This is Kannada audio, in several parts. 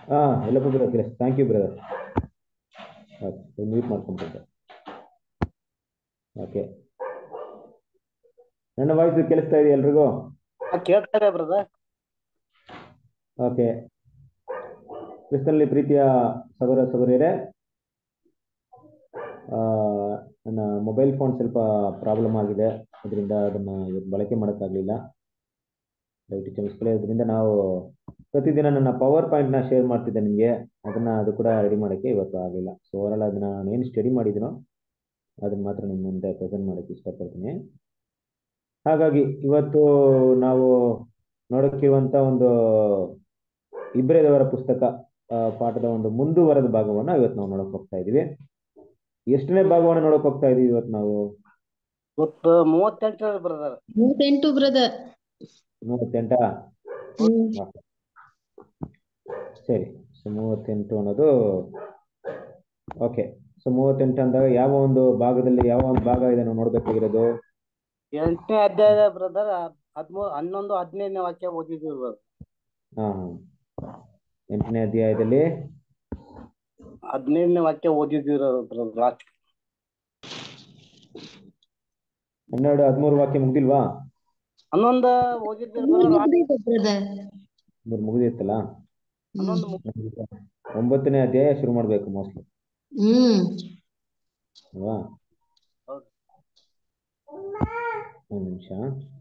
ಹಾಂ ಎಲ್ಲಪ್ಪ brother thank you brother okay mute ಮಾಡ್ಕೊಂಡ್ಬಿಟ್ಟೆ ಓಕೆ ನನ್ನ ವಾಯ್ಸ್ ಕೇಳಿಸ್ತಾ ಇದೆ ಎಲ್ರಿಗೂ ಕೇಳ್ತಾ ಇದೆ ಬ್ರದರ್ ಓಕೆ ಕ್ರಿಸ್ತನಲ್ಲಿ ಪ್ರೀತಿಯ ಸಹೋದರ ಸಹೋದರಿಯರೇ ಆ, ನನ್ನ ಮೊಬೈಲ್ ಫೋನ್ ಸ್ವಲ್ಪ ಪ್ರಾಬ್ಲಮ್ ಆಗಿದೆ ಅದರಿಂದ ಅದನ್ನು ಇವತ್ತು ಬಳಕೆ ಮಾಡೋಕ್ಕಾಗಲಿಲ್ಲ ದಯವಿಟ್ಟು ಕ್ಷಮಿಸ್ಕೊಳ್ಳಿ ಅದರಿಂದ ನಾವು ಪ್ರತಿದಿನ ನನ್ನ ಪವರ್ ಪಾಯಿಂಟ್ನ ಶೇರ್ ಮಾಡ್ತಿದ್ದೆ ನಿಮಗೆ ಅದನ್ನು ಅದು ಕೂಡ ರೆಡಿ ಮಾಡೋಕ್ಕೆ ಇವತ್ತು ಆಗಲಿಲ್ಲ ಸೊ ಓವರಾಲ್ ಅದನ್ನು ನಾನು ಏನು ಸ್ಟಡಿ ಮಾಡಿದ್ದೀನೋ ಅದನ್ನು ಮಾತ್ರ ನಿಮ್ಮ ಮುಂದೆ ಪ್ರೆಸೆಂಟ್ ಮಾಡೋಕ್ಕೆ ಇಷ್ಟಪಡ್ತೀನಿ ಹಾಗಾಗಿ ಇವತ್ತು ನಾವು ನೋಡೋಕ್ಕಿರುವಂಥ ಒಂದು ಇಬ್ರೇದವರ ಪುಸ್ತಕ ಆ, ಪಾಠದ ಒಂದು ಮುಂದುವರೆದ ಭಾಗವನ್ನು ಇವತ್ತು ನಾವು ನೋಡಕ್ ಹೋಗ್ತಾ ಇದೀವಿ ಎಷ್ಟನೇ ಭಾಗವನ್ನು ನೋಡಕ್ ಹೋಗ್ತಾ ಇದೀವಿ ಇವತ್ತು ನಾವು ಇವತ್ತು ಮೂವತ್ತೆಂಟು ಬ್ರದರ್ ಮೂವತ್ತೆಂಟು ಬ್ರದರ್ ಮೂವತ್ತೆಂಟಾ ಸರಿ ಸೊ ಮೂವತ್ತೆಂಟು ಅನ್ನೋದು ಓಕೆ ಸೊ ಮೂವತ್ತೆಂಟು ಅಂದಾಗ ಯಾವ ಒಂದು ಭಾಗದಲ್ಲಿ ಯಾವ ಒಂದು ಭಾಗ ಇದೆ ನಾವು ನೋಡ್ಬೇಕಾಗಿರೋದು ಎಂಟನೇ ಅಧ್ಯಾಯದ ಬ್ರದರ್ ಹದ್ಮೂರು ಹನ್ನೊಂದು ಹದಿನೈದನೇ ವಾಕ್ಯ ಓದಿದ್ವಿ ಬ್ರದರ್ ಹಾ ಹಾ ಎಂಟನೇ ಅಧ್ಯಾಯದಲ್ಲಿ ಹದಿನೈದನೇ ವಾಕ್ಯ ಓದಿದ್ವಿ ಬ್ರದರ್ ಲಾಸ್ಟ್ ಹನ್ನೆರಡು ಹದಿಮೂರು ವಾಕ್ಯ ಮುಗ್ದಿಲ್ವಾ ಹನ್ನೊಂದು ಓದಿದ್ವಿ ಬ್ರದರ್ ಬ್ರದರ್ ಮೂರು ಮುಗಿದಿತ್ತಲ್ಲ ಹನ್ನೊಂದು ಮುಗ್- ಒಂಬತ್ತನೇ ಅಧ್ಯಾಯ ಶುರು ಮಾಡ್ಬೇಕು ಮೋಸ್ಟ್ಲಿ ಹ್ಮ್ ಅಲ್ವಾ ಹೌದು. ಒಂದು ನಿಮಿಷ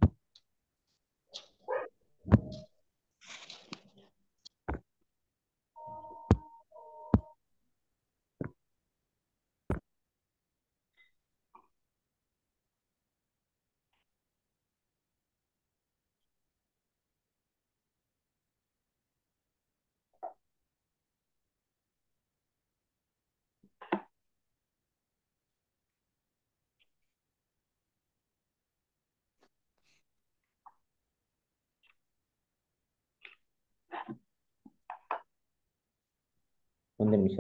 ಒಂದು ನಿಮಿಷ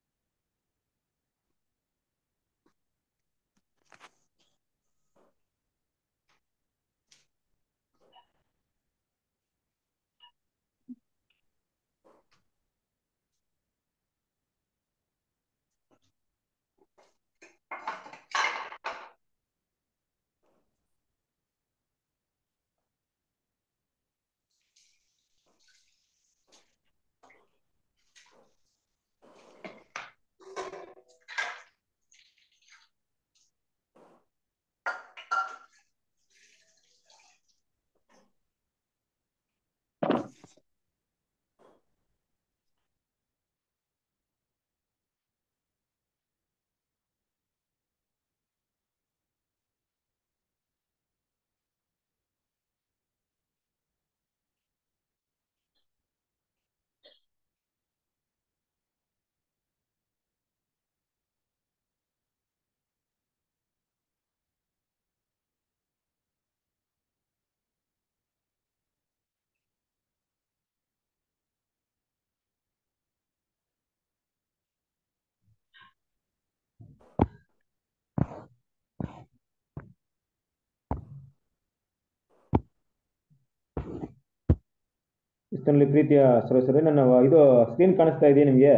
ಇಷ್ಟರಲ್ಲಿ ಪ್ರೀತಿಯ ಸರೋಸರಿ ನನ್ನ ಇದು ಸ್ಕ್ರೀನ್ ಕಾಣಿಸ್ತಾ ಇದೆಯಾ ನಿಮಗೆ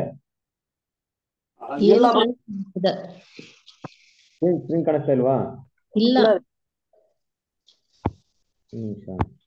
ಇಲ್ಲ ಏನು ಬ್ರದರ್ ಸ್ಕ್ರೀನ್ ಸ್ಕ್ರೀನ್ ಕಾಣಿಸ್ತಾ ಇಲ್ವಾ ಇಲ್ಲ ಇಲ್ಲ. ಒಂದು ನಿಮಿಷ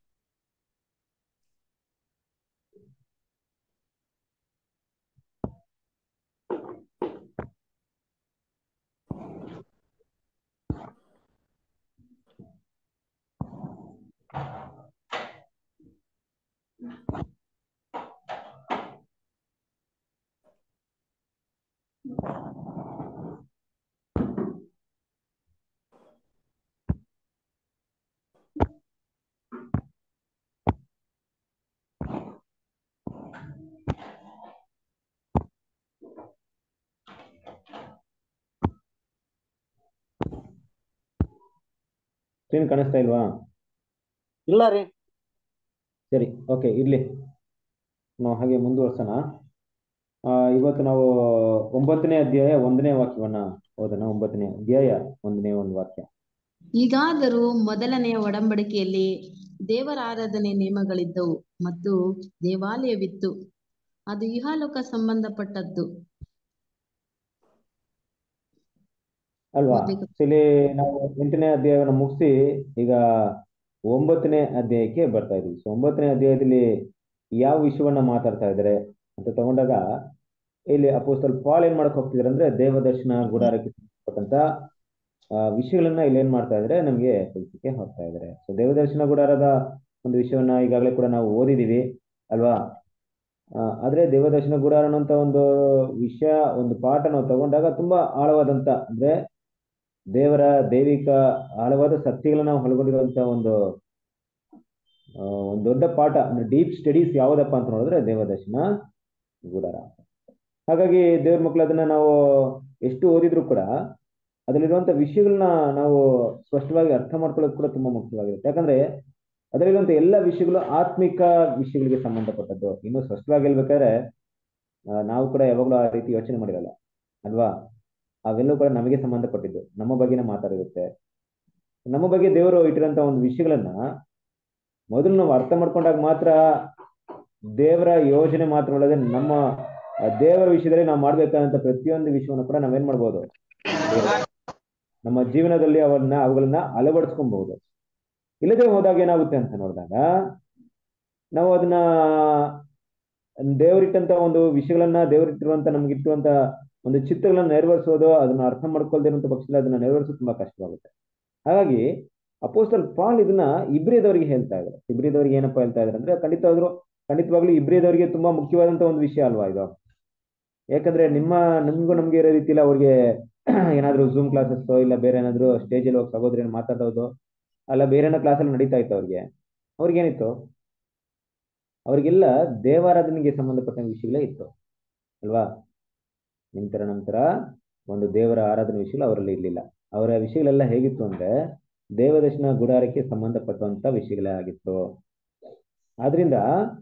ಸ್ಕ್ರೀನ್ ಕಾಣಿಸ್ತಾ ಇಲ್ವಾ ಇಲ್ಲ ರೀ ಸರಿ ಓಕೆ ಇರ್ಲಿ ನಾವು ಹಾಗೆ ಮುಂದುವರ್ಸೋಣ ಆ, ಇವತ್ತು ನಾವು ಒಂಬತ್ತನೇ ಅಧ್ಯಾಯ ಒಂದನೇ ವಾಕ್ಯವನ್ನ ಓದೋಣ ಒಂಬತ್ತನೇ ಅಧ್ಯಾಯ ಒಂದನೇ ಒಂದು ವಾಕ್ಯ ಈಗಾದರೂ ಮೊದಲನೆಯ ಒಡಂಬಡಿಕೆಯಲ್ಲಿ ದೇವರ ಆರಾಧನೆ ನಿಯಮಗಳಿದ್ದವು ಮತ್ತು ದೇವಾಲಯವಿತ್ತು ಅದು ಇಹಲೋಕ ಸಂಬಂಧಪಟ್ಟದ್ದು ಅಲ್ವಾ ಓದ್ಲಿಕ್ಕೆ ಸೊ ಇಲ್ಲಿ ನಾವು ಎಂಟನೇ ಅಧ್ಯಾಯವನ್ನು ಮುಗಿಸಿ ಈಗ ಒಂಬತ್ತನೇ ಅಧ್ಯಾಯಕ್ಕೆ ಬರ್ತಾ ಇದೀವಿ ಸೊ ಒಂಬತ್ತನೇ ಅಧ್ಯಾಯದಲ್ಲಿ ಯಾವ ವಿಷಯವನ್ನ ಮಾತಾಡ್ತಾ ಇದ್ದಾರೆ ಅಂತ ತಗೊಂಡಾಗ ಇಲ್ಲಿ ಅಪೋಸ್ತಲ್ ಪಾಲ್ ಏನ್ ಮಾಡಕ್ ಹೋಗ್ತಿದಾರೆ ಅಂದ್ರೆ ದೇವದರ್ಶನ ಗುಡಾರಕ್ಕೆ ಸಂಬಂಧಪಟ್ಟಂತ ಆ, ವಿಷಯಗಳನ್ನ ಇಲ್ಲಿ ಏನ್ ಮಾಡ್ತಾ ಇದ್ದಾರೆ ನಮ್ಗೆ ತಿಳಿಸಕ್ಕೆ ಹೋಗ್ತಾ ಇದ್ದಾರೆ ಸೊ ದೇವದರ್ಶನ ಗುಡಾರದ ಒಂದು ವಿಷಯವನ್ನ ಈಗಾಗಲೇ ಕೂಡ ನಾವು ಓದಿದೀವಿ ಅಲ್ವಾ ಆ, ಆದ್ರೆ ದೇವದರ್ಶನ ಗುಡಾರ ಅನ್ನೋಂಥ ಒಂದು ವಿಷಯ ಒಂದು ಪಾಠ ನಾವು ತಗೊಂಡಾಗ ತುಂಬಾ ಆಳವಾದಂತ ಅಂದ್ರೆ ದೇವರ ದೈವಿಕ ಆಳವಾದ ಸತ್ಯಗಳನ್ನ ನಾವು ಒಳಗೊಂಡಿರುವಂತ ಒಂದು ಆ, ಒಂದು ದೊಡ್ಡ ಪಾಠ ಅಂದ್ರೆ ಡೀಪ್ ಸ್ಟಡೀಸ್ ಯಾವುದಪ್ಪ ಅಂತ ನೋಡಿದ್ರೆ ದೇವದರ್ಶನ ಗುಡಾರ ಹಾಗಾಗಿ ದೇವ್ರ ಮಕ್ಕಳು ಅದನ್ನ ನಾವು ಎಷ್ಟು ಓದಿದ್ರು ಕೂಡ ಅದರಲ್ಲಿರುವಂತ ವಿಷಯಗಳನ್ನ ನಾವು ಸ್ಪಷ್ಟವಾಗಿ ಅರ್ಥ ಮಾಡ್ಕೊಳ್ಳೋದು ಕೂಡ ತುಂಬಾ ಮುಖ್ಯವಾಗಿರುತ್ತೆ ಯಾಕಂದ್ರೆ ಅದರಲ್ಲಿರುವಂತ ಎಲ್ಲ ವಿಷಯಗಳು ಆತ್ಮಿಕ ವಿಷಯಗಳಿಗೆ ಸಂಬಂಧಪಟ್ಟದ್ದು ಇನ್ನು ಸ್ಪಷ್ಟವಾಗಿ ಹೇಳ್ಬೇಕಾದ್ರೆ ಆ, ನಾವು ಕೂಡ ಯಾವಾಗಲೂ ಆ ರೀತಿ ಯೋಚನೆ ಮಾಡಿರಲ್ಲ ಅಲ್ವಾ ಅವೆಲ್ಲವೂ ಕೂಡ ನಮಗೆ ಸಂಬಂಧಪಟ್ಟಿದ್ದು ನಮ್ಮ ಬಗ್ಗೆನೇ ಮಾತಾಡಿರುತ್ತೆ ನಮ್ಮ ಬಗ್ಗೆ ದೇವರು ಇಟ್ಟಿರೋಂಥ ಒಂದು ವಿಷಯಗಳನ್ನ ಮೊದಲು ನಾವು ಅರ್ಥ ಮಾಡ್ಕೊಂಡಾಗ ಮಾತ್ರ ದೇವರ ಯೋಜನೆ ಮಾತ್ರ ಅಲ್ಲದೆ ನಮ್ಮ ಆ, ದೇವರ ವಿಷಯದಲ್ಲಿ ನಾವು ಮಾಡ್ಬೇಕಾದಂತ ಪ್ರತಿಯೊಂದು ವಿಷಯವನ್ನು ಕೂಡ ನಾವೇನ್ ಮಾಡ್ಬೋದು ನಮ್ಮ ಜೀವನದಲ್ಲಿ ಅವನ್ನ ಅವುಗಳನ್ನ ಅಳವಡಿಸ್ಕೊಬಹುದು ಇಲ್ಲದೆ ಹೋದಾಗ ಏನಾಗುತ್ತೆ ಅಂತ ನೋಡಿದಾಗ ನಾವು ಅದನ್ನ ದೇವರಿಟ್ಟಂತ ಒಂದು ವಿಷಯಗಳನ್ನ ದೇವರಿಟ್ಟಿರುವಂತ ನಮ್ಗೆ ಇಟ್ಟಿರುವಂತ ಒಂದು ಚಿತ್ರಗಳನ್ನ ನೆರವೇರಿಸೋದು ಅದನ್ನ ಅರ್ಥ ಮಾಡ್ಕೊಳ್ದೇ ಇರುವಂತ ಪಕ್ಷದಲ್ಲಿ ಅದನ್ನ ನೆರವೇರಿಸೋದು ತುಂಬಾ ಕಷ್ಟವಾಗುತ್ತೆ ಹಾಗಾಗಿ ಅಪೋಸ್ಟಲ್ ಪಾಲ್ ಇದನ್ನ ಇಬ್ರಿಯದವರಿಗೆ ಹೇಳ್ತಾ ಇದ್ದಾರೆ ಇಬ್ರಿಯದವರಿಗೆ ಏನಪ್ಪಾ ಹೇಳ್ತಾ ಇದ್ದಾರೆ ಅಂದ್ರೆ ಖಂಡಿತವಾಗ್ಲು ಖಂಡಿತವಾಗ್ಲೂ ಇಬ್ರಿಯದವರಿಗೆ ತುಂಬಾ ಮುಖ್ಯವಾದಂತ ಒಂದು ವಿಷಯ ಅಲ್ವಾ ಇದು ಯಾಕಂದ್ರೆ ನಿಮ್ಮ ನಿಮ್ಗೂ ನಮ್ಗೆ ಇರೋ ರೀತಿಲಿ ಅವ್ರಿಗೆ ಏನಾದ್ರು ಝೂಮ್ ಕ್ಲಾಸಸ್ ಇಲ್ಲ ಬೇರೆ ಏನಾದ್ರು ಸ್ಟೇಜಲ್ಲಿ ಹೋಗಿ ಸಹೋದರಿಯನ್ನು ಮಾತಾಡೋದು ಅಲ್ಲ ಬೇರೆ ಏನೋ ಕ್ಲಾಸಲ್ಲಿ ನಡೀತಾ ಇತ್ತು ಅವ್ರಿಗೆ ಅವ್ರಿಗೇನಿತ್ತು ಅವ್ರಿಗೆಲ್ಲ ದೇವಾರಾಧನೆಗೆ ಸಂಬಂಧಪಟ್ಟ ವಿಷಯಗಳೇ ಇತ್ತು ಅಲ್ವಾ ನಿಂತರ ನಂತರ ಒಂದು ದೇವರ ಆರಾಧನೆ ವಿಷಯಗಳು ಅವರಲ್ಲಿ ಇರಲಿಲ್ಲ ಅವರ ವಿಷಯಗಳೆಲ್ಲ ಹೇಗಿತ್ತು ಅಂದ್ರೆ ದೇವದರ್ಶನ ಗುಡಾರಕ್ಕೆ ಸಂಬಂಧಪಟ್ಟಂತ ವಿಷಯಗಳೇ ಆಗಿತ್ತು ಆದ್ರಿಂದ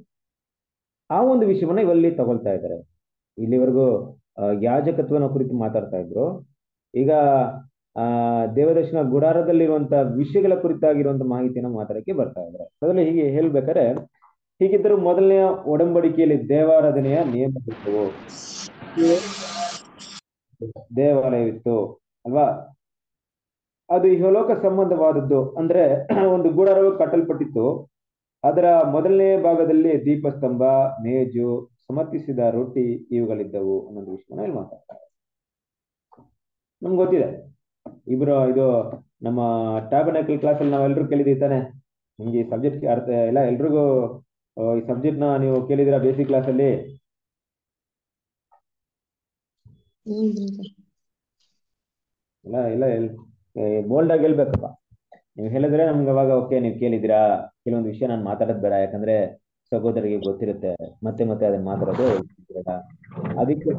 ಆ ಒಂದು ವಿಷಯವನ್ನ ಇವಲ್ಲಿ ತಗೊಳ್ತಾ ಇದ್ದಾರೆ ಇಲ್ಲಿವರೆಗೂ ಆ, ಯಾಜಕತ್ವನ ಕುರಿತು ಮಾತಾಡ್ತಾ ಇದ್ರು ಈಗ ಆ ದೇವದರ್ಶನ ಗುಡಾರದಲ್ಲಿರುವಂತ ವಿಷಯಗಳ ಕುರಿತಾಗಿರುವಂತ ಮಾಹಿತಿಯನ್ನು ಮಾತಾಡಕ್ಕೆ ಬರ್ತಾ ಇದ್ದಾರೆ ಅದರಲ್ಲಿ ಹೀಗೆ ಹೇಳ್ಬೇಕಾದ್ರೆ ಹೀಗಿದ್ದರೂ ಮೊದಲನೆಯ ಒಡಂಬಡಿಕೆಯಲ್ಲಿ ದೇವಾರಾಧನೆಯ ನಿಯಮವಿತ್ತು ದೇವಾಲಯವಿತ್ತು ಅಲ್ವಾ ಅದು ಇಹಲೋಕ ಸಂಬಂಧವಾದದ್ದು ಅಂದ್ರೆ ಒಂದು ಗುಡಾರವು ಕಟ್ಟಲ್ಪಟ್ಟಿತ್ತು ಅದರ ಮೊದಲನೇ ಭಾಗದಲ್ಲಿ ದೀಪಸ್ತಂಭ ಮೇಜು ಸಮರ್ಪಿಸಿದ ರೊಟ್ಟಿ ಇವುಗಳಿದ್ದವು ಅನ್ನೋದು ವಿಷಯನ ಇಲ್ಲಿ ಮಾತಾಡ್ತಾರೆ ನಮ್ಗೆ ಗೊತ್ತಿದೆ ಇಬ್ರು ಇದು ನಮ್ಮ ಟ್ಯಾಬನಕಲ್ ಕ್ಲಾಸಲ್ಲಿ ನಾವೆಲ್ಲರೂ ಕೇಳಿದೀವಿ ತಾನೆ ನಿಮ್ಗೆ ಈ ಸಬ್ಜೆಕ್ಟ್ ಅರ್ಥ ಎಲ್ಲ ಎಲ್ರಿಗೂ ಆ, ಈ ಸಬ್ಜೆಕ್ಟ್ ನ ನೀವು ಕೇಳಿದಿರಾ ಬೇಸಿಕ್ ಕ್ಲಾಸಲ್ಲಿ ಹ್ಮ್ brother. ಇಲ್ಲ ಇಲ್ಲ ಬೋಲ್ಡ್ ಆಗಿ ಹೇಳ್ಬೇಕಪ್ಪ ನೀವು ಹೇಳಿದ್ರೆ ನಮ್ಗೆ ಅವಾಗ ಓಕೆ ನೀವು ಕೇಳಿದಿರಾ ಕೆಲವೊಂದು ವಿಷಯ ನಾನು ಮಾತಾಡೋದು ಬೇಡ ಯಾಕಂದ್ರೆ ಸಹೋದರಿಗೆ ಗೊತ್ತಿರುತ್ತೆ ಮತ್ತೆ ಮತ್ತೆ ಅದನ್ನ ಮಾತಾಡೋದು ಬೇಡ ಅದಕ್ಕೆ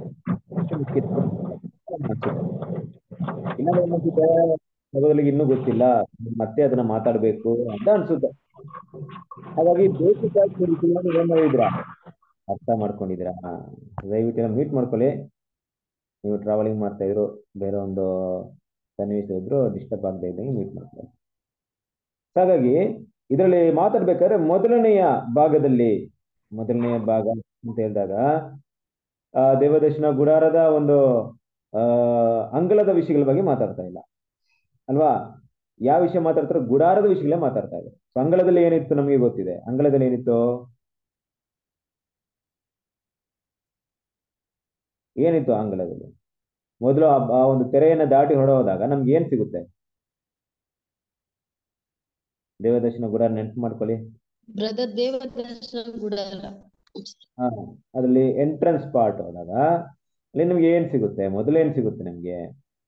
ಇನ್ನೊಂದು ಏನ್ಅನ್ಸುತ್ತೆ, ಸಹೋದರಿಗೆ ಇನ್ನೂ ಗೊತ್ತಿಲ್ಲ ಮತ್ತೆ ಅದನ್ನ ಮಾತಾಡ್ಬೇಕು ಅಂತ ಅನ್ಸುತ್ತೆ ಹಾಗಾಗಿ ಬೇಸಿಕ್ ಆಗಿ ನೀವು ಏನ್ ಮಾಡಿದ್ರಾ ಅರ್ಥ ಮಾಡ್ಕೊಂಡಿದ್ದೀರಾ ದಯವಿಟ್ಟು ಮೀಟ್ ಮಾಡ್ಕೊಳ್ಳಿ ನೀವು ಟ್ರಾವೆಲಿಂಗ್ ಮಾಡ್ತಾ ಇದ್ರು ಬೇರೆ ಒಂದು ಸನ್ನಿವೇಶ ಇದ್ರು ಡಿಸ್ಟರ್ಬ್ ಆಗದೆ ಇದ್ದಂಗೆ ಮೀಟ್ ಮಾಡ್ಕೊಳ್ಳಿ ಹಾಗಾಗಿ ಇದರಲ್ಲಿ ಮಾತಾಡ್ಬೇಕಾದ್ರೆ ಮೊದಲನೆಯ ಭಾಗದಲ್ಲಿ ಮೊದಲನೆಯ ಭಾಗ ಅಂತ ಹೇಳಿದಾಗ ಆ ದೇವದರ್ಶನ ಗುಡಾರದ ಒಂದು ಆ ಅಂಗಳದ ವಿಷಯಗಳ ಬಗ್ಗೆ ಮಾತಾಡ್ತಾ ಇಲ್ಲ ಅಲ್ವಾ ಯಾವ ವಿಷಯ ಮಾತಾಡ್ತಾರೋ ಗುಡಾರದ ವಿಷಯಗಳೇ ಮಾತಾಡ್ತಾ ಇದೆ ಸೊ ಅಂಗಳದಲ್ಲಿ ಏನಿತ್ತು ನಮಗೆ ಗೊತ್ತಿದೆ ಅಂಗಳದಲ್ಲಿ ಏನಿತ್ತು ಏನಿತ್ತು ಅಂಗಳದಲ್ಲಿ ಮೊದಲು ಆ ಆ ಒಂದು ತೆರೆಯನ್ನ ದಾಟಿ ಹೊರಡೋದಾಗ ನಮ್ಗೆ ಏನ್ ಸಿಗುತ್ತೆ ದೇವದರ್ಶನ ಗುಡಾರ ನೆನ್ಪು ಮಾಡ್ಕೊಳ್ಳಿ ಬ್ರದರ್ ದೇವದರ್ಶನ ಗುಡಾರ ಹಾ ಅದರಲ್ಲಿ ಎಂಟ್ರೆನ್ಸ್ ಪಾರ್ಟ್ ಹೋದಾಗ ಅಲ್ಲಿ ನಿಮ್ಗೆ ಏನ್ ಸಿಗುತ್ತೆ ಮೊದಲು ಏನ್ ಸಿಗುತ್ತೆ ನಿಮ್ಗೆ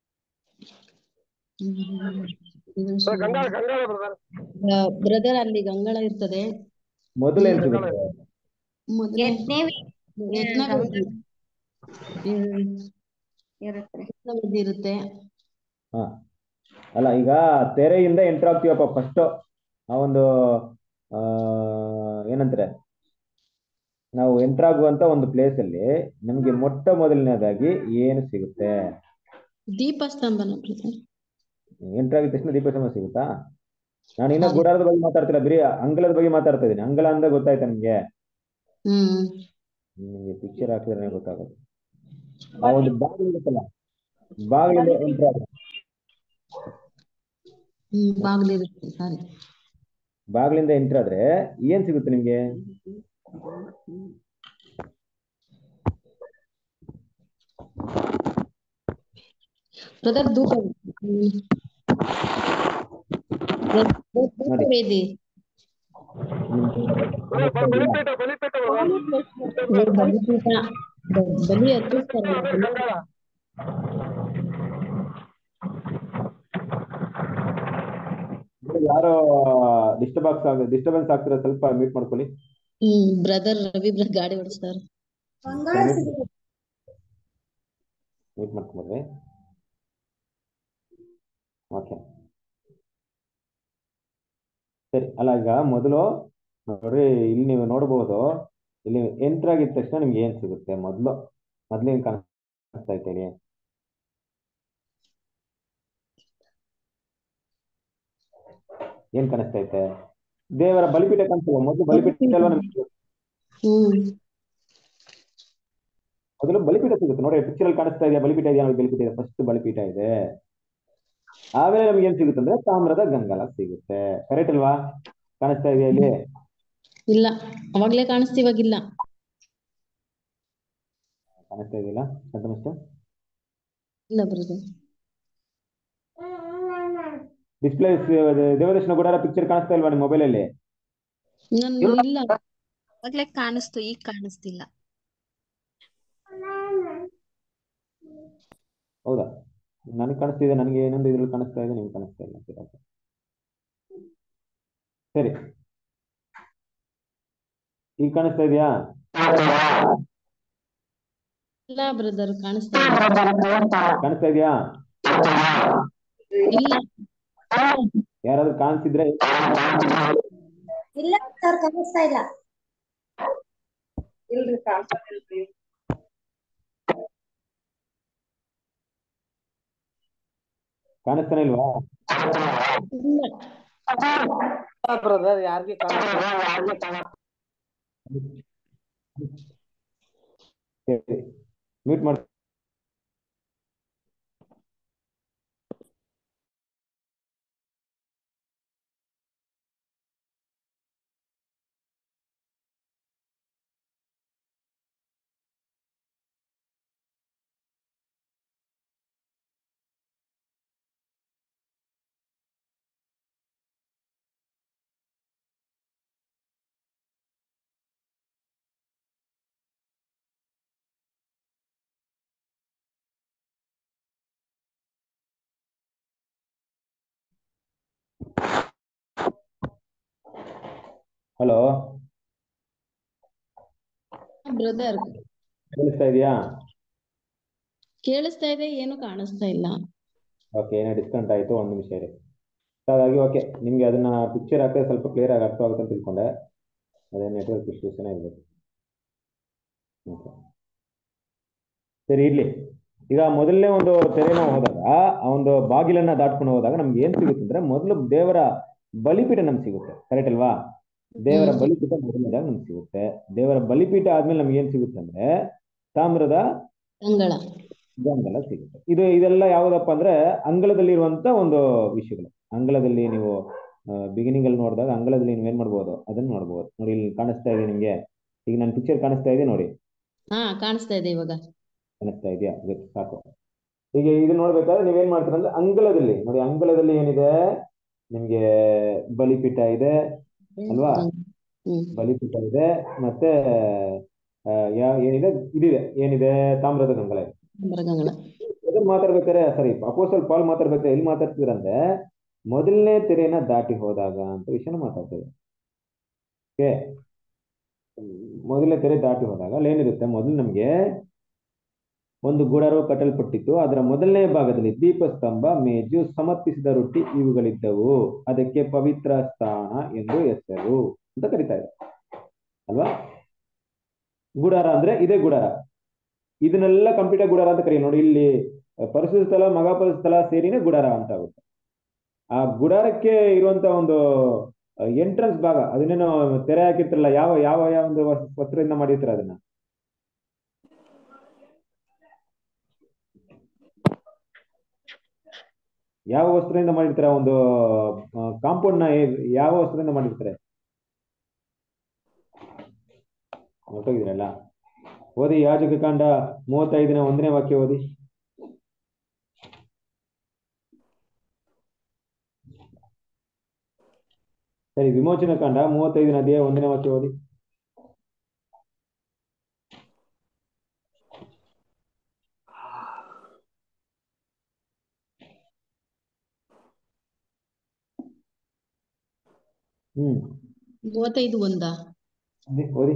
ಗಂಗಾಳ ಗಂಗಾಳ ಬ್ರದರ್ ಬ್ರದರ್ ಅಲ್ಲಿ ಗಂಗಳ ಇರ್ತದೆ ಮೊದಲು ಏನ್ ಸಿಗುತ್ತೆ ಮೊದಲೇ ಯಜ್ಞವೇದಿ. ಹ್ಮ್. ಇರುತ್ತೆ ಯಜ್ಞವೇದಿ ಇರುತ್ತೆ ಹಾ ಅಲ್ಲ ಈಗ ತೆರೆಯಿಂದ ಎಂಟರ್ ಆಗ್ತೀವಪ್ಪ ಫಸ್ಟ್ ಆ ಒಂದು ಆ ಏನಂತಾರೆ ನಾವು ಎಂಟರ್ ಆಗುವಂತ ಒಂದು ಪ್ಲೇಸ್ ಅಲ್ಲಿ ನಮ್ಗೆ ಮೊಟ್ಟ ಮೊದಲನೇದಾಗಿ ಏನು ಸಿಗುತ್ತೆ ದೀಪಸ್ತಂಭನ ಬ್ರದರ್ ಎಂಟರ್ ಆಗಿದ ತಕ್ಷಣ ದೀಪಸ್ತಂಭ ಸಿಗುತ್ತಾ ನಾನು ಇನ್ನ ಹೌದು. ಗುಡಾರದ ಬಗ್ಗೆ ಮಾತಾಡ್ತಿಲ್ಲ ಬರೀ ಅಂಗಳದ ಬಗ್ಗೆ ಮಾತಾಡ್ತಾ ಇದ್ದೀನಿ ಅಂಗಳ ಅಂದ ಗೊತ್ತಾಯ್ತಾ ನಿಮ್ಗೆ ಹ್ಮ್ ನಿಮಗೆ ಪಿಕ್ಚರ್ ಹಾಕಿದ್ರೆ ಗೊತ್ತಾಗುತ್ತೆ ಆ ಒಂದು ಬಾಗಿಲು ಇರುತ್ತಲ್ಲ ಬಾಗಿಲಿಂದ ಎಂಟ್ರ್ ಆದ್ರೆ ಹ್ಮ್ ಬಾಗ್ಲಿರುತ್ತೆ ಸಾರಿ ಬಾಗಿಲಿಂದ ಎಂಟ್ರ್ ಆದ್ರೆ ಏನ್ ಸಿಗುತ್ತೆ ನಿಮ್ಗೆ ಬ್ರದರ್ ಧೂಪ ಹ್ಮ್. ಧೂಪ ವೇದಿ ಇವಾಗ ಬಲಿಪೀಠ ಬ- ಬಲಿ ಅರ್ಪಿಸ್ತಾರಲ್ಲ ಬಲಿ ಯಾರೋ ಡಿಸ್ಟರ್ಬ್ ಆಗ್ತಾ ಡಿಸ್ಟರ್ಬೆನ್ಸ್ ಆಗ್ತಿರೋ ಸ್ವಲ್ಪ ಮ್ಯೂಟ್ ಮಾಡ್ಕೊಳ್ಳಿ ಹ್ಮ್ ಬ್ರದರ್ ರವಿ ಬ್ರ ಗಾಡಿ ಓಡಿಸ್ತಾರ ಮ್ಯೂಟ್ ಮಾಡ್ಕೊಂಡ್ರಿ ಓಕೆ ಸರಿ ಅಲ್ಲ ಈಗ ಮೊದಲು ನೋಡ್ರಿ ಇಲ್ಲಿ ನೀವು ನೋಡಬಹುದು ಇಲ್ಲಿ ಎಂಟ್ರ್ ಆಗಿದ ತಕ್ಷಣ ನಿಮ್ಗೆ ಏನ್ ಸಿಗುತ್ತೆ ಮೊದಲು ಮೊದ್ಲೇನ್ ಕಾಣಿಸ್ತಾ ಐತೆ ಹೇಳಿ ಏನ್ ಕಾಣಿಸ್ತಾ ಐತೆ ದೇವರ ಬಲಿಪೀಠ ಕಾಣಿಸ್ತದೆ ಮೊದಲು ಬಲಿಪೀಠ ಅಲ್ವಾ ನಮ್ಗೆ ಹ್ಮ್ ಮೊದಲು ಬಲಿಪೀಠ ಸಿಗುತ್ತೆ ನೋಡಿ ಪಿಕ್ಚರ್ ಅಲ್ಲಿ ಕಾಣಿಸ್ತಾ ಇದೆಯಾ ಬಲಿಪೀಠ ಇದೆಯಾ ನೋಡಿ ಬಲಿಪೀಠ ಇದೆ ಫಸ್ಟ್ ಬಲಿಪೀಠ ಇದೆ ಆಮೇಲೆ ನಮ್ಗೆ ಏನ್ ಸಿಗುತ್ತೆ ಅಂದ್ರೆ ತಾಮ್ರದ ಗಂಗಾಲ ಸಿಗುತ್ತೆ ಕರೆಕ್ಟ್ ಅಲ್ವಾ ಕಾಣಿಸ್ತಾ ಇದೆಯಾ ಇಲ್ಲಿ ಇಲ್ಲ ಅವಾಗ್ಲೇ ಕಾಣಿಸ್ತಿ ಇವಾಗಿಲ್ಲ ಕಾಣಿಸ್ತಾ ಇದೆಯಲ್ಲ ಸಂತಮಿಸ್ಟ ಇಲ್ಲ ಬ್ರದರ್ ಡಿಸ್ಪ್ಲೇ ದೇವದರ್ಶನ ಗುಡಾರ ಪಿಕ್ಚರ್ ಕಾಣಿಸ್ತಾ ಇಲ್ವಾ ನಿಮ್ಮ ಮೊಬೈಲ್ ಅಲ್ಲಿ ನನ್ ಇಲ್ಲ ಅವಾಗ್ಲೇ ಕಾಣಿಸ್ತು ಈಗ ಕಾಣಿಸ್ತಿಲ್ಲ ಹೌದಾ ನನಗೆ ಕಾಣಿಸ್ತಿದೆ ನನಗೆ ಏನೊಂದು ಇದ್ರಲ್ಲಿ ಕಾಣಿಸ್ತಾ ಇದೆ ನಿಮ್ಗೆ ಕಾಣಿಸ್ತಾ ಇಲ್ಲ ಸರಿ, okay. ಸರಿ ಈಗ ಕಾಣಿಸ್ತಾ ಇದೆಯಾ ಇಲ್ಲ ಬ್ರದರ್ ಕಾಣಿಸ್ತಾ ಇಲ್ಲ ಕಾಣಿಸ್ತಾ ಇದೆಯಾ ಇಲ್ಲ ಯಾರಾದ್ರೂ ಕಾಣಿಸಿದ್ರೆ ಇಲ್ಲ ಸರ್ ಕಾಣಿಸ್ತಾ ಇಲ್ಲ ಇಲ್ರಿ ಕಾಣಿಸ್ತಿಲ್ರಿ ಕಾಣಿಸ್ತಾನೆ ಇಲ್ವಾ ಇಲ್ಲ ಬ್ರದರ್ ಯಾರಿಗೂ ಕಾಣಿಸ್ತಾ ಸರಿ ಮ್ಯೂಟ್ ಮಾಡಿ ಹಲೋ ಬ್ರದರ್ ಕೇಳಿಸ್ತಾ ಇದೆಯಾ ಕೇಳಿಸ್ತಾ ಇದೆ ಏನು ಕಾಣಿಸ್ತಾ ಇಲ್ಲ ಓಕೆ ಏನೋ ಡಿಸ್ಕೌಂಟ್ ಆಯಿತು ಒಂದು ನಿಮಿಷ ಇರಿ ಹಾಗಾಗಿ ಓಕೆ ನಿಮಗೆ ಅದನ್ನ ಪಿಕ್ಚರ್ ಹಾಕಿದ್ರೆ ಸ್ವಲ್ಪ ಕ್ಲಿಯರ್ ಆಗಿ ಅರ್ಥ ಆಗುತ್ತೆ ಅಂತ ತಿಳ್ಕೊಂಡೆ ಅದೇ ನೆಟ್ವರ್ಕ್ ಇಶ್ಯೂಸ್ ಏನೋ ಇರಬೇಕು ಓಕೆ ಸರಿ ಇರ್ಲಿ ಈಗ ಮೊದಲನೇ ಒಂದು ತೆರೆನ ಹೋದಾಗ ಆ ಒಂದು ಬಾಗಿಲನ್ನ ದಾಟ್ಕೊಂಡು ಹೋದಾಗ ನಮ್ಗೆ ಏನ್ ಸಿಗುತ್ತೆ ಅಂದ್ರೆ ಮೊದಲು ದೇವರ ಬಲಿಪೀಠ ನಮ್ಗೆ ಸಿಗುತ್ತೆ ಕರೆಕ್ಟ್ ಅಲ್ವಾ ದೇವರ ಹ್ಮ್. ಬಲಿಪೀಠ ಮೊದಲನೇದಾಗ ನಮ್ಗೆ ಸಿಗುತ್ತೆ ದೇವರ ಬಲಿಪೀಠ ಆದ್ಮೇಲೆ ನಮ್ಗೆ ಏನ್ ಸಿಗುತ್ತೆ ಅಂದ್ರೆ ತಾಮ್ರದ ಅಂಗಳ ಗಂಗಲ ಸಿಗುತ್ತೆ ಇದು ಇದೆಲ್ಲ ಯಾವುದಪ್ಪ ಅಂದ್ರೆ ಅಂಗಳದಲ್ಲಿರುವಂತ ಒಂದು ವಿಷಯಗಳು ಅಂಗಳದಲ್ಲಿ ನೀವು ಬಿಗಿನಿಂಗ್ ಅಲ್ಲಿ ನೋಡಿದಾಗ ಅಂಗಳದಲ್ಲಿ ನೀವು ಏನ್ ಮಾಡ್ಬೋದು ಅದನ್ನ ನೋಡ್ಬೋದು ನೋಡಿ ಇಲ್ಲಿ ಕಾಣಿಸ್ತಾ ಇದೆ ನಿಮ್ಗೆ ಈಗ ನನ್ನ ಪಿಕ್ಚರ್ ಕಾಣಿಸ್ತಾ ಇದೆ ನೋಡಿ ಹಾ ಕಾಣಿಸ್ತಾ ಇದೆ ಇವಾಗ ಕಾಣಿಸ್ತಾ ಇದೆಯಾ good, ಸಾಕು ಈಗ ಇದು ನೋಡ್ಬೇಕಾದ್ರೆ ನೀವೇನ್ ಮಾಡ್ತೀರ ಅಂದ್ರೆ ಅಂಗಳದಲ್ಲಿ ನೋಡಿ ಅಂಗಳದಲ್ಲಿ ಏನಿದೆ ನಿಮ್ಗೆ ಬಲಿಪೀಠ ಇದೆ ಅಲ್ವಾ? ಹ್ಮ್ ಬಲಿಪೀಠ ಇದೆ ಮತ್ತೆ ಆ, ಯಾ- ಏನಿದೆ ಇದಿದೆ ಏನಿದೆ ತಾಮ್ರದ ಗಂಗಲ ಇದೆ ಅಂಬರಗಂಗಳ ಎದುರು ಮಾತಾಡ್ಬೇಕಾರೆ ಸರಿ ಅಪೋಸಲ್ ಪಾಲ್ ಮಾತಾಡ್ಬೇಕಾರೆ ಎಲ್ಲಿ ಮಾತಾಡ್ತಿದ್ರಂದ್ರೆ ಮೊದಲನೇ ತೆರೆನ ದಾಟಿ ಹೋದಾಗ ಅಂತ ವಿಷಯನ ಮಾತಾಡ್ತೇವೆ ಓಕೆ ಮೊದಲನೇ ತೆರೆ ದಾಟಿ ಹೋದಾಗ ಅಲ್ಲಿ ಏನಿರುತ್ತೆ ಮೊದಲು ನಮಗೆ ಒಂದು ಗುಡಾರವು ಕಟ್ಟಲ್ಪಟ್ಟಿತ್ತು ಅದರ ಮೊದಲನೇ ಭಾಗದಲ್ಲಿ ದೀಪಸ್ತಂಭ ಮೇಜು ಸಮರ್ಪಿಸಿದ ರೊಟ್ಟಿ ಇವುಗಳಿದ್ದವು ಅದಕ್ಕೆ ಪವಿತ್ರ ಸ್ಥಾನ ಎಂದು ಹೆಸರು ಅಂತ ಕರೀತಾರೆ ಅಲ್ವಾ ಗುಡಾರ ಅಂದ್ರೆ ಇದೇ ಗುಡಾರ ಇದನ್ನೆಲ್ಲ ಕಂಪ್ಯೂಟರ್ ಗುಡಾರ ಅಂತ ಕರೀ ನೋಡಿ ಇಲ್ಲಿ ಪರಿಶುದ್ಧ ಸ್ಥಳ ಮಹಾಪರಿಶುದ್ಧ ಸ್ಥಳ ಸೇರಿನೇ ಗುಡಾರ ಅಂತ ಆಗುತ್ತೆ ಆ ಗುಡಾರಕ್ಕೆ ಇರುವಂತ ಒಂದು ಎಂಟ್ರೆನ್ಸ್ ಭಾಗ ಅದನ್ನೇನೋ ತೆರೆ ಹಾಕಿರ್ತಾರಲ್ಲ ಯಾವ ಯಾವ ಯಾವ ಒಂದು ವಸ್- ವಸ್ತ್ರದಿಂದ ಮಾಡಿರ್ತಾರೆ ಅದನ್ನ ಯಾವ ವಸ್ತ್ರದಿಂದ ಮಾಡಿರ್ತಾರೆ ಒಂದು ಕಾಂಪೌಂಡ್ ನ ಹೇ- ಯಾವ ವಸ್ತ್ರದಿಂದ ಮಾಡಿರ್ತಾರೆ ಹೊರಟೋಗಿದ್ರಲ್ಲ ಓದಿ ಯಾಜಕ ಕಾಂಡ ಮೂವತ್ತೈದನೇ ಒಂದನೇ ವಾಕ್ಯ ಓದಿ ಸರಿ ವಿಮೋಚನ ಕಾಂಡ ಮೂವತ್ತೈದನೇ ಅಧ್ಯಾಯ ಒಂದನೇ ವಾಕ್ಯ ಓದಿ ಹ್ಮ್ ಮೂವತ್ತೈದು ಒಂದ ಅದೇ ಓದಿ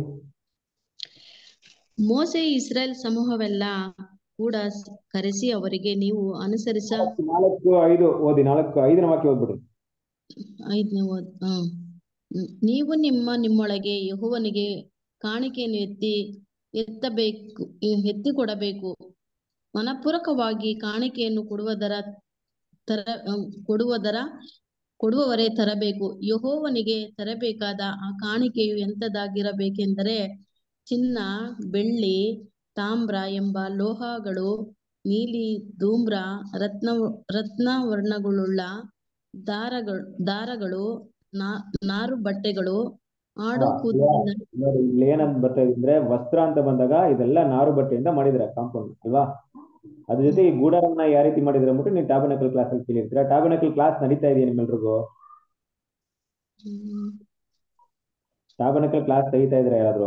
ಮೋಸೆ ಇಸ್ರೇಲ್ ಸಮೂಹವೆಲ್ಲ ಕೂಡ ಕರೆಸಿ ಅವರಿಗೆ ನೀವು ಅನುಸರಿಸ ನಾಲ್ಕು ಐದು ಓದಿ ನಾಲ್ಕು ಐದನೇ ವಾಕ್ಯ ಓದ್ಬಿಡ್ರಿ ಐದನೇ ಓದ್ ಹ್ಮ್ ಹ್ಮ್. ನೀವು ನಿಮ್ಮ ನಿಮ್ಮೊಳಗೆ ಯೆಹೋವನಿಗೆ ಕಾಣಿಕೆಯನ್ನು ಎತ್ತಿ ಎತ್ತಬೇಕು ಎತ್ತಿ ಕೊಡಬೇಕು ಮನಪೂರ್ವಕವಾಗಿ ಕಾಣಿಕೆಯನ್ನು ಕೊಡುವುದರ ತರ ಅಹ್, ಕೊಡುವುದರ ಕೊಡುವವರೇ ತರಬೇಕು ಯೆಹೋವನಿಗೆ ತರಬೇಕಾದ ಆ ಕಾಣಿಕೆಯು ಎಂತದಾಗಿರಬೇಕೆಂದರೆ ಚಿನ್ನ ಬೆಳ್ಳಿ ತಾಮ್ರ ಎಂಬ ಲೋಹಗಳು ನೀಲಿ ಧೂಮ್ರ ರತ್ನ ರತ್ನವರ್ಣಗಳುಳ್ಳ ದಾರಗಳು ದಾರಗಳು ನಾ ನಾರು ಬಟ್ಟೆಗಳು ಆಡು ಹಾ, ಕೂದಲಿನ ನೋಡಿ ಇಲ್ಲಿ ಏನಂತ ಬರ್ತಾ ಇದೆ ಅಂದ್ರೆ ವಸ್ತ್ರ ಅಂತ ಬಂದಾಗ ಇದೆಲ್ಲ ನಾರು ಬಟ್ಟೆಯಿಂದ ಮಾಡಿದ್ರೆ ಕಾಂಪೌಂಡ್ ಅಲ್ವಾ ಅದ್ರ ಜೊತೆ ಈ ಗೂಡಾರನ್ನ ಯಾವ ರೀತಿ ಮಾಡಿದ್ರೆ ಅಂದ್ಬಿಟ್ಟು ನೀವು ಟ್ಯಾಬನಕಲ್ ಕ್ಲಾಸ್ ಅಲ್ಲಿ ಕೇಳಿರ್ತೀರಾ ಟ್ಯಾಬನಕಲ್ ಕ್ಲಾಸ್ ನಡೀತಾ ಇದೆಯಾ ನಿಮ್ಮೆಲ್ರಿಗೂ ಹ್ಮ್. ಟ್ಯಾಬನಕಲ್ ಕ್ಲಾಸ್ ತೆಗಿತಾ ಇದ್ರೆ ಯಾರಾದ್ರು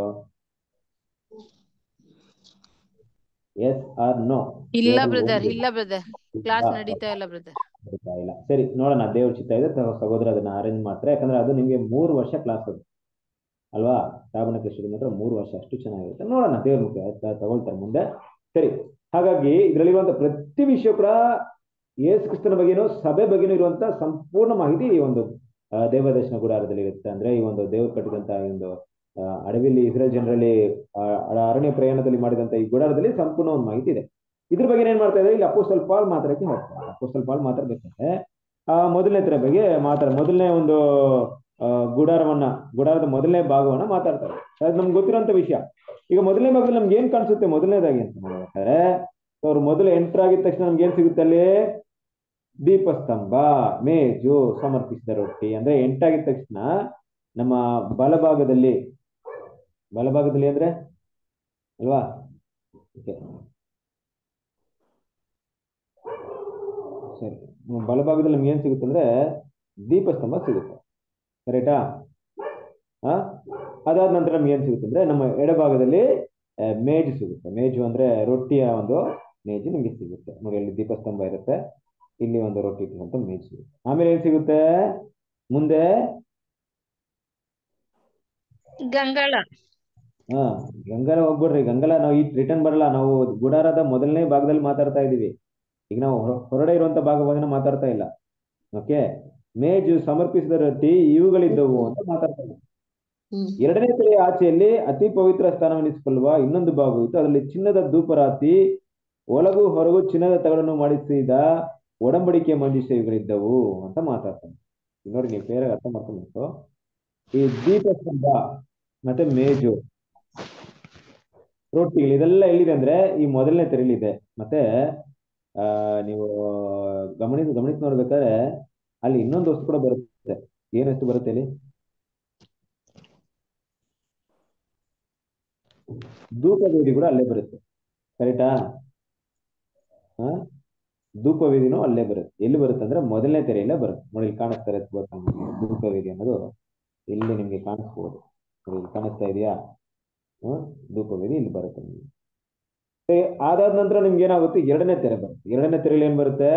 ಎಸ್ ಆರ್ ನೋ ಇಲ್ಲ ಬ್ರದರ್ ಇಲ್ಲ ಬ್ರದರ್ ಕ್ಲಾಸ್ ನಡೀತಾ ಇಲ್ಲ ಬ್ರದರ್ ನಡೀತಾ ಇಲ್ಲ ಸರಿ ನೋಡೋಣ ದೇವ್ರ ಚಿತ್ತ ಇದೆ ತ- ಸಹೋದರ ಅದನ್ನ ಅರೇಂಜ್ ಮಾಡ್ತಾರೆ ಯಾಕಂದ್ರೆ ಅದು ನಿಮಗೆ ಮೂರು ವರ್ಷ ಕ್ಲಾಸ್ ಅದು ಅಲ್ವಾ ಟ್ಯಾಬನಕಲ್ ಸ್ಟಡಿ ಮಾತ್ರ ಮೂರು ವರ್ಷ ಅಷ್ಟು ಚೆನ್ನಾಗಿರುತ್ತೆ ನೋಡೋಣ ದೇವ್ರ ಮುಖ ತ- ತಗೊಳ್ತಾರೆ ಮುಂದೆ ಸರಿ ಹಾಗಾಗಿ ಇದರಲ್ಲಿರುವಂತ ಪ್ರತಿ ವಿಷಯ ಕೂಡ ಯೇಸು ಕ್ರಿಸ್ತನ ಬಗ್ಗೆನೂ ಸಭೆ ಬಗ್ಗೆನೂ ಇರುವಂತ ಸಂಪೂರ್ಣ ಮಾಹಿತಿ ಈ ಒಂದು ಆ, ದೇವದರ್ಶನ ಗುಡಾರದಲ್ಲಿ ಇರುತ್ತೆ ಅಂದ್ರೆ ಈ ಒಂದು ದೇವರು ಕಟ್ಟಿದಂತ ಈ ಒಂದು ಆ, ಅಡವಿಲಿ ಇಸ್ರೇಲ್ ಜನರಲ್ಲಿ ಆ, ಅರ- ಅರಣ್ಯ ಪ್ರಯಾಣದಲ್ಲಿ ಮಾಡಿದಂತ ಈ ಗುಡಾರದಲ್ಲಿ ಸಂಪೂರ್ಣ ಒಂದು ಮಾಹಿತಿ ಇದೆ ಇದ್ರ ಬಗ್ಗೆ ಏನ್ ಮಾಡ್ತಾ ಇದ್ದಾರೆ ಇಲ್ಲಿ ಅಪೋಸ್ತಲ್ ಪಾಲ್ ಮಾತಾಡಕ್ಕೆ ಹೋಗ್ತಾರೆ ಅಪೋಸ್ತಲ್ ಪಾಲ್ ಮಾತಾಡ್ಬೇಕಾದ್ರೆ ಆ ಮೊದಲನೇ ತರ ಬಗ್ಗೆ ಮಾತಾಡ ಮೊದಲನೇ ಒಂದು ಆ, ಗುಡಾರವನ್ನ ಗುಡಾರದ ಮೊದಲನೇ ಭಾಗವನ್ನ ಮಾತಾಡ್ತಾರೆ ಅದು ನಮ್ಗೆ ಗೊತ್ತಿರೋಂಥ ವಿಷಯ ಈಗ ಮೊದಲನೇ ಭಾಗದಲ್ಲಿ ನಮ್ಗೆ ಏನ್ ಕಾಣಿಸುತ್ತೆ ಮೊದಲನೇದಾಗಿ ಅಂತ ನೋಡ್ಬೇಕಾದ್ರೆ ಅವ್ರು ಮೊದಲು ಎಂಟರ್ ಆಗಿದ ತಕ್ಷಣ ನಮ್ಗೆ ಏನ್ ಸಿಗುತ್ತೆ ಅಲ್ಲಿ ದೀಪಸ್ತಂಭ ಮೇಜು ಸಮರ್ಪಿಸಿದ ರೊಟ್ಟಿ ಅಂದ್ರೆ ಎಂಟಾಗಿದ ತಕ್ಷಣ ನಮ್ಮ ಬಲಭಾಗದಲ್ಲಿ ಬಲಭಾಗದಲ್ಲಿ ಅಂದ್ರೆ ಅಲ್ವಾ Okay. ಸರಿ ಹ್ಮ್, ಬಲಭಾಗದಲ್ಲಿ ನಮ್ಗೆ ಏನ್ ಸಿಗುತ್ತೆ ಅಂದ್ರೆ ದೀಪಸ್ತಂಭ ಸಿಗುತ್ತೆ ಕರೆಕ್ಟಾ ಹಾ ಅದಾದ ನಂತರ ನಮ್ಗೆ ಏನ್ ಸಿಗುತ್ತೆ ಅಂದ್ರೆ ನಮ್ಮ ಎಡಭಾಗದಲ್ಲಿ ಆ, ಮೇಜು ಸಿಗುತ್ತೆ ಮೇಜು ಅಂದ್ರೆ ರೊಟ್ಟಿಯ ಒಂದು ಮೇಜು ನಿಮ್ಗೆ ಸಿಗುತ್ತೆ ನೋಡಿ ಅಲ್ಲಿ ದೀಪಸ್ತಂಭ ಇರುತ್ತೆ ಇಲ್ಲಿ ಒಂದು ರೊಟ್ಟಿ ಇಟ್ಟಿರುವಂತ ಮೇಜು ಸಿಗುತ್ತೆ ಆಮೇಲೆ ಏನ್ ಸಿಗುತ್ತೆ ಮುಂದೆ ಗಂಗಾಳ ಹಾ ಗಂಗಾಲ ಹೋಗ್ಬಿಡ್ರಿ ಗಂಗಾಲ ನಾವು ಈ ರಿಟರ್ನ್ ಬರಲ್ಲ ನಾವು ಗುಡಾರದ ಮೊದಲನೇ ಭಾಗದಲ್ಲಿ ಮಾತಾಡ್ತಾ ಇದೀವಿ ಈಗ ನಾವು ಹೊರ- ಹೊರಗಡೆ ಇರುವಂತ ಭಾಗವನ್ನ ಮಾತಾಡ್ತಾ ಇಲ್ಲ ಓಕೆ ಮೇಜು ಸಮರ್ಪಿಸಿದ ರೊಟ್ಟಿ ಇವುಗಳಿದ್ದವು ಅಂತ ಮಾತಾಡ್ತಾ ಇದ್ದೀವಿ ಹ್ಮ್ ಎರಡನೇ ತಲೆಯ ಆಚೆಯಲ್ಲಿ ಅತಿ ಪವಿತ್ರ ಸ್ಥಾನವೆನಿಸಿಕೊಳ್ಳುವ ಇನ್ನೊಂದು ಭಾಗವಿತ್ತು ಅದರಲ್ಲಿ ಚಿನ್ನದ ಧೂಪರಾತಿ ಒಳಗು ಹೊರಗು ಚಿನ್ನದ ತಗಡನ್ನು ಮಾಡಿಸಿದ ಒಡಂಬಡಿಕೆ ಮಂಜೂಷೆಗಳಿದ್ದವು ಅಂತ ಮಾತಾಡ್ತಾನೆ ಈಗ ನೋಡಿ ನೀವು ಕ್ಲಿಯರ್ ಅರ್ಥ ಮಾಡ್ಕೊಬೇಕು ಈ ದೀಪಸ್ತಂಭ ಮತ್ತೆ ಮೇಜು ರೊಟ್ಟಿಗಳು ಇದೆಲ್ಲ ಎಲ್ಲಿದೆ ಅಂದ್ರೆ ಈ ಮೊದಲನೇ ತೆರೆಯಲ್ಲಿದೆ ಮತ್ತೆ ಆ ನೀವು ಗಮನಿಸಿ ಗಮನಿಸಿ ನೋಡ್ಬೇಕಾದ್ರೆ ಅಲ್ಲಿ ಇನ್ನೊಂದು ವಸ್ತು ಕೂಡ ಬರುತ್ತೆ ಏನ್ ವಸ್ತು ಬರುತ್ತೆ ಇಲ್ಲಿ ಧೂಪವೇದಿ ಕೂಡ ಅಲ್ಲೇ ಬರುತ್ತೆ ಕರೆಕ್ಟಾ ಹಾ ಧೂಪವೇದಿನೂ ಅಲ್ಲೇ ಬರುತ್ತೆ ಎಲ್ಲಿ ಬರುತ್ತೆ ಅಂದ್ರೆ ಮೊದಲನೇ ತೆರೆಯಲ್ಲೇ ಬರುತ್ತೆ ನೋಡಿ ಇಲ್ಲಿ ಕಾಣಿಸ್ತಾ ಇರುತ್ತೆ ಗೊತ್ತಾ ನಿಮ್ಗೆ? ಧೂಪವೇದಿ ಅನ್ನೋದು ಇಲ್ಲಿ ನಿಮ್ಗೆ ಕಾಣಿಸ್ಬೋದು ನೋಡಿ ಇಲ್ಲಿ ಕಾಣಿಸ್ತಾ ಇದೆಯಾ ಹ್ಮ್ ಧೂಪವೇದಿ ಇಲ್ಲಿ ಬರುತ್ತೆ ನಿಮ್ಗೆ ಮತ್ತೆ ಅದಾದ ನಂತರ ನಿಮ್ಗೆ ಏನಾಗುತ್ತೆ ಎರಡನೇ ತೆರೆ ಬರುತ್ತೆ ಎರಡನೇ ತೆರೆಯಲ್ಲಿ ಏನ್ ಬರುತ್ತೆ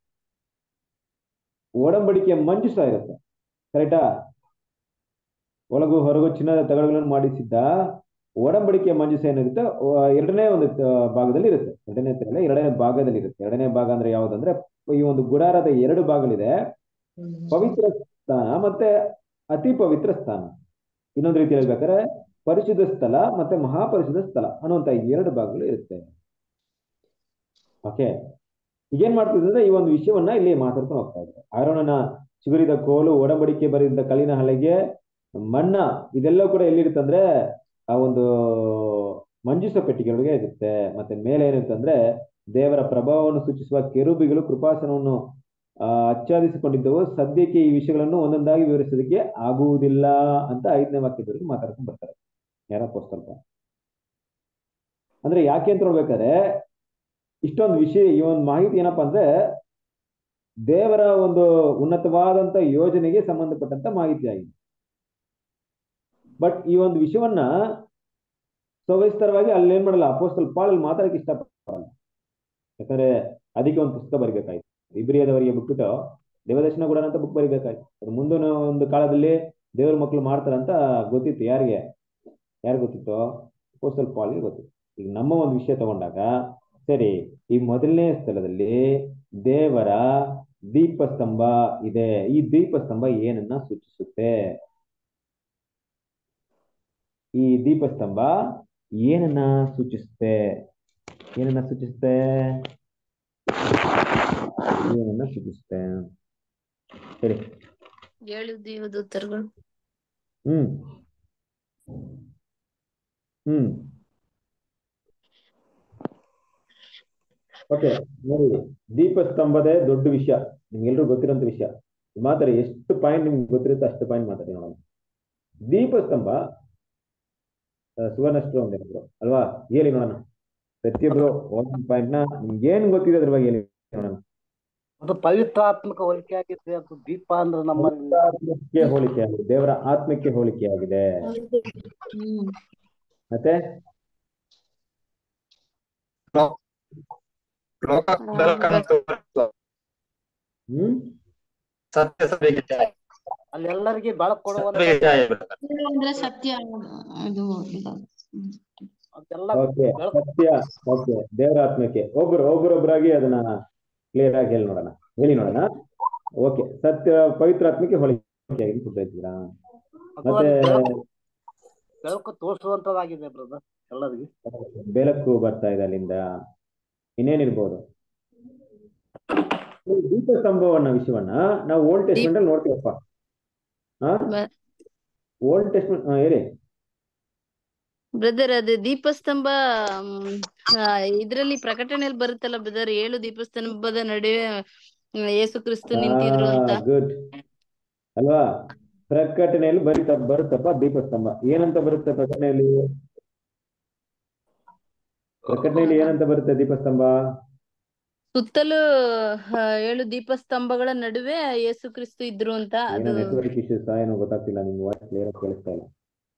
ಒಡಂಬಡಿಕೆಯ ಮಂಜುಷ ಇರುತ್ತೆ ಕರೆಕ್ಟಾ ಒಳಗು ಹೊರಗು ಚಿನ್ನದ ತಗಡುಗಳನ್ನು ಮಾಡಿಸಿದ್ದ ಒಡಂಬಡಿಕೆಯ ಮಂಜುಷ ಏನಿರುತ್ತೆ ಅಹ್ ಎರಡನೇ ಒಂದು ತ- ಭಾಗದಲ್ಲಿ ಇರುತ್ತೆ ಎರಡನೇ ತೆರೆಯಲ್ಲಿ ಎರಡನೇ ಭಾಗದಲ್ಲಿ ಇರುತ್ತೆ ಎರಡನೇ ಭಾಗ ಅಂದ್ರೆ ಯಾವ್ದಂದ್ರೆ ಈ ಒಂದು ಗುಡಾರದ ಎರಡು ಭಾಗಗಳಿದೆ ಪವಿತ್ರ ಸ್ಥಾನ ಮತ್ತೆ ಅತಿ ಪವಿತ್ರ ಸ್ಥಾನ ಇನ್ನೊಂದು ರೀತಿ ಹೇಳ್ಬೇಕಾದ್ರೆ ಪರಿಶುದ್ಧ ಸ್ಥಳ ಮತ್ತೆ ಮಹಾಪರಿಶುದ್ಧ ಸ್ಥಳ ಅನ್ನುವಂತ ಎರಡು ಭಾಗಗಳು ಇರುತ್ತೆ ಓಕೆ ಈಗೇನ್ ಮಾಡ್ತಿದ್ರೆ ಅಂದ್ರೆ ಈ ಒಂದು ವಿಷಯವನ್ನ ಇಲ್ಲಿ ಮಾತಾಡ್ಕೊಂಡು ಹೋಗ್ತಾ ಇದ್ದಾರೆ ಆರೋಣನ ಚಿಗುರಿದ ಕೋಲು ಒಡಂಬಡಿಕೆ ಬರೆದಿದ್ದ ಕಲ್ಲಿನ ಹಲೆಗೆ ಮಣ್ಣ ಇದೆಲ್ಲ ಕೂಡ ಎಲ್ಲಿರುತ್ತೆ ಅಂದ್ರೆ ಆ ಒಂದು ಮಂಜುಷ ಪೆಟ್ಟಿಗೆಗಳಿಗೆ ಇರುತ್ತೆ ಮತ್ತೆ ಮೇಲೆ ಏನಿರುತ್ತೆ ಅಂದ್ರೆ ದೇವರ ಪ್ರಭಾವವನ್ನು ಸೂಚಿಸುವ ಕೆರುಬಿಗಳು ಕೃಪಾಸನವನ್ನು ಆ, ಆಚ್ಛಾದಿಸಿಕೊಂಡಿದ್ದವು ಸದ್ಯಕ್ಕೆ ಈ ವಿಷಯಗಳನ್ನು ಒಂದೊಂದಾಗಿ ವಿವರಿಸೋದಕ್ಕೆ ಆಗುವುದಿಲ್ಲ ಅಂತ ಐದನೇ ವಾಕ್ಯದಲ್ಲಿ ಮಾತಾಡ್ಕೊಂಡು ಬರ್ತಾರೆ ಯಾರಪ್ಪ ಸ್ವಲ್ಪ ಅಂದ್ರೆ ಯಾಕೆ ಅಂತ ನೋಡ್ಬೇಕಾದ್ರೆ ಇಷ್ಟೊಂದು ವಿಷಯ ಈ ಒಂದು ಮಾಹಿತಿ ಏನಪ್ಪಾ ಅಂದ್ರೆ ದೇವರ ಒಂದು ಉನ್ನತವಾದಂತ ಯೋಜನೆಗೆ ಸಂಬಂಧಪಟ್ಟಂತ ಮಾಹಿತಿ ಆಗಿದೆ ಬಟ್ ಈ ಒಂದು ವಿಷಯವನ್ನ ಸವಿಸ್ತರವಾಗಿ ಅಲ್ಲಿ ಏನ್ ಮಾಡಲ್ಲ ಅಪೋಸ್ತಲ್ ಪಾಲ್ ಅಲ್ಲಿ ಮಾತಾಡಕ್ಕೆ ಇಷ್ಟಪಡಲ್ಲ ಯಾಕಂದ್ರೆ ಅದಕ್ಕೆ ಒಂದು ಪುಸ್ತಕ ಬರಿಬೇಕಾಯ್ತು ಇಬ್ರಿಯದವರಿಗೆ ಬಿಟ್ಬಿಟ್ಟು ದೇವದರ್ಶನ ಕೂಡ ಅಂತ ಬುಕ್ ಬರಿಬೇಕಾಯ್ತು ಅದು ಮುಂದಿನ ಒಂದು ಕಾಲದಲ್ಲಿ ದೇವ್ರ ಮಕ್ಕಳು ಮಾಡ್ತಾರಂತ ಗೊತ್ತಿತ್ತು ಯಾರಿಗೆ ಯಾರು ಗೊತ್ತಿತ್ತು ಅಪೋಸ್ತಲ್ ಪಾಲ್ಗೆ ಗೊತ್ತಿತ್ತು ಈಗ ನಮ್ಮ ಒಂದು ವಿಷಯ ತಗೊಂಡಾಗ ಸರಿ ಈ ಮೊದಲನೇ ಸ್ಥಳದಲ್ಲಿ ದೇವರ ದೀಪಸ್ತಂಭ ಇದೆ ಈ ದೀಪಸ್ತಂಭ ಏನನ್ನ ಸೂಚಿಸುತ್ತೆ ಈ ದೀಪಸ್ತಂಭ ಏನನ್ನ ಸೂಚಿಸುತ್ತೆ ಏನನ್ನ ಸೂಚಿಸುತ್ತೆ ಏನನ್ನ ಸೂಚಿಸುತ್ತೆ ಸರಿ ಏಳು ದೇವದೂತರುಗಳು ಹ್ಮ್ ಹ್ಮ್ ಓಕೆ ನೋಡಿ ದೀಪಸ್ತಂಭದೇ ದೊಡ್ಡ ವಿಷಯ ನಿಮ್ಗೆಲ್ರಿಗೂ ಗೊತ್ತಿರೋಂಥ ವಿಷಯ ಮಾತಾಡಿ ಎಷ್ಟು ಪಾಯಿಂಟ್ ನಿಮ್ಗೆ ಗೊತ್ತಿರುತ್ತೆ ಅಷ್ಟು ಪಾಯಿಂಟ್ ಮಾತಾಡಿ ನೋಡೋಣ ದೀಪಸ್ತಂಭ ಆ, ಸುವರ್ಣಷ್ಟು ಒಂದೇನಿದ್ರು ಅಲ್ವಾ ಹೇಳಿ ನೋಡೋಣ ಪ್ರತಿಯೊಬ್ರು ಒಂದೊಂದು ಪಾಯಿಂಟ್ ನ ನಿಮ್ಗೆ ಏನ್ ಗೊತ್ತಿದೆ ಅದ್ರ ಬಗ್ಗೆ ಹೇಳಿ ನೋಡೋಣ ಅದು ಪವಿತ್ರಾತ್ಮಕ ಹೋಲಿಕೆ ಆಗಿದೆ ಅದು ದೀಪ ಅಂದ್ರೆ ನಮ್ಮ ಆತ್ಮಕ್ಕೆ ಹೋಲಿಕೆ ಆಗಿದೆ ದೇವರ ಆತ್ಮಕ್ಕೆ ಹೋಲಿಕೆ ಆಗಿದೆ ಹ್ಮ್ ಮತ್ತೆ ಲೋಕ ಬೆಳಕನ್ನು ತೋರಿಸುವ ಹ್ಮ್ ಸತ್ಯ ಸಭೆಗೆ ಛಾಯೆ. ಅಲ್ಲಿ ಎಲ್ಲರಿಗೆ ಬೆಳಕು ಕೊಡುವಂತ ಸಭೆಗೆ ಛಾಯೆ ಬೆಳಕು. ಅಂದ್ರೆ ಸತ್ಯ ಅದು ಇದು. ಅದೆಲ್ಲ ಓಕೆ ಬೆಳಕು ಸತ್ಯ ಓಕೆ ದೇವರ ಆತ್ಮಕ್ಕೆ ಒಬ್ರು ಒಬ್ಬರೊಬ್ಬರಾಗಿ ಅದನ್ನ ಕ್ಲಿಯರ್ ಆಗಿ ಹೇಳಿ ನೋಡೋಣ ಹೇಳಿ ನೋಡೋಣ ಓಕೆ ಸತ್ಯ ಪವಿತ್ರ ಆತ್ಮಕ್ಕೆ ಹೋಲಿಕೆ ಆಗಿದೆ ಗೊತ್ತಾಯ್ತೀರಾ ಅದು ಮತ್ತೆ ಅಲ್ಲಿ ಬೆಳಕು ಬೆಳಕು ತೋರಿಸುವಂತದಾಗಿದೆ ಬ್ರದರ್ ಎಲ್ಲರಿಗೆ ಬೆಳಕು ಬರ್ತಾ ಇದೆ ಅಲ್ಲಿಂದ ಇನ್ನೇನಿರ್ಬೋದು ಈ ದೀಪಸ್ತಂಭವನ್ನ ವಿಷಯವನ್ನ ನಾವು ಓಲ್ಡ್ ಟೆಸ್ಟ್ಮೆಂಟ್ ಅಲ್ಲಿ ನೋಡ್ತೀವಪ್ಪ ಹಾ ಬ- ಓಲ್ಡ್ ಟೆಸ್ಟ್ಮೆಂಟ್ ಹೇಳಿ ಬ್ರದರ್ ಅದು ದೀಪಸ್ತಂಭ ಮ್, ಆ, ಇದ್ರಲ್ಲಿ ಪ್ರಕಟಣೆಯಲ್ಲಿ ಬರುತ್ತಲ್ಲ ಬ್ರದರ್ ಏಳು ದೀಪಸ್ತಂಭದ ನಡುವೆ ಮ್, ಯೇಸು ಕ್ರಿಸ್ತು ನಿಂತಿದ್ರು ಅಂತ ಗುಡ್ ಅಲ್ವಾ ಪ್ರಕಟಣೆಯಲ್ಲಿ ಬರೀತ ಬರುತ್ತಪ್ಪ ದೀಪಸ್ತಂಭ ಏನಂತ ಬರುತ್ತೆ ಪ್ರಕಟಣೆಯಲ್ಲಿ ಪ್ರಕಟಣೆಯಲ್ಲಿ ಏನಂತ ಬರುತ್ತೆ ದೀಪಸ್ತಂಭ ಸುತ್ತಲೂ ಆ, ಏಳು ದೀಪಸ್ತಂಭಗಳ ನಡುವೆ ಯೇಸು ಕ್ರಿಸ್ತು ಇದ್ರು ಅಂತ ಏನೋ ಅದು ನೆಟ್ವರ್ಕ್ ಇಶ್ಯೂಸ್ ಏನೋ ಗೊತ್ತಾಗ್ತಿಲ್ಲ ನಿಮ್ ವಾಯ್ಸ್ ಕ್ಲಿಯರ್ ಆಗಿ ಕೇಳಿಸ್ತಾ ಇಲ್ಲ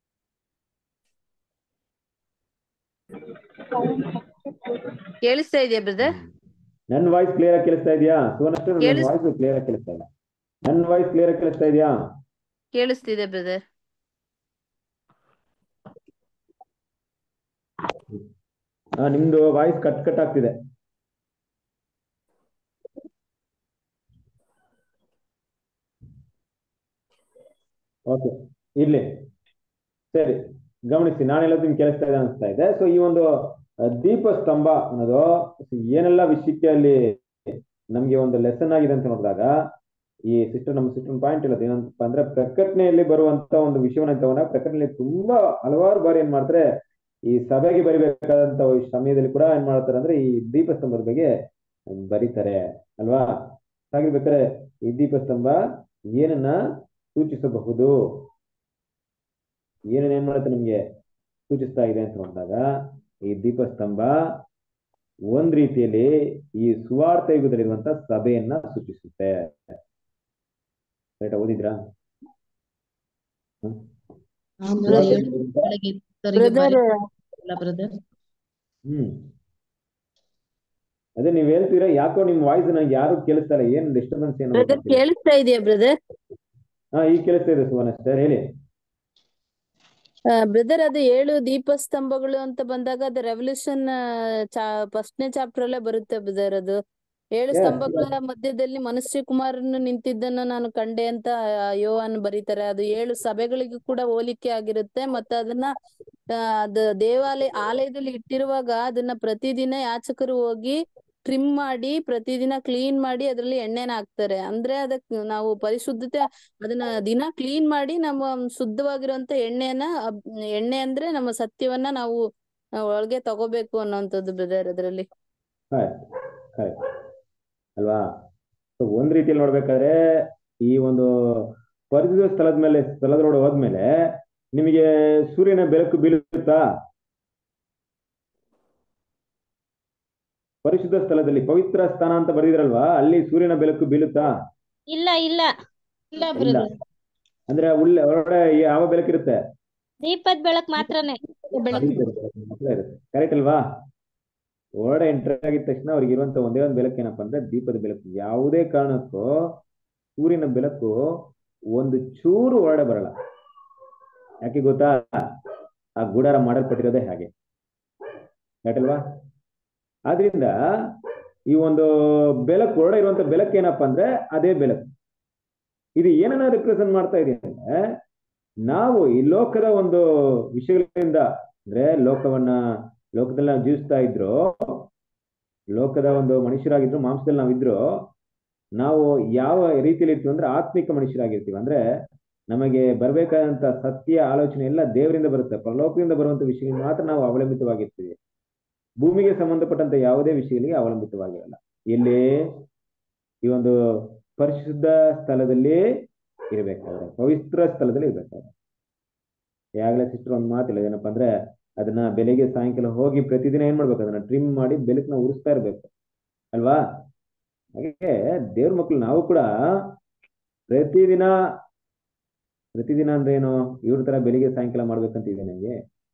ಕೇಳಿಸ್ತಾ ಇದೆಯಾ ಬ್ರದರ್ ನನ್ನ ವಾಯ್ಸ್ ಕ್ಲಿಯರ್ ಆಗಿ ಕೇಳಿಸ್ತಾ ಇದೆಯಾ ಸುವರ್ಣಷ್ಟು ನನ್ನ ಕೇಳಿಸ್- ವಾಯ್ಸ್ ಕ್ಲಿಯರ್ ಆಗಿ ಕೇಳಿಸ್ತಾ ಇಲ್ಲ ನನ್ನ ವಾಯ್ಸ್ ಕ್ಲಿಯರ್ ಆಗಿ ಕೇಳಿಸ್ತಾ ಇದೆಯಾ ಕೇಳಿಸ್ತಿದೆ ಬ್ರದರ್ ಹಾ ನಿಮ್ದು ವಾಯ್ಸ್ ಕಟ್ ಕಟ್ ಆಗ್ತಿದೆ ಓಕೆ ಇರ್ಲಿ ಸರಿ ಗಮನಿಸಿ ನಾನೆಲ್ಲದು ನಿಮ್ಗೆ ಕೇಳಿಸ್ತಾ ಇದೆ ಅನಿಸ್ತಾ ಇದೆ ಸೊ ಈ ಒಂದು ಆ, ದೀಪಸ್ತಂಭ ಅನ್ನೋದು ಏನೆಲ್ಲ ವಿಷಯಕ್ಕೆ ಅಲ್ಲಿ ನಮ್ಗೆ ಒಂದು ಲೆಸನ್ ಆಗಿದೆ ಅಂತ ನೋಡಿದಾಗ ಈ ಸಿಸ್ಟರ್ ನಮ್ಮ ಸಿಸ್ಟರ್ ಪಾಯಿಂಟ್ ಇರೋದು ಏನಂತಪ್ಪ ಅಂದ್ರೆ ಪ್ರಕಟಣೆಯಲ್ಲಿ ಬರುವಂತ ಒಂದು ವಿಷಯವನ್ನ ತಗೊಂಡಾಗ ಪ್ರಕಟಣೆಯಲ್ಲಿ ತುಂಬಾ ಹಲವಾರು ಬಾರಿ ಏನ್ ಮಾಡ್ತಾರೆ ಈ ಸಭೆಗೆ ಬರಿಬೇಕಾದಂತ ಈ ಸಮಯದಲ್ಲಿ ಕೂಡ ಏನ್ ಮಾಡ್ತಾರೆ ಅಂದ್ರೆ ಈ ದೀಪಸ್ತಂಭದ ಬಗ್ಗೆ ಬರೀತಾರೆ ಅಲ್ವಾ ಹಾಗಿರ್ಬೇಕಾದ್ರೆ ಈ ದೀಪಸ್ತಂಭ ಏನನ್ನ ಸೂಚಿಸಬಹುದು ಏನನ್ನ ಏನ್ ಮಾಡುತ್ತೆ ನಮ್ಗೆ ಸೂಚಿಸ್ತಾ ಇದೆ ಅಂತ ನೋಡಿದಾಗ ಈ ದೀಪಸ್ತಂಭ ಒಂದ್ ರೀತಿಯಲ್ಲಿ ಈ ಸುವಾರ್ಥ ಯುಗದಲ್ಲಿರುವಂತ ಸಭೆಯನ್ನ ಸೂಚಿಸುತ್ತೆ ಕರೆಕ್ಟಾ ಓದಿದ್ರಾ ಆ brother ಏಳು ದಿನಗಳಿಗೆ ಇದ್ದವರಿಗೆ ಬ್ರದರ್ ಬರೆದಿಲ್ಲ brother. ಹ್ಮ್ ಅದೇ ನೀವ್ ಹೇಳ್ತೀರಾ ಯಾಕೋ ನಿಮ್ ವಾಯ್ಸ್ ನನಗೆ ಯಾರು ಕೇಳಿಸ್ತಾ ಇಲ್ಲ ಏನ್ ಡಿಸ್ಟರ್ಬೆನ್ಸ್ ಏನು ಬ್ರದರ್ ಗೊತ್ತಾಗ್ತಿಲ್ಲ. ಕೇಳಿಸ್ತಾ ಇದೆಯಾ ಬ್ರದರ್ ಹಾ ಈಗ ಕೇಳಿಸ್ತಾ ಇದೆ ಸುವರ್ಣ ಸರ್ ಹೇಳಿ ಬ್ರದರ್ ಅದು ಏಳು ದೀಪಸ್ತಂಭಗಳು ಅಂತ ಬಂದಾಗ ಅದು ರೆವಲ್ಯೂಷನ್ ಚಾ ಫಸ್ಟ್ನೇ ಚಾಪ್ಟರ್ ಅಲ್ಲೇ ಬರುತ್ತೆ ಬ್ರದರ್ ಅದು ಏಳು Yes, ಸ್ತಂಭಗಳ ಮಧ್ಯದಲ್ಲಿ ಮನುಷ್ಯ ಕುಮಾರನು ನಿಂತಿದ್ದನ್ನು ನಾನು ಕಂಡೆ ಅಂತ ಆ, ಯೋಹಾನ್ ಬರೀತಾರೆ ಅದು ಏಳು ಸಭೆಗಳಿಗೂ ಕೂಡ ಹೋಲಿಕೆ ಆಗಿರುತ್ತೆ ಮತ್ತೆ ಅದನ್ನ ಆ, ಅದು ದೇವಾಲಯ ಆಲಯದಲ್ಲಿ ಇಟ್ಟಿರುವಾಗ ಅದನ್ನ ಪ್ರತಿದಿನ ಯಾಚಕರು ಹೋಗಿ ಟ್ರಿಮ್ ಮಾಡಿ ಪ್ರತಿದಿನ ಕ್ಲೀನ್ ಮಾಡಿ ಅದ್ರಲ್ಲಿ ಎಣ್ಣೆನ ಹಾಕ್ತಾರೆ ಅಂದ್ರೆ ಅದಕ್ ನಾವು ಪರಿಶುದ್ಧತೆ ಅದನ್ನ ದಿನ ಕ್ಲೀನ್ ಮಾಡಿ ನಮ್ಮ ಶುದ್ಧವಾಗಿರುವಂತ ಎಣ್ಣೆನ ಅಬ್- ಎಣ್ಣೆ ಅಂದ್ರೆ ನಮ್ಮ ಸತ್ಯವನ್ನ ನಾವು ಆ, ಒಳಗೆ ತಗೋಬೇಕು ಅನ್ನೋಂಥದ್ದು ಬ್ರದರ್ ಅದ್ರಲ್ಲಿ ಹಾಯ್ ಹಾಯ್ ಅಲ್ವಾ ಸೊ ಒಂದ್ ರೀತಿಯಲ್ಲಿ ನೋಡ್ಬೇಕಾದ್ರೆ ಈ ಒಂದು ಪರಿಚಿತ ಸ್ಥಳದ ಮೇಲೆ ಸ್ಥಳದೊಳಗೆ ಹೋದ್ಮೇಲೆ ನಿಮಗೆ ಸೂರ್ಯನ ಬೆಳಕು ಬೀಳುತ್ತಾ ಪರಿಶುದ್ಧ ಸ್ಥಳದಲ್ಲಿ ಪವಿತ್ರ ಸ್ಥಾನ ಅಂತ ಬರೆದಿರಲ್ವಾ ಅಲ್ಲಿ ಸೂರ್ಯನ ಬೆಳಕು ಬೀಳುತ್ತಾ ಇಲ್ಲ ಇಲ್ಲ ಇಲ್ಲ ಇಲ್ಲ ಬ್ರದರ್ ಅಂದ್ರೆ ಉಳ್ಳೆ ಹೊರಗಡೆ ಯಾವ ಬೆಳಕಿರುತ್ತೆ ದೀಪದ ಬೆಳಕ್ ಮಾತ್ರನೇ ಬೆಳಕು ಕರೆಕ್ಟ್ ಅಲ್ವಾ ಹೊರಗಡೆ ಎಂಟರ್ ಆಗಿದ ತಕ್ಷಣ ಅವ್ರಿಗೆ ಇರುವಂತ ಒಂದೇ ಒಂದು ಬೆಳಕು ಏನಪ್ಪಾ ಅಂದ್ರೆ ದೀಪದ ಬೆಳಕು ಯಾವುದೇ ಕಾರಣಕ್ಕೂ ಸೂರ್ಯನ ಬೆಳಕು ಒಂದು ಚೂರು ಹೊರಗಡೆ ಬರಲ್ಲ ಯಾಕೆ ಗೊತ್ತಾ ಆ ಗುಡಾರ ಮಾಡಲ್ಪಟ್ಟಿರೋದೇ ಹಾಗೆ ಯಾಕಲ್ವಾ ಆದ್ರಿಂದ ಈ ಒಂದು ಬೆಳಕು ಹೊರಗಡೆ ಇರುವಂತ ಬೆಳಕು ಏನಪ್ಪಾ ಅಂದ್ರೆ ಅದೇ ಬೆಳಕು ಇದು ಏನನ್ನ ರಿಪ್ರೆಸೆಂಟ್ ಮಾಡ್ತಾ ಇದೆ ಅಂದ್ರೆ ನಾವು ಈ ಲೋಕದ ಒಂದು ವಿಷಯಗಳಿಂದ ಅಂದ್ರೆ ಲೋಕವನ್ನ ಲೋಕದಲ್ಲಿ ನಾವು ಜೀವಿಸ್ತಾ ಇದ್ರು ಲೋಕದ ಒಂದು ಮನುಷ್ಯರಾಗಿದ್ರು ಮಾಂಸದಲ್ಲಿ ನಾವಿದ್ರು ನಾವು ಯಾವ ರೀತಿಯಲ್ಲಿ ಇರ್ತೀವಿ ಅಂದ್ರೆ ಆತ್ಮಿಕ ಮನುಷ್ಯರಾಗಿರ್ತೀವಿ ಅಂದ್ರೆ ನಮಗೆ ಬರಬೇಕಾದಂತ ಸತ್ಯ ಆಲೋಚನೆ ಎಲ್ಲ ದೇವರಿಂದ ಬರುತ್ತೆ ಪರಲೋಕದಿಂದ ಬರುವಂತ ವಿಷಯಗಳಿಗೆ ಮಾತ್ರ ನಾವು ಅವಲಂಬಿತವಾಗಿರ್ತೀವಿ ಭೂಮಿಗೆ ಸಂಬಂಧಪಟ್ಟಂತ ಯಾವುದೇ ವಿಷಯಗಳಿಗೆ ಅವಲಂಬಿತವಾಗಿರಲ್ಲ ಎಲ್ಲಿ ಈ ಒಂದು ಪರಿಶುದ್ಧ ಸ್ಥಳದಲ್ಲಿ ಇರಬೇಕಾದ್ರೆ ಪವಿತ್ರ ಸ್ಥಳದಲ್ಲಿ ಇರ್ಬೇಕಾದ್ರೆ ಯಾಗಲೇ ಸಿಸ್ಟರ್ ಒಂದು ಮಾತಿಲ್ಲ ಏನಪ್ಪಾ ಅಂದ್ರೆ ಅದನ್ನ ಬೆಳಿಗ್ಗೆ ಸಾಯಂಕಾಲ ಹೋಗಿ ಪ್ರತಿದಿನ ಏನ್ ಮಾಡ್ಬೇಕು ಅದನ್ನ ಟ್ರಿಮ್ ಮಾಡಿ ಬೆಳಕನ್ನ ಉರಿಸ್ತಾ ಇರ್ಬೇಕು ಅಲ್ವಾ ಹಾಗೆ ದೇವ್ರ ಮಕ್ಳು ನಾವು ಕೂಡ ಪ್ರತಿದಿನ ಪ್ರತಿದಿನ ಅಂದ್ರೆ ಏನು ಇವ್ರ ತರ ಬೆಳಿಗ್ಗೆ ಸಾಯಂಕಾಲ ಮಾಡ್ಬೇಕಂತ ಇದೆ ನನಗೆ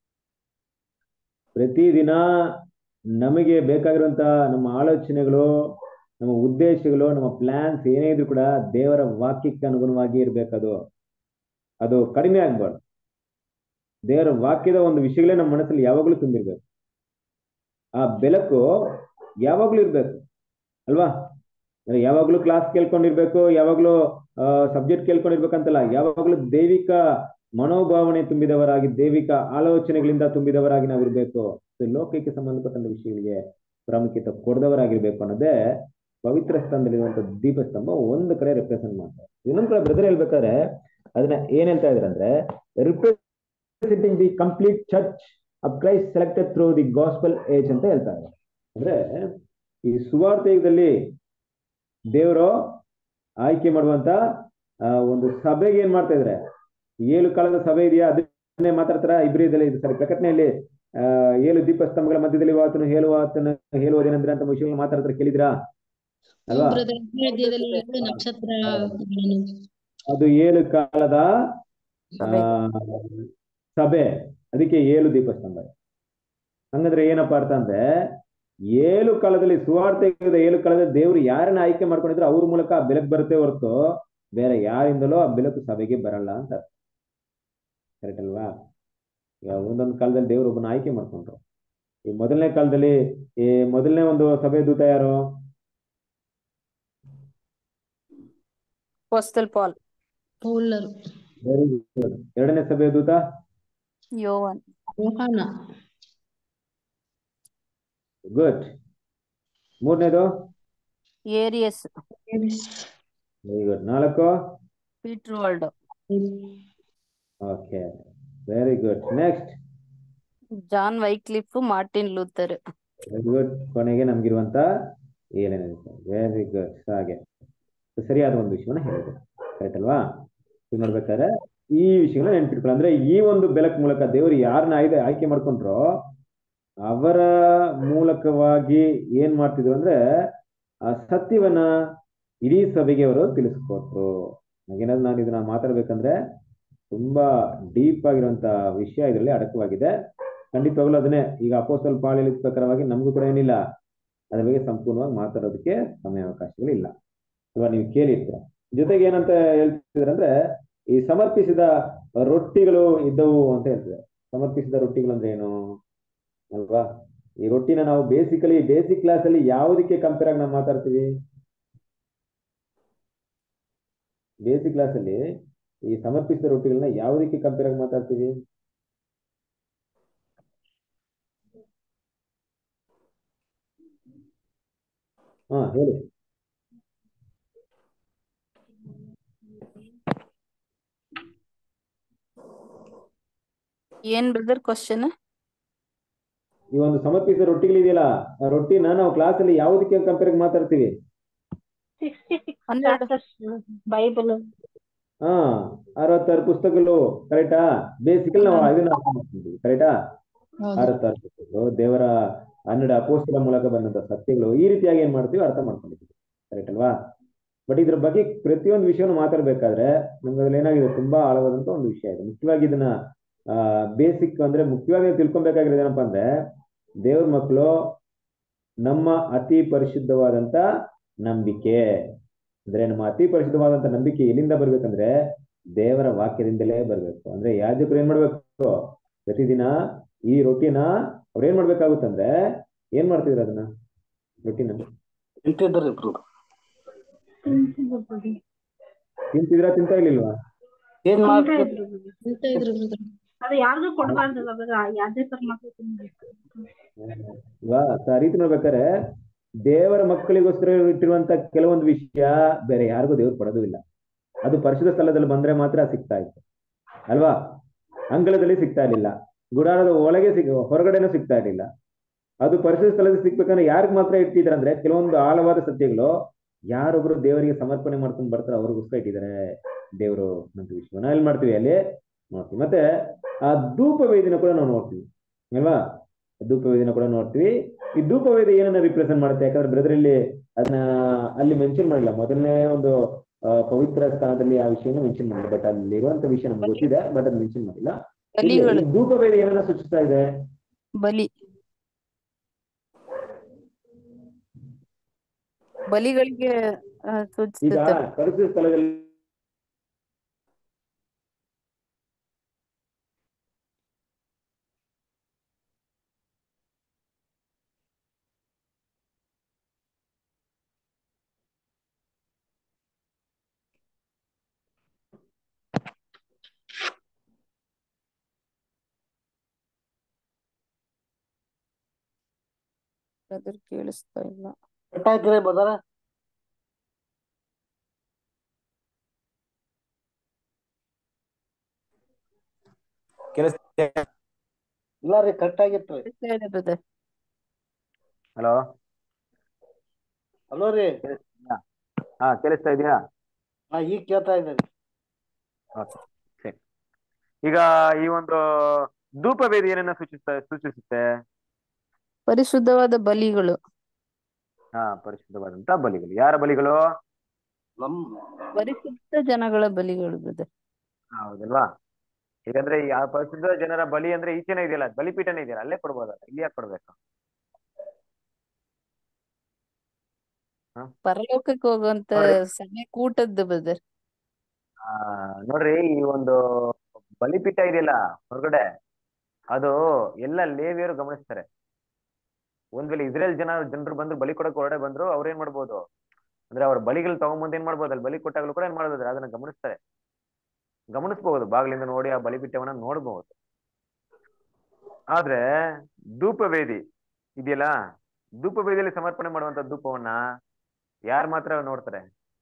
ಪ್ರತಿದಿನ ನಮಗೆ ಬೇಕಾಗಿರುವಂತ ನಮ್ಮ ಆಲೋಚನೆಗಳು ನಮ್ಮ ಉದ್ದೇಶಗಳು ನಮ್ಮ ಪ್ಲಾನ್ಸ್ ಏನೇ ಇದ್ರು ಕೂಡ ದೇವರ ವಾಕ್ಯಕ್ಕೆ ಅನುಗುಣವಾಗಿ ಇರ್ಬೇಕದು ಅದು ಕಡಿಮೆ ಆಗ್ಬಾರ್ದು ದೇವರ ವಾಕ್ಯದ ಒಂದು ವಿಷಯಗಳೇ ನಮ್ಮ ಮನಸ್ಸಲ್ಲಿ ಯಾವಾಗಲೂ ತುಂಬಿರ್ಬೇಕು ಆ ಬೆಳಕು ಯಾವಾಗ್ಲೂ ಇರ್ಬೇಕು ಅಲ್ವಾ ಅಂದ್ರೆ ಯಾವಾಗ್ಲೂ ಕ್ಲಾಸ್ ಕೇಳ್ಕೊಂಡಿರ್ಬೇಕು ಯಾವಾಗ್ಲೂ ಸಬ್ಜೆಕ್ಟ್ ಕೇಳ್ಕೊಂಡಿರ್ಬೇಕಂತಲ್ಲ ಯಾವಾಗ್ಲೂ ದೈವಿಕ ಮನೋಭಾವನೆ ತುಂಬಿದವರಾಗಿ ದೈವಿಕ ಆಲೋಚನೆಗಳಿಂದ ತುಂಬಿದವರಾಗಿ ನಾವಿರ್ಬೇಕು ಲೋಕಕ್ಕೆ ಸಂಬಂಧಪಟ್ಟಂತ ವಿಷಯಗಳಿಗೆ ಪ್ರಾಮುಖ್ಯತೆ ಕೊಡದವರಾಗಿರ್ಬೇಕು ಅನ್ನೋದೇ ಪವಿತ್ರ ಸ್ಥಾನದಲ್ಲಿರುವಂತ ದೀಪಸ್ತಂಭ ಒಂದು ಕಡೆ ರೆಪ್ರೆಸೆಂಟ್ ಮಾಡ್ತಾರೆ ಇನ್ನೊಂದ್ ಕಡೆ ಬ್ರದರ್ ಹೇಳ್ಬೇಕಾದ್ರೆ ಅದನ್ನ ಏನ್ ಹೇಳ್ತಾ ಇದಾರೆ ಅಂದ್ರೆ representing the complete church of Christ selected through the gospel age ಅಂತ ಹೇಳ್ತಾ ಇದ್ದಾರೆ ಅಂದ್ರೆ ಈ ಸುವಾರ್ಥ ಯುಗದಲ್ಲಿ ದೇವರು ಆಯ್ಕೆ ಮಾಡುವಂತ ಆ, ಒಂದು ಸಭೆಗೆ ಏನ್ ಮಾಡ್ತಾ ಇದ್ರೆ ಏಳು ಕಾಲದ ಸಭೆ ಇದೆಯಾ ಅದನ್ನೇ ಮಾತಾಡ್ತಾರ ಇಬ್ರಿದಲ್ಲಿ ಇದು ಸರಿ ಪ್ರಕಟಣೆಯಲ್ಲಿ ಆ ಏಳು ದೀಪಸ್ತಂಭಗಳ ಮಧ್ಯದಲ್ಲಿ ಆತನು ಹೇಳುವ ಆತನ ಹೇಳುವುದೇನಂದ್ರೆ ಅಂತ ವಿಷಯಗಳನ್ನ ಮಾತಾಡ್ತಾರೆ ಕೇಳಿದ್ರಾ ಅಲ್ವಾ ಬ್ರದರ್ ಹೃದಯದಲ್ಲಿ ಏಳು ನಕ್ಷತ್ರಗಳನ್ನು ಅದು ಏಳು ಕಾಲದ ಆ, ಸಭೆ. ಸಭೆ ಅದಕ್ಕೆ ಏಳು ದೀಪಸ್ತಂಭ ಹಂಗಂದ್ರೆ ಏನಪ್ಪಾ ಅರ್ಥ ಅಂದ್ರೆ ಏಳು ಕಾಲದಲ್ಲಿ ಸುವಾರ್ತೆದ ಏಳು ಕಾಲದಲ್ಲಿ ದೇವರು ಯಾರನ್ನ ಆಯ್ಕೆ ಮಾಡ್ಕೊಂಡಿದ್ರೆ ಅವ್ರ ಮೂಲಕ ಆ ಬೆಳಕು ಬರುತ್ತೆ ಹೊರತು ಬೇರೆ ಯಾರಿಂದಲೂ ಆ ಬೆಳಕು ಸಭೆಗೆ ಬರಲ್ಲ ಅಂತ ಕರೆಕ್ಟ್ ಅಲ್ವಾ ಈಗ ಒಂದೊಂದು ಕಾಲದಲ್ಲಿ ದೇವರು ಒಬ್ಬನ ಆಯ್ಕೆ ಮಾಡ್ಕೊಂಡ್ರು ಈ ಮೊದಲನೇ ಕಾಲದಲ್ಲಿ ಈ ಮೊದಲನೇ ಒಂದು ಸಭೆ ದೂತ ಯಾರು ಪೋಸ್ಟಲ್ ಪಾಲ್ ಪೌಲರು Very good. ಎರಡನೇ ಸಭೆ ದೂತ ಯೋವನ್ ಯೋಹಾನ ಗುಡ್ ಮೂರನೇದು ಏರಿಯಸ್ ವೆರಿ ಗುಡ್ ನಾಲ್ಕು Peter Waldo okay very good next John Wycliffe Martin Luther very good ಕೊನೆಗೆ ನಮ್ಗಿರುವಂತ ಏಳನೇ ವೆರಿ ಗುಡ್ ಹಾಗೆ ಸರಿಯಾದ ಒಂದು ವಿಷಯವನ್ನ ಹೇಳಿದೆ ಕರೆಕ್ಟ್ ಅಲ್ವಾ ಇದು ನೋಡ್ಬೇಕಾದ್ರೆ ಈ ವಿಷಯಗಳನ್ನ ನೆನ್ಪಿಟ್ಕೊಳ್ಳಿ ಅಂದ್ರೆ ಈ ಒಂದು ಬೆಳಕು ಮೂಲಕ ದೇವರು ಯಾರನ್ನ ಆಯ್ಕೆ ಆಯ್ಕೆ ಮಾಡ್ಕೊಂಡ್ರೋ ಅವರ ಮೂಲಕವಾಗಿ ಏನ್ ಮಾಡ್ತಿದ್ರು ಅಂದ್ರೆ ಆ ಸತ್ಯವನ್ನ ಇಡೀ ಸಭೆಗೆ ಅವರು ತಿಳಿಸ್ಕೊಟ್ರು ಹಾಗೇನಾದ್ರು ನಾನು ಇದನ್ನ ಮಾತಾಡ್ಬೇಕಂದ್ರೆ ತುಂಬಾ ಡೀಪ್ ಆಗಿರುವಂತ ವಿಷಯ ಇದರಲ್ಲಿ ಅಡಕವಾಗಿದೆ ಖಂಡಿತವಾಗ್ಲೂ ಅದನ್ನೇ ಈಗ ಅಪೋಸಲ್ ಪಾಲ್ ಹೇಳಿದ ಪ್ರಕಾರವಾಗಿ ನಮಗೂ ಕೂಡ ಏನಿಲ್ಲ ಅದ್ರ ಬಗ್ಗೆ ಸಂಪೂರ್ಣವಾಗಿ ಮಾತಾಡೋದಕ್ಕೆ ಸಮಯಾವಕಾಶಗಳಿಲ್ಲ ಅಲ್ವಾ ನೀವು ಕೇಳಿರ್ತೀರ ಜೊತೆಗೆ ಏನಂತ ಹೇಳ್ತಿದ್ರೆ ಅಂದ್ರೆ ಈ ಸಮರ್ಪಿಸಿದ ರೊಟ್ಟಿಗಳು ಇದ್ದವು ಅಂತ ಹೇಳ್ತಿದ್ದಾರೆ ಸಮರ್ಪಿಸಿದ ರೊಟ್ಟಿಗಳು ಅಂದ್ರೆ ಏನು ಅಲ್ವಾ ಈ ರೊಟ್ಟಿನ ನಾವು ಬೇಸಿಕಲಿ ಬೇಸಿಕ್ ಕ್ಲಾಸ್ ಅಲ್ಲಿ ಯಾವುದಕ್ಕೆ ಕಂಪೇರ್ ಆಗಿ ನಾವು ಮಾತಾಡ್ತೀವಿ ಬೇಸಿಕ್ ಕ್ಲಾಸ್ ಅಲ್ಲಿ ಈ ಸಮರ್ಪಿಸಿದ ರೊಟ್ಟಿಗಳನ್ನ ಯಾವುದಕ್ಕೆ ಕಂಪೇರ್ ಆಗಿ ಮಾತಾಡ್ತೀವಿ ಹಾ ಹೇಳಿ ಏನ್ ಬ್ರದರ್ ಕ್ವಶನ್ ಈ ಒಂದು ಸಮರ್ಪಿಸಿದ ರೊಟ್ಟಿಗಳಿದೆಯಲ್ಲ ಆ ರೊಟ್ಟಿನ ನಾವು ಕ್ಲಾಸ್ ಅಲ್ಲಿ ಯಾವುದಕ್ಕೆ ಕಂಪೇರ್ ಆಗಿ ಮಾತಾಡ್ತೀವಿ ಸಿಕ್ಸ್ಟಿ ಸಿಕ್ಸ್ ಹನ್ನೆರಡು. ಚಾಪ್ಟರ್ಸ್ ಬೈಬಲ್ ಹಾ ಅರವತ್ತಾರು ಪುಸ್ತಕಗಳು ಕರೆಕ್ಟಾ ಬೇಸಿಕಲ್ ನಾವು ಇದನ್ನ ಅರ್ಥ ಮಾಡ್ಕೊಂತೀವಿ ಕರೆಕ್ಟಾ ಹೌದು ಅರವತ್ತಾರು ಪುಸ್ತಕಗಳು ದೇವರ ಹನ್ನೆರಡು ಅಪೋಸ್ತರ ಮೂಲಕ ಬಂದಂತ ಸತ್ಯಗಳು ಈ ರೀತಿಯಾಗಿ ಏನ್ ಮಾಡ್ತೀವಿ ಅರ್ಥ ಮಾಡ್ಕೊಂಡಿದ್ದೀವಿ ಕರೆಕ್ಟ್ ಅಲ್ವಾ ಬಟ್ ಇದ್ರ ಬಗ್ಗೆ ಪ್ರತಿಯೊಂದು ವಿಷಯವನ್ನು ಮಾತಾಡ್ಬೇಕಾದ್ರೆ ನಮ್ಗೆ ಅದ್ರಲ್ಲಿ ಏನಾಗಿದೆ ತುಂಬಾ ಆಳವಾದಂತ ಒಂದು ವಿಷಯ ಇದೆ ಮುಖ್ಯವಾಗಿ ಇದನ್ನ ಬೇಸಿಕ್ ಅಂದ್ರೆ ಮುಖ್ಯವಾಗಿ ನಾವು ತಿಳ್ಕೊಬೇಕಾಗಿರೋದು ಏನಪ್ಪಾ ಅಂದ್ರೆ ದೇವ್ರ ಮಕ್ಕಳು ನಮ್ಮ ಅತಿ ಪರಿಶುದ್ಧವಾದಂತ ನಂಬಿಕೆ ಅಂದ್ರೆ ನಮ್ಮ ಅತಿ ಪರಿಶುದ್ಧವಾದಂತ ನಂಬಿಕೆ ಎಲ್ಲಿಂದ ಬರ್ಬೇಕಂದ್ರೆ ದೇವರ ವಾಕ್ಯದಿಂದಲೇ ಬರ್ಬೇಕು ಅಂದ್ರೆ ಯಾಜಕರು ಏನ್ ಮಾಡ್ಬೇಕು ಪ್ರತಿದಿನ ಈ ರೊಟ್ಟಿನ ಅವ್ರು ಏನ್ ಮಾಡ್ಬೇಕಾಗುತ್ತಂದ್ರೆ ಏನ್ ಮಾಡ್ತಿದ್ರು ಅದನ್ನ ರೊಟ್ಟಿನ ನಿಂತಿದ್ರಿ ಇಬ್ರು ತಿಂತಿದ್ರಾ ತಿಂತಾ ಇರ್ಲಿಲ್ವಾ ಏನ್ ಮಾಡ್ತಿದ್ರು ಅಂತ ಇದ್ರು brother. ಅದು ಯಾರಿಗೂ ಕೊಡಬಾರ್ದಲ್ಲ ಅವಾಗ ಯಾಜಕರ ಮಕ್ಳು ತಿನ್ಬೇಕು ಇಲ್ವಾ ಸೊ ಆ ರೀತಿ ನೋಡ್ಬೇಕಾದ್ರೆ ದೇವರ ಮಕ್ಕಳಿಗೋಸ್ಕರ ಇಟ್ಟಿರುವಂತ ಕೆಲವೊಂದು ವಿಷಯ ಬೇರೆ ಯಾರಿಗೂ ದೇವ್ರು ಕೊಡೋದು ಇಲ್ಲ ಅದು ಪರಿಶುದ್ಧ ಸ್ಥಳದಲ್ಲಿ ಬಂದ್ರೆ ಮಾತ್ರ ಸಿಗ್ತಾ ಇತ್ತು ಅಲ್ವಾ ಅಂಗಳದಲ್ಲಿ ಸಿಗ್ತಾ ಇರ್ಲಿಲ್ಲ ಗುಡಾರದ ಒಳಗೆ ಸಿಗ್ ಹೊರಗಡೆನೂ ಸಿಗ್ತಾ ಇರ್ಲಿಲ್ಲ ಅದು ಪರಿಶುದ್ಧ ಸ್ಥಳದಲ್ಲಿ ಸಿಗ್ಬೇಕಂದ್ರೆ ಯಾರಿಗ್ ಮಾತ್ರ ಇಟ್ಟಿದ್ದಾರೆ ಅಂದ್ರೆ ಕೆಲವೊಂದು ಆಳವಾದ ಸತ್ಯಗಳು ಯಾರೊಬ್ರು ದೇವರಿಗೆ ಸಮರ್ಪಣೆ ಮಾಡ್ಕೊಂಡು ಬರ್ತಾರೋ ಅವ್ರಿಗೋಸ್ಕರ ಇಟ್ಟಿದ್ದಾರೆ ದೇವರು ಅಂತ ವಿಷಯವನ್ನ ಎಲ್ಲಿ ಮಾಡ್ತೀವಿ ಅಲ್ಲಿ ನೋಡ್ತೀವಿ ಮತ್ತೆ ಆ ಧೂಪ ವೇದಿನ ಕೂಡ ನಾವು ನೋಡ್ತೀವಿ ಅಲ್ವಾ ಧೂಪ ವೇದಿನ ಕೂಡ ನೋಡ್ತೀವಿ ಈ ಧೂಪ ವೇದಿ ಏನನ್ನ ರಿಪ್ರೆಸೆಂಟ್ ಮಾಡುತ್ತೆ ಯಾಕಂದ್ರೆ ಬ್ರದರ್ ಇಲ್ಲಿ ಅದನ್ನ ಅಲ್ಲಿ ಮೆನ್ಷನ್ ಮಾಡಿಲ್ಲ ಮೊದಲನೇ ಒಂದು ಆ, ಪವಿತ್ರ ಸ್ಥಾನದಲ್ಲಿ ಆ ವಿಷಯನ ಮೆನ್ಷನ್ ಮಾಡಿಲ್ಲ ಬಟ್ ಅಲ್ಲಿ ಇರುವಂತ ವಿಷಯ ನಮ್ಗೆ ಗೊತ್ತಿದೆ ಬಟ್ ಅದು ಮೆನ್ಷನ್ ಮಾಡಿಲ್ಲ ಇಲ್ಲಿ ಬಲಿಗಳು ಈ ಧೂಪ ವೇದಿ ಏನನ್ನ ಸೂಚಿಸ್ತಾ ಇದೆ ಬಲಿ ಬಲಿಗಳಿಗೆ ಆ, ಈಗ ಸೂಚಿಸುತ್ತೆ ಪರಿಶುದ್ಧ ಸ್ಥಳದಲ್ಲಿ ಬ್ರದರ್ ಕೇಳಿಸ್ತಾ ಇಲ್ಲ ಕಟ್ಟಾಯ್ತ್ರಿ ಬದರ ಇಲ್ಲ ರೀ ಕಟ್ ಆಗಿತ್ರಿ ಕೇಳಿಸ್ತಾ ಇದೆ ಬ್ರದರ್ ಹಲೋ ಹಲೋ ರೀ ಹಾ ಕೇಳಿಸ್ತಾ ಇದೆಯಾ ಹಾ ಈಗ ಕೇಳ್ತಾ ಇದ್ದೇನೆ ಸರಿ ಈಗ ಈ ಒಂದು ಧೂಪ ವೇದಿ ಏನನ್ನ ಸೂಚಿಸ್ತಾ ಸೂಚಿಸುತ್ತೆ ಪರಿಶುದ್ಧವಾದ ಬಲಿಗಳು ಹಾ ಪರಿಶುದ್ಧವಾದಂತ ಬಲಿಗಳು ಯಾರ ಬಲಿಗಳು ನಮ್ ಪರಿಶುದ್ಧ ಜನಗಳ ಬಲಿಗಳು ಬ್ರದರ್ ಹೌದಲ್ವಾ ಹೀಗಂದ್ರೆ ಈ ಆ ಪರಿಶುದ್ಧ ಜನರ ಬಲಿ ಅಂದ್ರೆ ಈಚೆನೇ ಇದೆಯಲ್ಲ ಬಲಿಪೀಠನೇ ಇದೆಯಲ್ಲ ಅಲ್ಲೇ ಕೊಡ್ಬೋದಲ್ಲ ಇಲ್ಲಿ ಯಾಕೆ ಕೊಡ್ಬೇಕು ಪರಲೋಕಕ್ಕೆ ಹೋಗುವಂತ ನೋಡ್ರಿ. ಸಭೆ ಕೂಟದ್ದು ಬ್ರದರ್ ಆ ನೋಡ್ರಿ ಈ ಒಂದು ಬಲಿಪೀಠ ಇದೆಯಲ್ಲ ಹೊರಗಡೆ ಅದು ಎಲ್ಲ ಲೇವಿಯರು ಗಮನಿಸ್ತಾರೆ ಒಂದ್ ವೇಳೆ ಇಸ್ರೇಲ್ ಜನ ಜನರು ಬಂದ್ರು ಬಲಿ ಕೊಡಕ್ ಹೊರಗಡೆ ಬಂದ್ರು ಅವ್ರ ಏನ್ ಮಾಡ್ಬೋದು ಅಂದ್ರೆ ಅವ್ರ ಬಲಿಗಳು ತಗೊಂಬಂದ್ ಏನ್ ಮಾಡ್ಬೋದು ಅಲ್ಲಿ ಬಲಿ ಕೊಟ್ಟಾಗ್ಲೂ ಕೂಡ ಏನ್ ಮಾಡ್ಬೋದು ಅದನ್ನ ಗಮನಿಸ್ತಾರೆ ಗಮನಿಸಬಹುದು ಬಾಗಿಲಿಂದ ನೋಡಿ ಆ ಬಲಿಪೀಠವನ್ನ ನೋಡ್ಬಹುದು ಆದ್ರೆ ಧೂಪ ವೇದಿ ಇದೆಯಲ್ಲ ಧೂಪ ವೇದಿಯಲ್ಲಿ ಸಮರ್ಪಣೆ ಮಾಡುವಂತ ಧೂಪವನ್ನ ಯಾರು ಮಾತ್ರ ನೋಡ್ತಾರೆ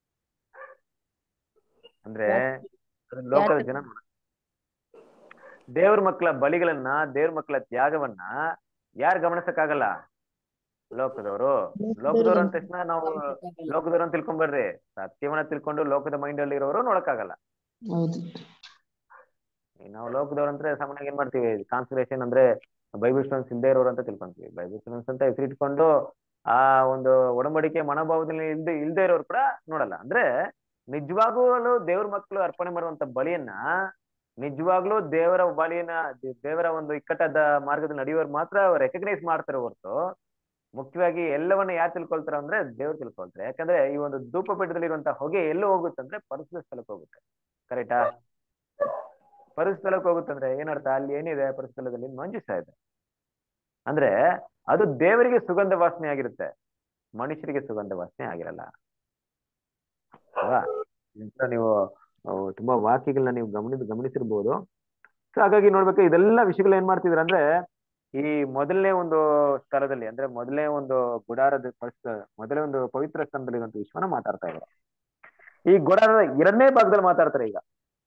ಅಂದ್ರೆ ಅದನ್ನ ಲೋಕದ ಜನ ನೋಡ್ತಾರೆ. ದೇವ್ರ ಮಕ್ಕಳ ಬಲಿಗಳನ್ನ ದೇವ್ರ ಮಕ್ಕಳ ತ್ಯಾಗವನ್ನ ಯಾರು ಗಮನಿಸಕ್ಕಾಗಲ್ಲ ಲೋಕದವರು ಲೋಕದವ್ರು ಅಂದ ತಕ್ಷಣ ನಾವು ಲೋಕದವ್ರು ಅಂತ ತಿಳ್ಕೊಂಬರ್ರಿ ಸತ್ಯವನ್ನ ತಿಳ್ಕೊಂಡು ಲೋಕದ ಮೈಂಡ್ ಅಲ್ಲಿ ಇರೋರು ನೋಡಕ್ಕಾಗಲ್ಲ ಹೌದು ಈ ನಾವು ಲೋಕದವ್ರು ಅಂದ್ರೆ ಸಾಮಾನ್ಯವಾಗಿ ಏನ್ ಮಾಡ್ತೀವಿ ಕಾನ್ಸಂಟ್ರೇಷನ್ ಅಂದ್ರೆ ಬೈಬಲ್ ಸ್ಟೂಡೆಂಟ್ಸ್ ಇಲ್ದೇ ಇರೋರು ಅಂತ ತಿಳ್ಕೊಂತೀವಿ ಬೈಬಲ್ ಸ್ಟೂಡೆಂಟ್ಸ್ ಅಂತ ಹೆಸರಿಟ್ಕೊಂಡು ಆ ಒಂದು ಒಡಂಬಡಿಕೆ ಮನೋಭಾವದಲ್ಲಿ ಇಲ್ದೇ ಇಲ್ದೇ ಇರೋರು ಕೂಡ ನೋಡಲ್ಲ ಅಂದ್ರೆ ನಿಜವಾಗ್ಲೂ ದೇವ್ರ ಮಕ್ಕಳು ಅರ್ಪಣೆ ಮಾಡುವಂತ ಬಲಿಯನ್ನ ನಿಜವಾಗ್ಲೂ ದೇವರ ಬಲಿಯನ್ನ ದೇ- ದೇವರ ಒಂದು ಇಕ್ಕಟ್ಟಾದ ಮಾರ್ಗದಲ್ಲಿ ನಡೆಯುವವರು ಮಾತ್ರ ರೆಕಗ್ನೈಸ್ ಮಾಡ್ತಾರೆ ಹೊರತು ಮುಖ್ಯವಾಗಿ ಎಲ್ಲವನ್ನ ಯಾರು ತಿಳ್ಕೊಳ್ತಾರೆ ಅಂದ್ರೆ ದೇವ್ರು ತಿಳ್ಕೊಳ್ತಾರೆ ಯಾಕಂದ್ರೆ ಈ ಒಂದು ಧೂಪ ಪೀಠದಲ್ಲಿರುವಂತ ಹೊಗೆ ಎಲ್ಲೂ ಹೋಗುತ್ತಂದ್ರೆ ಪರಿಶುದ್ಧ ಸ್ಥಳಕ್ಕೆ ಹೋಗುತ್ತೆ ಕರೆಕ್ಟಾ ಪರಿಶುದ್ಧ ಸ್ಥಳಕ್ಕೆ ಹೋಗುತ್ತಂದ್ರೆ ಏನರ್ಥ ಅಲ್ಲಿ ಏನಿದೆ ಪರಿಶುದ್ಧ ಸ್ಥಳದಲ್ಲಿ ಮಂಜುಷ ಇದೆ ಅಂದ್ರೆ ಅದು ದೇವರಿಗೆ ಸುಗಂಧ ವಾಸನೆ ಆಗಿರುತ್ತೆ ಮನುಷ್ಯರಿಗೆ ಸುಗಂಧ ವಾಸನೆ ಆಗಿರಲ್ಲ ಅಲ್ವಾ ಇಂಥ ನೀವು ಅಹ್, ತುಂಬಾ ವಾಕ್ಯಗಳನ್ನ ನೀವು ಗಮನಿಸ್ ಗಮನಿಸಿರ್ಬೋದು ಸೊ ಹಾಗಾಗಿ ನೋಡ್ಬೇಕು ಇದೆಲ್ಲ ವಿಷಯಗಳು ಏನ್ ಮಾಡ್ತಿದ್ರ ಅಂದ್ರೆ ಈ ಮೊದಲನೇ ಒಂದು ಸ್ಥಳದಲ್ಲಿ ಅಂದ್ರೆ ಮೊದಲನೇ ಒಂದು ಗುಡಾರದ ಪರಿಸ್ಥಿತಿ ಮೊದಲನೇ ಒಂದು ಪವಿತ್ರ ಸ್ಥಾನದಲ್ಲಿ ಇರುವಂತ ವಿಶ್ವನ ಮಾತಾಡ್ತಾ ಇದ್ದಾರೆ ಈ ಗುಡಾರದ ಎರಡನೇ ಭಾಗದಲ್ಲಿ ಮಾತಾಡ್ತಾರೆ ಈಗ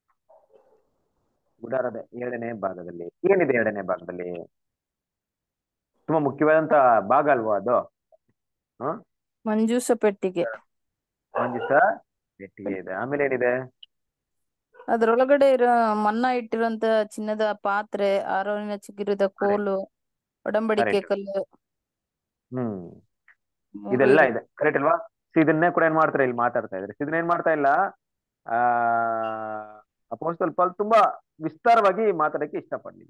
ಗುಡಾರದ ಎರಡನೇ ಭಾಗದಲ್ಲಿ ಏನಿದೆ ಎರಡನೇ ಭಾಗದಲ್ಲಿ ತುಂಬಾ ಮುಖ್ಯವಾದಂತ ಭಾಗ ಅಲ್ವಾ ಅದು ಹ್ಮ್ ಮಂಜೂಷ ಪೆಟ್ಟಿಗೆ ಮಂಜುಸ ಪೆಟ್ಟಿಗೆ ಇದೆ ಆಮೇಲೆ ಏನಿದೆ ಅದ್ರೊಳಗಡೆ ಇರೋ ಮನ್ನಾ ಇಟ್ಟಿರುವಂತ ಚಿನ್ನದ ಪಾತ್ರೆ ಆರೋನಿನ ಚಿಗುರಿದ ಕೋಲು ಒಡಂಬಡಿಕೆ Correct. ಕಲ್ಲು ಹ್ಮ್ ಮೂರು ಇದೆಲ್ಲ ಇದೆ. ಇದೆ ಕರೆಕ್ಟ್ ಅಲ್ವಾ ಸೊ ಇದನ್ನೇ ಕೂಡ ಏನ್ ಮಾಡ್ತಾರೆ ಇಲ್ಲಿ ಮಾತಾಡ್ತಾ ಇದ್ದಾರೆ ಇದನ್ನ ಏನ್ ಮಾಡ್ತಾ ಇಲ್ಲ ಆ ಅಪೋಸ್ತಲ್ ಪಾಲ್ ತುಂಬಾ ವಿಸ್ತಾರವಾಗಿ ಮಾತಾಡಕ್ಕೆ ಇಷ್ಟಪಡ್ಲಿಲ್ಲ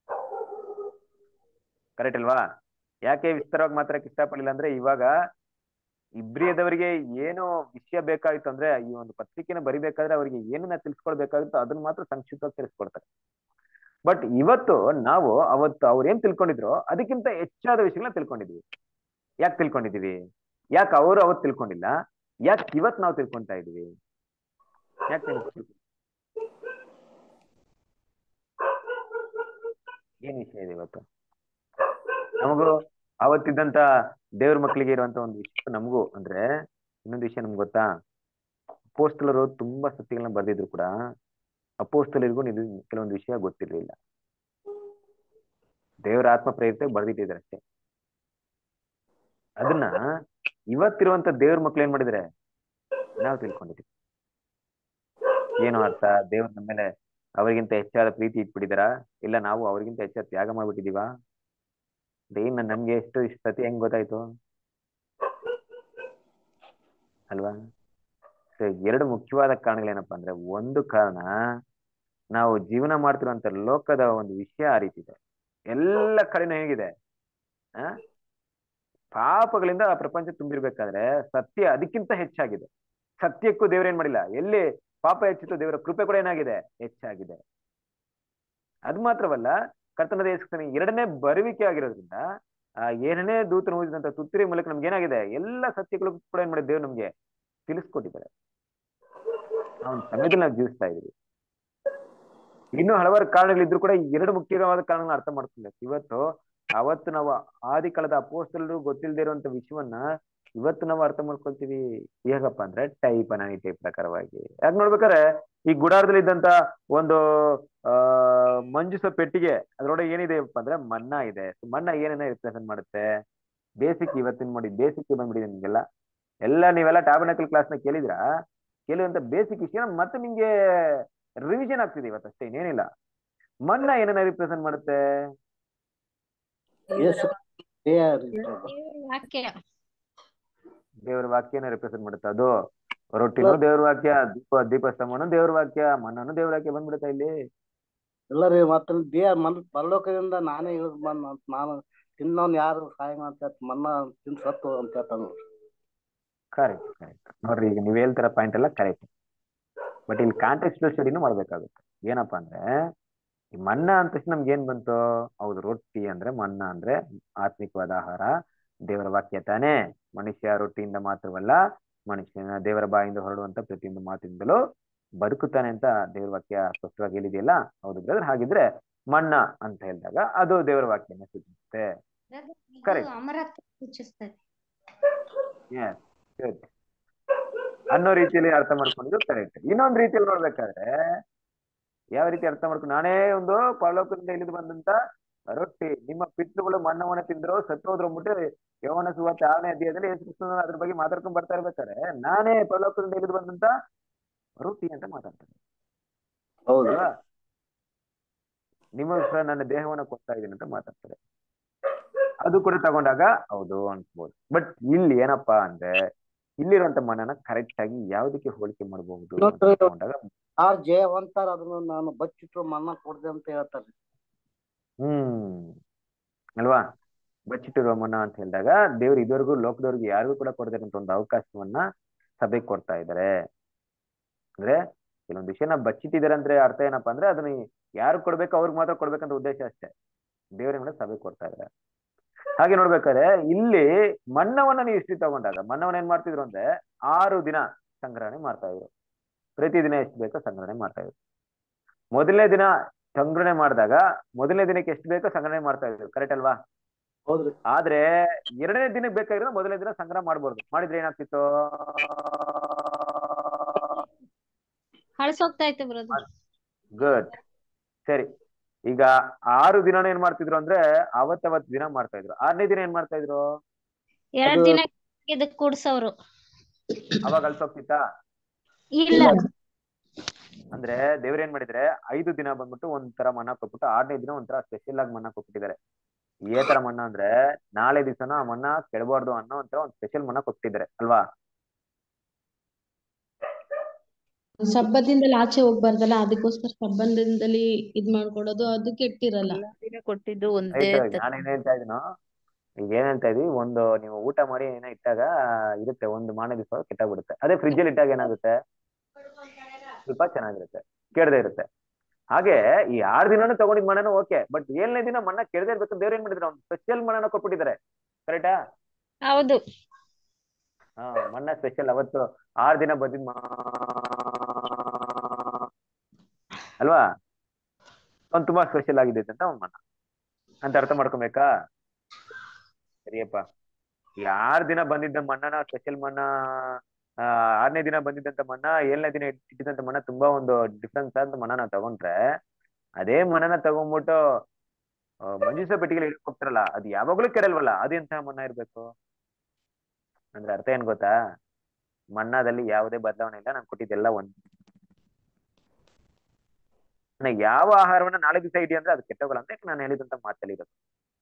ಕರೆಕ್ಟ್ ಅಲ್ವಾ ಯಾಕೆ ವಿಸ್ತಾರವಾಗಿ ಮಾತಾಡಕ್ಕೆ ಇಷ್ಟಪಡ್ಲಿಲ್ಲ ಅಂದ್ರೆ ಇವಾಗ ಇಬ್ರಿಯದವರಿಗೆ ಏನು ವಿಷಯ ಬೇಕಾಗಿತ್ತು ಅಂದ್ರೆ ಈ ಒಂದು ಪತ್ರಿಕೆನ ಬರಿಬೇಕಾದ್ರೆ ಅವರಿಗೆ ಏನನ್ನ ತಿಳ್ಸ್ಕೊಳ್ಬೇಕಾಗಿತ್ತು ಅದನ್ನ ಮಾತ್ರ ಸಂಕ್ಷಿಪ್ತವಾಗಿ ತಿಳಿಸ್ಕೊಡ್ತಾರೆ ಬಟ್ ಇವತ್ತು ನಾವು ಅವತ್ತು ಅವ್ರು ಏನ್ ತಿಳ್ಕೊಂಡಿದ್ರು ಅದಕ್ಕಿಂತ ಹೆಚ್ಚಾದ ವಿಷಯಗಳನ್ನ ತಿಳ್ಕೊಂಡಿದ್ವಿ ಯಾಕೆ ತಿಳ್ಕೊಂಡಿದೀವಿ ಯಾಕೆ ಅವರು ಅವತ್ತು ತಿಳ್ಕೊಂಡಿಲ್ಲ ಯಾಕೆ ಇವತ್ ನಾವು ತಿಳ್ಕೊಂತಾ ಇದೀವಿ ಯಾಕೆ ತಿಳ್ಕೊ- ಏನ್ ವಿಷಯ ಇದೆ ಇವತ್ತು ನಮಗೂ ಅವತ್ತಿದ್ದಂತ ದೇವ್ರ ಮಕ್ಕಳಿಗೆ ಇರುವಂತ ಒಂದು ವಿಷಯ ನಮಗೂ ಅಂದ್ರೆ ಇನ್ನೊಂದು ವಿಷಯ ನಮ್ಗೆ ಗೊತ್ತಾ ಅಪೋಸ್ತಲರು ತುಂಬಾ ಸತ್ಯಗಳನ್ನ ಬರ್ದಿದ್ರು ಕೂಡ ಅಪೋಸ್ತಲರಿಗೂ ಇದು ಕೆಲವೊಂದು ವಿಷಯ ಗೊತ್ತಿರ್ಲಿಲ್ಲ ದೇವರ ಆತ್ಮ ಪ್ರೇರಿತ ಬರ್ದಿಟ್ಟಿದ್ದಾರೆ ಅಷ್ಟೇ ಅದನ್ನ ಇವತ್ತಿರುವಂತ ದೇವ್ರ ಮಕ್ಳು ಏನ್ ಮಾಡಿದಾರೆ ನಾವು ತಿಳ್ಕೊಂಡಿದ್ದೀವಿ ಏನು ಅರ್ಥ ದೇವ್ರ ನಮ್ಮ ಮೇಲೆ ಅವರಿಗಿಂತ ಹೆಚ್ಚಾದ ಪ್ರೀತಿ ಇಟ್ಬಿಟ್ಟಿದಾರ ಇಲ್ಲ ನಾವು ಅವರಿಗಿಂತ ಹೆಚ್ಚಾದ ತ್ಯಾಗ ಮಾಡ್ಬಿಟ್ಟಿದೀವಾ ಏನ್ ನಮ್ಗೆ ಎಷ್ಟು ಇಷ್ಟ ಸತಿ ಹೆಂಗ್ ಗೊತ್ತಾಯ್ತು ಅಲ್ವಾ ಸೊ ಎರಡು ಮುಖ್ಯವಾದ ಕಾರಣಗಳೇನಪ್ಪಾ ಅಂದ್ರೆ ಒಂದು ಕಾರಣ ನಾವು ಜೀವನ ಮಾಡ್ತಿರುವಂತ ಲೋಕದ ಒಂದು ವಿಷಯ ಆ ರೀತಿ ಇದೆ ಎಲ್ಲ ಕಡೆನೂ ಹೇಗಿದೆ ಆ ಪಾಪಗಳಿಂದ ಆ ಪ್ರಪಂಚ ತುಂಬಿರ್ಬೇಕಾದ್ರೆ ಸತ್ಯ ಅದಕ್ಕಿಂತ ಹೆಚ್ಚಾಗಿದೆ ಸತ್ಯಕ್ಕೂ ದೇವ್ರ ಏನ್ ಮಾಡಿಲ್ಲ ಎಲ್ಲಿ ಪಾಪ ಹೆಚ್ಚಿತ್ತು ದೇವರ ಕೃಪೆ ಕೂಡ ಏನಾಗಿದೆ ಹೆಚ್ಚಾಗಿದೆ ಅದು ಮಾತ್ರವಲ್ಲ ಕರ್ತನದ ಯೇಸುಕ್ರಿಸ್ತನ ಎರಡನೇ ಬರುವಿಕೆ ಆಗಿರೋದ್ರಿಂದ ಆ ಏಳನೇ ದೂತನ ಊದಿದಂತ ತುತ್ತಿರಿ ಮೂಲಕ ನಮ್ಗೆ ಏನಾಗಿದೆ ಎಲ್ಲ ಸತ್ಯಗಳು ಕೂಡ ಏನ್ ಮಾಡಿದೆ ದೇವ್ರು ನಮ್ಗೆ ತಿಳಿಸ್ಕೊಟ್ಟಿದ್ದಾರೆ ಅವನ ಸಮಯದಲ್ಲಿ ನಾವು ಜೀವಿಸ್ತಾ ಇದೀವಿ ಇನ್ನೂ ಹಲವಾರು ಕಾರಣಗಳಿದ್ರು ಕೂಡ ಈ ಎರಡು ಮುಖ್ಯವಾದ ಕಾರಣಗಳನ್ನ ಅರ್ಥ ಮಾಡ್ಕೊಳ್ಬೇಕು ಇವತ್ತು ಅವತ್ತು ನಾವು ಆದಿ ಕಾಲದ ಅಪೋಸ್ತಲರು ಗೊತ್ತಿಲ್ಲದೆ ಇರುವಂತ ವಿಷಯವನ್ನ ಇವತ್ತು ನಾವು ಅರ್ಥ ಮಾಡ್ಕೊಳ್ತೀವಿ ಹೇಗಪ್ಪ ಅಂದ್ರೆ ಟೈಪ್ ಅನಾನಿ ಟೈಪ್ ಪ್ರಕಾರವಾಗಿ ಯಾಕೆ ನೋಡ್ಬೇಕಾದ್ರೆ ಈ ಗುಡಾರದಲ್ಲಿ ಇದ್ದಂತ ಒಂದು ಆ ಮಂಜುಸ ಪೆಟ್ಟಿಗೆ ಅದ್ರೊಳಗೆ ಏನಿದೆಪ್ಪ ಅಂದ್ರೆ ಮನ್ನಾ ಇದೆ ಮನ್ನಾ ಏನೇನ ರಿಪ್ರೆಸೆಂಟ್ ಮಾಡುತ್ತೆ ಬೇಸಿಕ್ ಇವತ್ತಿನ ನೋಡಿ ಬೇಸಿಕ್ ಬಂದ್ಬಿಟ್ಟಿದೆ ನಿಮ್ಗೆಲ್ಲ ಎಲ್ಲ ನೀವೆಲ್ಲ ಟ್ಯಾಬನಕಲ್ ಕ್ಲಾಸ್ ನ ಕೇಳಿದ್ರ ಕೇಳುವಂತ ಬೇಸಿಕ್ ವಿಷಯ ಮತ್ತೆ ನಿಮ್ಗೆ ರಿವಿಷನ್ ಆಗ್ತಿದೆ ಇವತ್ತಷ್ಟೇ ಇನ್ನೇನಿಲ್ಲ ಮನ್ನಾ ಏನನ್ನ ರಿಪ್ರೆಸೆಂಟ್ ಮಾಡುತ್ತೆ ಯೇಸು ದೇಹ ರೀ- ವಾಕ್ಯ ದೇವರ ವಾಕ್ಯನ ರಿಪ್ರೆಸೆಂಟ್ ಮಾಡುತ್ತೆ ಅದು ರೊಟ್ಟಿನೂ ದೇವ್ರ ವಾಕ್ಯ ದೀಪ ದೀಪಸ್ತಂಭನು ದೇವ್ರ ವಾಕ್ಯ ಮನ್ನನು ದೇವ್ರ ವಾಕ್ಯ ಬಂದ್ಬಿಡುತ್ತಾ ಇಲ್ಲಿ ಇಲ್ಲ ರೀ ಮತ್ತೆ ದೇಹ ಮನ್ ಪರಲೋಕದಿಂದ ನಾನೇ ಇಳಿದು ಬಂದ ನಾನು ತಿನ್ನೋನ್ ಯಾರು ಸಹಾಯ ಮಾಡ್ತ ಮನ್ನ ತಿನ್ ಸತ್ತು ಅಂತ ಹೇಳ್ತಾನ ಕರೆಕ್ಟ್ ಕರೆಕ್ಟ್ ನೋಡ್ರಿ ಈಗ ನೀವ್ ಹೇಳ್ತಾರ ಪಾಯಿಂಟ್ ಎಲ್ಲ ಕರೆಕ್ಟ್ ಬಟ್ ಇಲ್ಲಿ ಕಾಂಟೆಕ್ಸ್ಟಲ್ ಸ್ಟಡಿನೂ ಮಾಡ್ಬೇಕಾಗುತ್ತೆ ಏನಪ್ಪಾ ಅಂದ್ರೆ ಈ ಮನ್ನಾ ಅಂದ ತಕ್ಷಣ ನಮ್ಗೆ ಏನ್ ಬಂತು ಹೌದು ರೊಟ್ಟಿ ಅಂದ್ರೆ ಮನ್ನಾ ಅಂದ್ರೆ ಆತ್ಮಿಕವಾದ ಆಹಾರ ದೇವರ ವಾಕ್ಯ ತಾನೇ ಮನುಷ್ಯ ರೊಟ್ಟಿಯಿಂದ ಮಾತ್ರವಲ್ಲ ಮನುಷ್ಯನ ದೇವರ ಬಾಯಿಂದ ಹೊರಡುವಂತ ಪ್ರತಿಯೊಂದು ಮಾತಿಂದಲೂ ಬದುಕುತ್ತಾನೆ ಅಂತ ದೇವರ ವಾಕ್ಯ ಸ್ಪಷ್ಟವಾಗಿ ಹೇಳಿದೆಯಲ್ಲ ಹೌದು ಬ್ರದರ್ ಹಾಗಿದ್ರೆ ಮನ್ನಾ ಅಂತ ಹೇಳಿದಾಗ ಅದು ದೇವರ ವಾಕ್ಯನ ಸೂಚಿಸುತ್ತೆ Correct. ಅಮರತ್ವ ಸೂಚಿಸ್ತದೆ Yes, good. ಅನ್ನೋ ರೀತಿಯಲ್ಲಿ ಅರ್ಥ ಮಾಡ್ಕೊಂಡಿದ್ದು ಕರೆಕ್ಟ್ ಇನ್ನೊಂದ್ ರೀತಿಯಲ್ಲಿ ನೋಡ್ಬೇಕಾದ್ರೆ ಯಾವ ರೀತಿ ಅರ್ಥ ಮಾಡ್ಕೊಂಡು ನಾನೇ ಒಂದು ಪರಲೋಕದಿಂದ ಇಳಿದು ಬಂದಂತ ರೊಟ್ಟಿ ನಿಮ್ಮ ಪಿತೃಗಳು ಮಣ್ಣವನ್ನ ತಿಂದ್ರು ಸತ್ತೋದ್ರು ಅಂದ್ಬಿಟ್ಟು ಯವನ ಸುವಾರ್ತೆ ಆರನೇ ಅಧ್ಯಾಯದಲ್ಲಿ ಯೇಸು ಕ್ರಿಸ್ತನು ಅದ್ರ ಬಗ್ಗೆ ಮಾತಾಡ್ಕೊಂಡ್ ಬರ್ತಾ ಇರ್ಬೇಕಾದ್ರೆ ನಾನೇ ಪರಲೋಕದಿಂದ ಇಳಿದು ಬಂದಂತ ರೊಟ್ಟಿ ಅಂತ ಮಾತಾಡ್ತಾರೆ ಹೌದು ಅಲ್ವಾ ನಿಮಗೋಸ್ಕರ ನನ್ನ ದೇಹವನ್ನ ಕೊಡ್ತಾ ಇದ್ದೀನಿ ಅಂತ ಮಾತಾಡ್ತಾರೆ ಅದು ಕೂಡ ತಗೊಂಡಾಗ ಹೌದು ಅನ್ಸ್ಬೋದು ಬಟ್ ಇಲ್ಲಿ ಏನಪ್ಪಾ ಅಂದ್ರೆ ಇಲ್ಲಿರುವಂತ ಮನನ ಕರೆಕ್ಟ್ ಆಗಿ ಯಾವ್ದಕ್ಕೆ ಹೋಲಿಕೆ ಮಾಡಬಹುದು ಅಂತ ನೋಡ್ರಿ. ತಗೊಂಡಾಗ ಯಾರು ಜಯವಂತಾರ ಅದನ್ನ ನಾನು ಬಚ್ಚಿಟ್ರು ಮನ್ನ ಕೊಡ್ದೆ ಅಂತ ಹೇಳ್ತಾರೆ ಹ್ಮ್ ಅಲ್ವಾ ಬಚ್ಚಿಟ್ಟಿರುವ ಮನ ಅಂತ ಹೇಳಿದಾಗ ದೇವ್ರು ಇದುವರೆಗೂ ಲೋಕದವ್ರಿಗೆ ಯಾರಿಗೂ ಕೂಡ ಕೊಡದಿರಂತ ಒಂದು ಅವಕಾಶವನ್ನ ಸಭೆಗೆ ಕೊಡ್ತಾ ಇದ್ದಾರೆ ಅಂದ್ರೆ ಕೆಲವೊಂದು ವಿಷಯನ ಬಚ್ಚಿಟ್ಟಿದ್ದಾರೆ ಅಂದ್ರೆ ಅರ್ಥ ಏನಪ್ಪಾ ಅಂದ್ರೆ ಅದನ್ನ ಯಾರು ಕೊಡ್ಬೇಕು ಅವ್ರಿಗೆ ಮಾತ್ರ ಕೊಡ್ಬೇಕಂತ ಉದ್ದೇಶ ಅಷ್ಟೇ ದೇವರ ಸಭೆಗೆ ಕೊಡ್ತಾ ಇದ್ದಾರೆ ಹಾಗೆ ನೋಡ್ಬೇಕಾದ್ರೆ ಇಲ್ಲಿ ಮನ್ನವನ್ನ ನೀವು ಇಷ್ಟು ತಗೊಂಡಾಗ ಮನ್ನವನ್ನ ಏನ್ ಮಾಡ್ತಿದ್ರು ಅಂದ್ರೆ ಆರು ದಿನ ಸಂಗ್ರಹಣೆ ಮಾಡ್ತಾ ಇದ್ರು ಪ್ರತಿದಿನ ಎಷ್ಟು ಬೇಕೋ ಸಂಗ್ರಹಣೆ ಮಾಡ್ತಾ ಇದ್ರು ಮೊದಲನೇ ದಿನ ಸಂಗ್ರಹಣೆ ಮಾಡಿದಾಗ ಮೊದಲನೇ ದಿನಕ್ಕೆ ಎಷ್ಟು ಬೇಕೋ ಸಂಗ್ರಹಣೆ ಮಾಡ್ತಾ ಇದ್ರು ಕರೆಕ್ಟ್ ಅಲ್ವಾ ಹೌದ್ರಿ ಆದ್ರೆ ಎರಡನೇ ದಿನಕ್ಕೆ ಬೇಕಾಗಿರೋ ಮೊದಲನೇ ದಿನ ಸಂಗ್ರಹ ಮಾಡ್ಬಾರ್ದು ಮಾಡಿದ್ರೆ ಏನಾಗ್ತಿತ್ತು ಹಳಸೋಗ್ತಾ ಇತ್ತು ಬ್ರದರ್ ಗುಡ್ ಸರಿ ಈಗ ಆರು ದಿನನ ಏನ್ ಮಾಡ್ತಿದ್ರು ಅಂದ್ರೆ ಅವತ್ತವತ್ ದಿನ ಮಾಡ್ತಾ ಇದ್ರು ಆರನೇ ದಿನ ಏನ್ ಮಾಡ್ತಾ ಇದ್ರು ಎರಡ್ ಅದು- ದಿನ ಇದಕ್ ಕೂಡ್ಸವ್ರು ಅವಾಗ ಅಳ್ಸೋಗ್ತಿತ್ತಾ ಇಲ್ಲ ಅಂದ್ರೆ ದೇವ್ರ ಏನ್ ಮಾಡಿದ್ರೆ ಐದು ದಿನ ಬಂದ್ಬಿಟ್ಟು ಒಂಥರ ಮನ್ನ ಕೊಟ್ಬಿಟ್ಟು ಆರನೇ ದಿನ ಒಂಥರ ಸ್ಪೆಷಲ್ ಆಗಿ ಮನ್ನ ಕೊಟ್ಬಿಟ್ಟಿದ್ದಾರೆ ಏ ತರ ಮನ್ನ ಅಂದ್ರೆ ನಾಳೆ ದಿವಸನ ಆ ಮನ್ನ ಕೆಡಬಾರ್ದು ಅನ್ನೋ ಒಂಥರ ಒಂದ್ ಸ್ಪೆಷಲ್ ಮನ್ನ ಕೊಟ್ಟಿದ್ದಾರೆ ಅಲ್ವಾ ಸಬ್ಬದಿಂದಲೇ ಆಚೆ ಹೋಗ್ಬಾರ್ದಲ್ಲ ಅದಕ್ಕೋಸ್ಕರ ಸಬ್ಬಂದಿಂದಲೇ ಇದ್ ಮಾಡ್ಕೊಡೋದು ಅದು ಕೆಟ್ಟಿರಲ್ಲ ಎಲ್ಲಾ ದಿನ ಕೊಟ್ಟಿದ್ದು ಒಂದೇ ರೈಟ್ ತರ ನಾನು ಏನ್ ಹೇಳ್ತಾ ಇದೀನೋ ಈಗ ಏನ್ ಹೇಳ್ತಾ ಇದೀವಿ ಒಂದು ನೀವು ಊಟ ಮಾಡಿ ಏನೋ ಇಟ್ಟಾಗ ಇರುತ್ತೆ ಒಂದು ಮಾರನೇ ದಿವಸ ಕೆಟ್ಟಾಗ್ಬಿಡುತ್ತೆ ಅದೇ ಫ್ರಿಜ್ ಅಲ್ಲಿ ಇಟ್ಟಾಗ ಏನಾಗುತ್ತೆ ಸ್ವಲ್ಪ ಚೆನ್ನಾಗಿರುತ್ತೆ ಕೆಡದೆ ಇರುತ್ತೆ ಹಾಗೆ ಈ ಆರ್ ದಿನಾನು ತಗೊಂಡಿದ್ ಮಣ್ಣನು ಓಕೆ ಬಟ್ ಏಳನೇ ದಿನ ಮಣ್ಣ ಕೆಡದೆ ಇರ್ಬೇಕು ದೇವ್ರ ಏನ್ ಮಾಡಿದ್ರು ಒಂದು ಸ್ಪೆಷಲ್ ಮಣ್ಣನ ಕೊಟ್ಬಿಟ್ಟಿದ್ದಾರೆ ಕರೆಕ್ಟಾ ಹೌದು ಹಾ ಮಣ್ಣ ಸ್ಪೆಷಲ್ ಅವತ್ತು ಆರ್ ದಿನ ಬಂದಿದ್ ಮಾ ಅಲ್ವಾ ಅವ್ನ್ ತುಂಬಾ ಸ್ಪೆಷಲ್ ಆಗಿದೆ ಅಂತ ಅವ್ನ್ ಮಣ್ಣ ಅಂತ ಅರ್ಥ ಮಾಡ್ಕೊಬೇಕಾ ಸರಿಯಪ್ಪ ಈ ಆರ್ ದಿನ ಬಂದಿದ್ದ ಮಣ್ಣನ ಸ್ಪೆಷಲ್ ಮಣ್ಣ ಆ ಆರನೇ ದಿನ ಬಂದಿದ್ದಂತ ಮಣ್ಣ ಏಳನೇ ದಿನ ಇಟ್ಟಿದ್ದಂತ ಮಣ್ಣ ತುಂಬಾ ಒಂದು ಡಿಫ್ರೆನ್ಸ್ ಆದ ಮಣ್ಣನ ತಗೊಂಡ್ರೆ ಅದೇ ಮಣ್ಣನ ತಗೊಂಡ್ಬಿಟ್ಟು ಆ, ಮಂಜೂಷ ಪೆಟ್ಟಿಗೆ ಹೋಗ್ತಾರಲ್ಲ ಅದು ಯಾವಾಗ್ಲೂ ಕೆಡಲ್ವಲ್ಲ ಅದು ಎಂತ ಮಣ್ಣ ಇರ್ಬೇಕು ಅಂದ್ರೆ ಅರ್ಥ ಏನ್ ಗೊತ್ತಾ ಮಣ್ಣಾದಲ್ಲಿ ಯಾವುದೇ ಬದಲಾವಣೆ ಇಲ್ಲ ನಾನು ಕೊಟ್ಟಿದ್ದೆಲ್ಲ ಒಂದ್ ನನಗೆ ಯಾವ ಆಹಾರವನ್ನ ನಾಳೆ ದಿವಸ ಇಡಿ ಅಂದ್ರೆ ಅದು ಕೆಟ್ಟೋಗಲ್ಲ ಅಂತ ನಾನು ಹೇಳಿದಂತ ಮಾತಲ್ಲಿ ಇರೋದು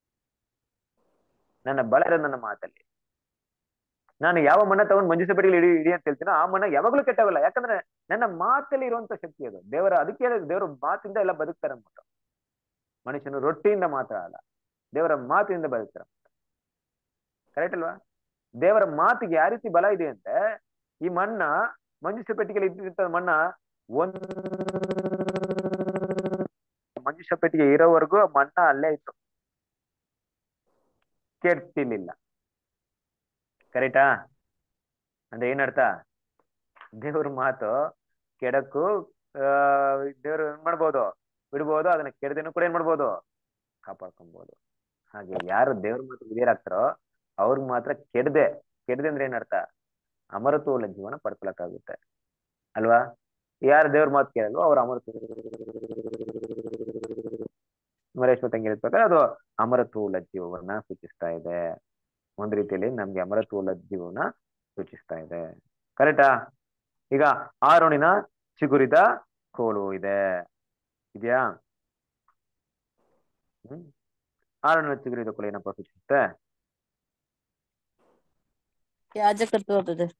ನನ್ನ ಬಲ ಇರೋದು ನನ್ನ ಮಾತಲ್ಲಿ ನಾನು ಯಾವ ಮಣ್ಣ ತಗೊಂಡು ಮಂಜುಷ ಪೆಟ್ಟಿಗೆ ಇಡಿ ಇಡಿ ಅಂತ ಹೇಳ್ತೀನೋ ಆ ಮಣ್ಣ ಯಾವಾಗ್ಲೂ ಕೆಟ್ಟೋಗಲ್ಲ ಯಾಕಂದ್ರೆ ನನ್ನ ಮಾತಲ್ಲಿ ಇರುವಂತ ಶಕ್ತಿ ಅದು ದೇವರ ಅದಕ್ಕೆ ಹೇಳಿದ್ದು ದೇವರ ಮಾತಿಂದ ಎಲ್ಲ ಬದುಕ್ತಾರೆ ಅಂದ್ಬಿಟ್ಟು ಮನುಷ್ಯನು ರೊಟ್ಟಿಯಿಂದ ಮಾತ್ರ ಅಲ್ಲ ದೇವರ ಮಾತಿನಿಂದ ಬದುಕ್ತಾರೆ ಕರೆಕ್ಟ್ ಅಲ್ವಾ ದೇವರ ಮಾತಿಗೆ ಯಾವ ರೀತಿ ಬಲ ಇದೆ ಅಂದ್ರೆ ಈ ಮಣ್ಣ ಮಂಜುಷ ಪೆಟ್ಟಿಗೆಯಲ್ಲಿ ಇದ್ದಿದ್ದ ಮಣ್ಣ ಒಂದ್ ಮಂಜುಷ ಪೆಟ್ಟಿಗೆ ಇರೋವರೆಗೂ ಮಣ್ಣ ಅಲ್ಲೇ ಇತ್ತು ಕೆಡ್ತಿರ್ಲಿಲ್ಲ ಕರೆಕ್ಟಾ ಅಂದ್ರೆ ಏನರ್ಥ ದೇವ್ರ ಮಾತು ಕೆಡಕ್ಕೂ ಆ ದೇವ್ರು ಏನ್ ಮಾಡ್ಬೋದು ಬಿಡ್ಬೋದು ಅದನ್ನ ಕೆಡದೇನು ಕೂಡ ಏನ್ ಮಾಡ್ಬೋದು ಕಾಪಾಡ್ಕೊಬಹುದು ಹಾಗೆ ಯಾರು ದೇವ್ರ ಮಾತು ಹಿರಿಯರಾಗ್ತಾರೋ ಅವ್ರಿಗೆ ಮಾತ್ರ ಕೆಡದೆ ಕೆಡದೆ ಅಂದ್ರೆ ಏನರ್ಥ ಅಮರತ್ವವುಳ್ಳ ಜೀವನ ಪಡ್ಕೊಳಕ್ಕಾಗುತ್ತೆ ಅಲ್ವಾ ಯಾರು ದೇವ್ರ ಮಾತು ಕೇಳಲ್ವೋ ಅವ್ರ ಅಮರತ್ವ ಮರೇಶ್ವರ ತಂಗಿ ಹೇಳ್ಬೇಕಾದ್ರೆ ಅದು ಅಮರತ್ವವುಳ್ಳ ಜೀವವನ್ನ ಸೂಚಿಸ್ತಾ ಇದೆ ಒಂದ್ ರೀತಿಯಲ್ಲಿ ನಮ್ಗೆ ಅಮರತ್ವವುಳ್ಳ ಜೀವನ ಸೂಚಿಸ್ತಾ ಇದೆ ಕರೆಕ್ಟಾ ಈಗ ಆರೋಣಿನ ಚಿಗುರಿದ ಕೋಲು ಇದೆ ಇದೆಯಾ ಹ್ಮ್ ಆರೋಣಿನ ಚಿಗುರಿದ ಕೋಲು ಏನಪ್ಪಾ ಸೂಚಿಸುತ್ತೆ ಯಾಜಕತ್ವ ಬ್ರದರ್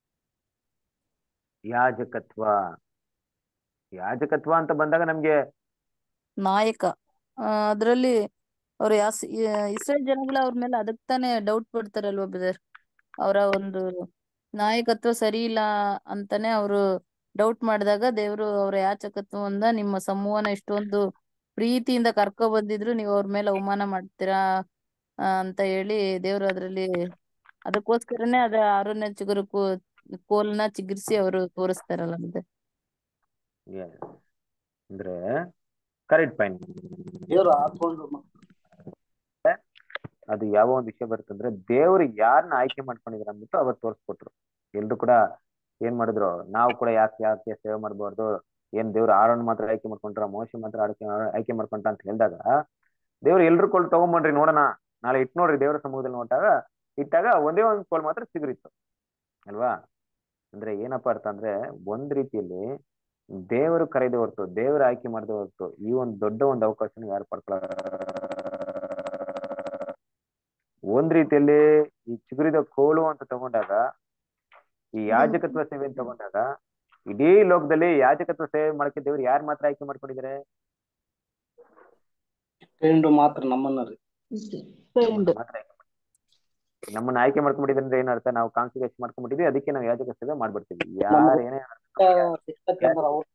ಯಾಜಕತ್ವ ಯಾಜಕತ್ವ ಅಂತ ಬಂದಾಗ ನಮ್ಗೆ ನಾಯಕ ಆ, ಅದ್ರಲ್ಲಿ ಅವ್ರು ಯಾಸ್ ಇಸ್ರೇಲ್ ಜನಗಳು ಅವ್ರ ಮೇಲೆ ಅದಕ್ ತಾನೇ ಡೌಟ್ ಪಡ್ತಾರಲ್ವಾ ಬ್ರದರ್ ಅವರ ಒಂದು ನಾಯಕತ್ವ ಸರಿ ಇಲ್ಲ ಅಂತಾನೆ ಅವರು ಡೌಟ್ ಮಾಡಿದಾಗ ದೇವರು ಅವರ ಯಾಚಕತ್ವದಿಂದ ನಿಮ್ಮ ಸಮೂಹನ ಇಷ್ಟೊಂದು ಪ್ರೀತಿಯಿಂದ ಕರ್ಕೊ ಬಂದಿದ್ರು ನೀವು ಅವ್ರ ಮೇಲೆ ಅವಮಾನ ಮಾಡ್ತೀರಾ ಆ, ಅಂತ ಹೇಳಿ ದೇವ್ರು ಅದ್ರಲ್ಲಿ ಅದಕ್ಕೋಸ್ಕರನೇ ಅದ ಆರನೇ ಚಿಗುರು ಕೋ ಕೋಲ್ನ ಚಿಗುರಿಸಿ ಅವರು ತೋರಿಸ್ತಾರಲ್ಲ ಮತ್ತೆ Yes. ಅಂದ್ರೆ ಕರೆಕ್ಟ್ ಪಾಯಿಂಟ್ ದೇವ್ರು ಹಾಕೊಂಡು ಅದು ಯಾವ ಒಂದು ವಿಷಯ ಬರುತ್ತಂದ್ರೆ ದೇವ್ರು ಯಾರನ್ನ ಆಯ್ಕೆ ಮಾಡ್ಕೊಂಡಿದಾರೆ ಅಂದ್ಬಿಟ್ಟು ಅವತ್ತು ತೋರಿಸ್ಕೊಟ್ರು ಎಲ್ರು ಕೂಡ ಏನ್ ಮಾಡಿದ್ರು ನಾವು ಕೂಡ ಯಾಕೆ ಯಾಕೆ ಸೇವೆ ಮಾಡ್ಬಾರ್ದು ಏನ್ ದೇವ್ರು ಆರೋನ್ ಮಾತ್ರ ಆಯ್ಕೆ ಮಾಡ್ಕೊಂಡ್ರ ಮೋಶ ಮಾತ್ರ ಆಯ್ಕೆ ಆಯ್ಕೆ ಮಾಡ್ಕೊಂಡ ಅಂತ ಹೇಳಿದಾಗ ದೇವ್ರು ಎಲ್ರು ಕೋಲ್ ತಗೊಂಬನ್ರಿ ನೋಡೋಣ ನಾಳೆ ಇಟ್ ನೋಡ್ರಿ ದೇವ್ರ ಸಮೂಹದಲ್ಲಿ ನೋಟಾಗ ಇಟ್ಟಾಗ ಒಂದೇ ಒಂದ್ ಕೋಲ್ ಮಾತ್ರ ಸಿಗುರಿತ್ತು ಅಲ್ವಾ ಅಂದ್ರೆ ಏನಪ್ಪಾ ಅರ್ಥ ಅಂದ್ರೆ ಒಂದ್ ರೀತಿಯಲ್ಲಿ ದೇವರು ಕರೆದ ಹೊರತು ದೇವರು ಆಯ್ಕೆ ಮಾಡದೆ ಹೊರತು ಈ ಒಂದು ದೊಡ್ಡ ಒಂದು ಅವಕಾಶನ ಯಾರು ಪಡ್ಕೊಳ ಒಂದ್ ರೀತಿಯಲ್ಲಿ ಈ ಚಿಗುರಿದ ಕೋಲು ಅಂತ ತಗೊಂಡಾಗ ಈ ಯಾಜಕತ್ವ ಸೇವೆ ಅಂತ ತಗೊಂಡಾಗ ಇಡೀ ಲೋಕದಲ್ಲಿ ಯಾಜಕತ್ವ ಸೇವೆ ಮಾಡಕ್ಕೆ ದೇವ್ರು ಯಾರು ಮಾತ್ರ ಆಯ್ಕೆ ಮಾಡ್ಕೊಂಡಿದ್ದಾರೆ ಕಂಡು ಮಾತ್ರ ನಮ್ಮನ್ನ ರೀ ಫ್ರೆಂಡ್ ಮಾತ್ರ ಆಯ್ಕೆ ಮಾಡ್ಕೊಂಡಿದ್ದಾರೆ. ನಮ್ಮನ್ನ ಆಯ್ಕೆ ಮಾಡ್ಕೊಂಡ್ಬಿಟ್ಟಿದ್ರೆ ಅಂದ್ರೆ ಏನರ್ಥ ನಾವು ಕಾನ್ಸಿಡೇಷನ್ ಮಾಡ್ಕೊಂಡ್ಬಿಟ್ಟಿದ್ವಿ ಅದಕ್ಕೆ ನಾವು ಯಾಜಕ ಸೇವೆ ಮಾಡ್ಬಿಡ್ತೀವಿ ಯಾರು ಏನೇ ಶಿಕ್ಷಕ ಅಂದ್ರೆ ಅವ್ರು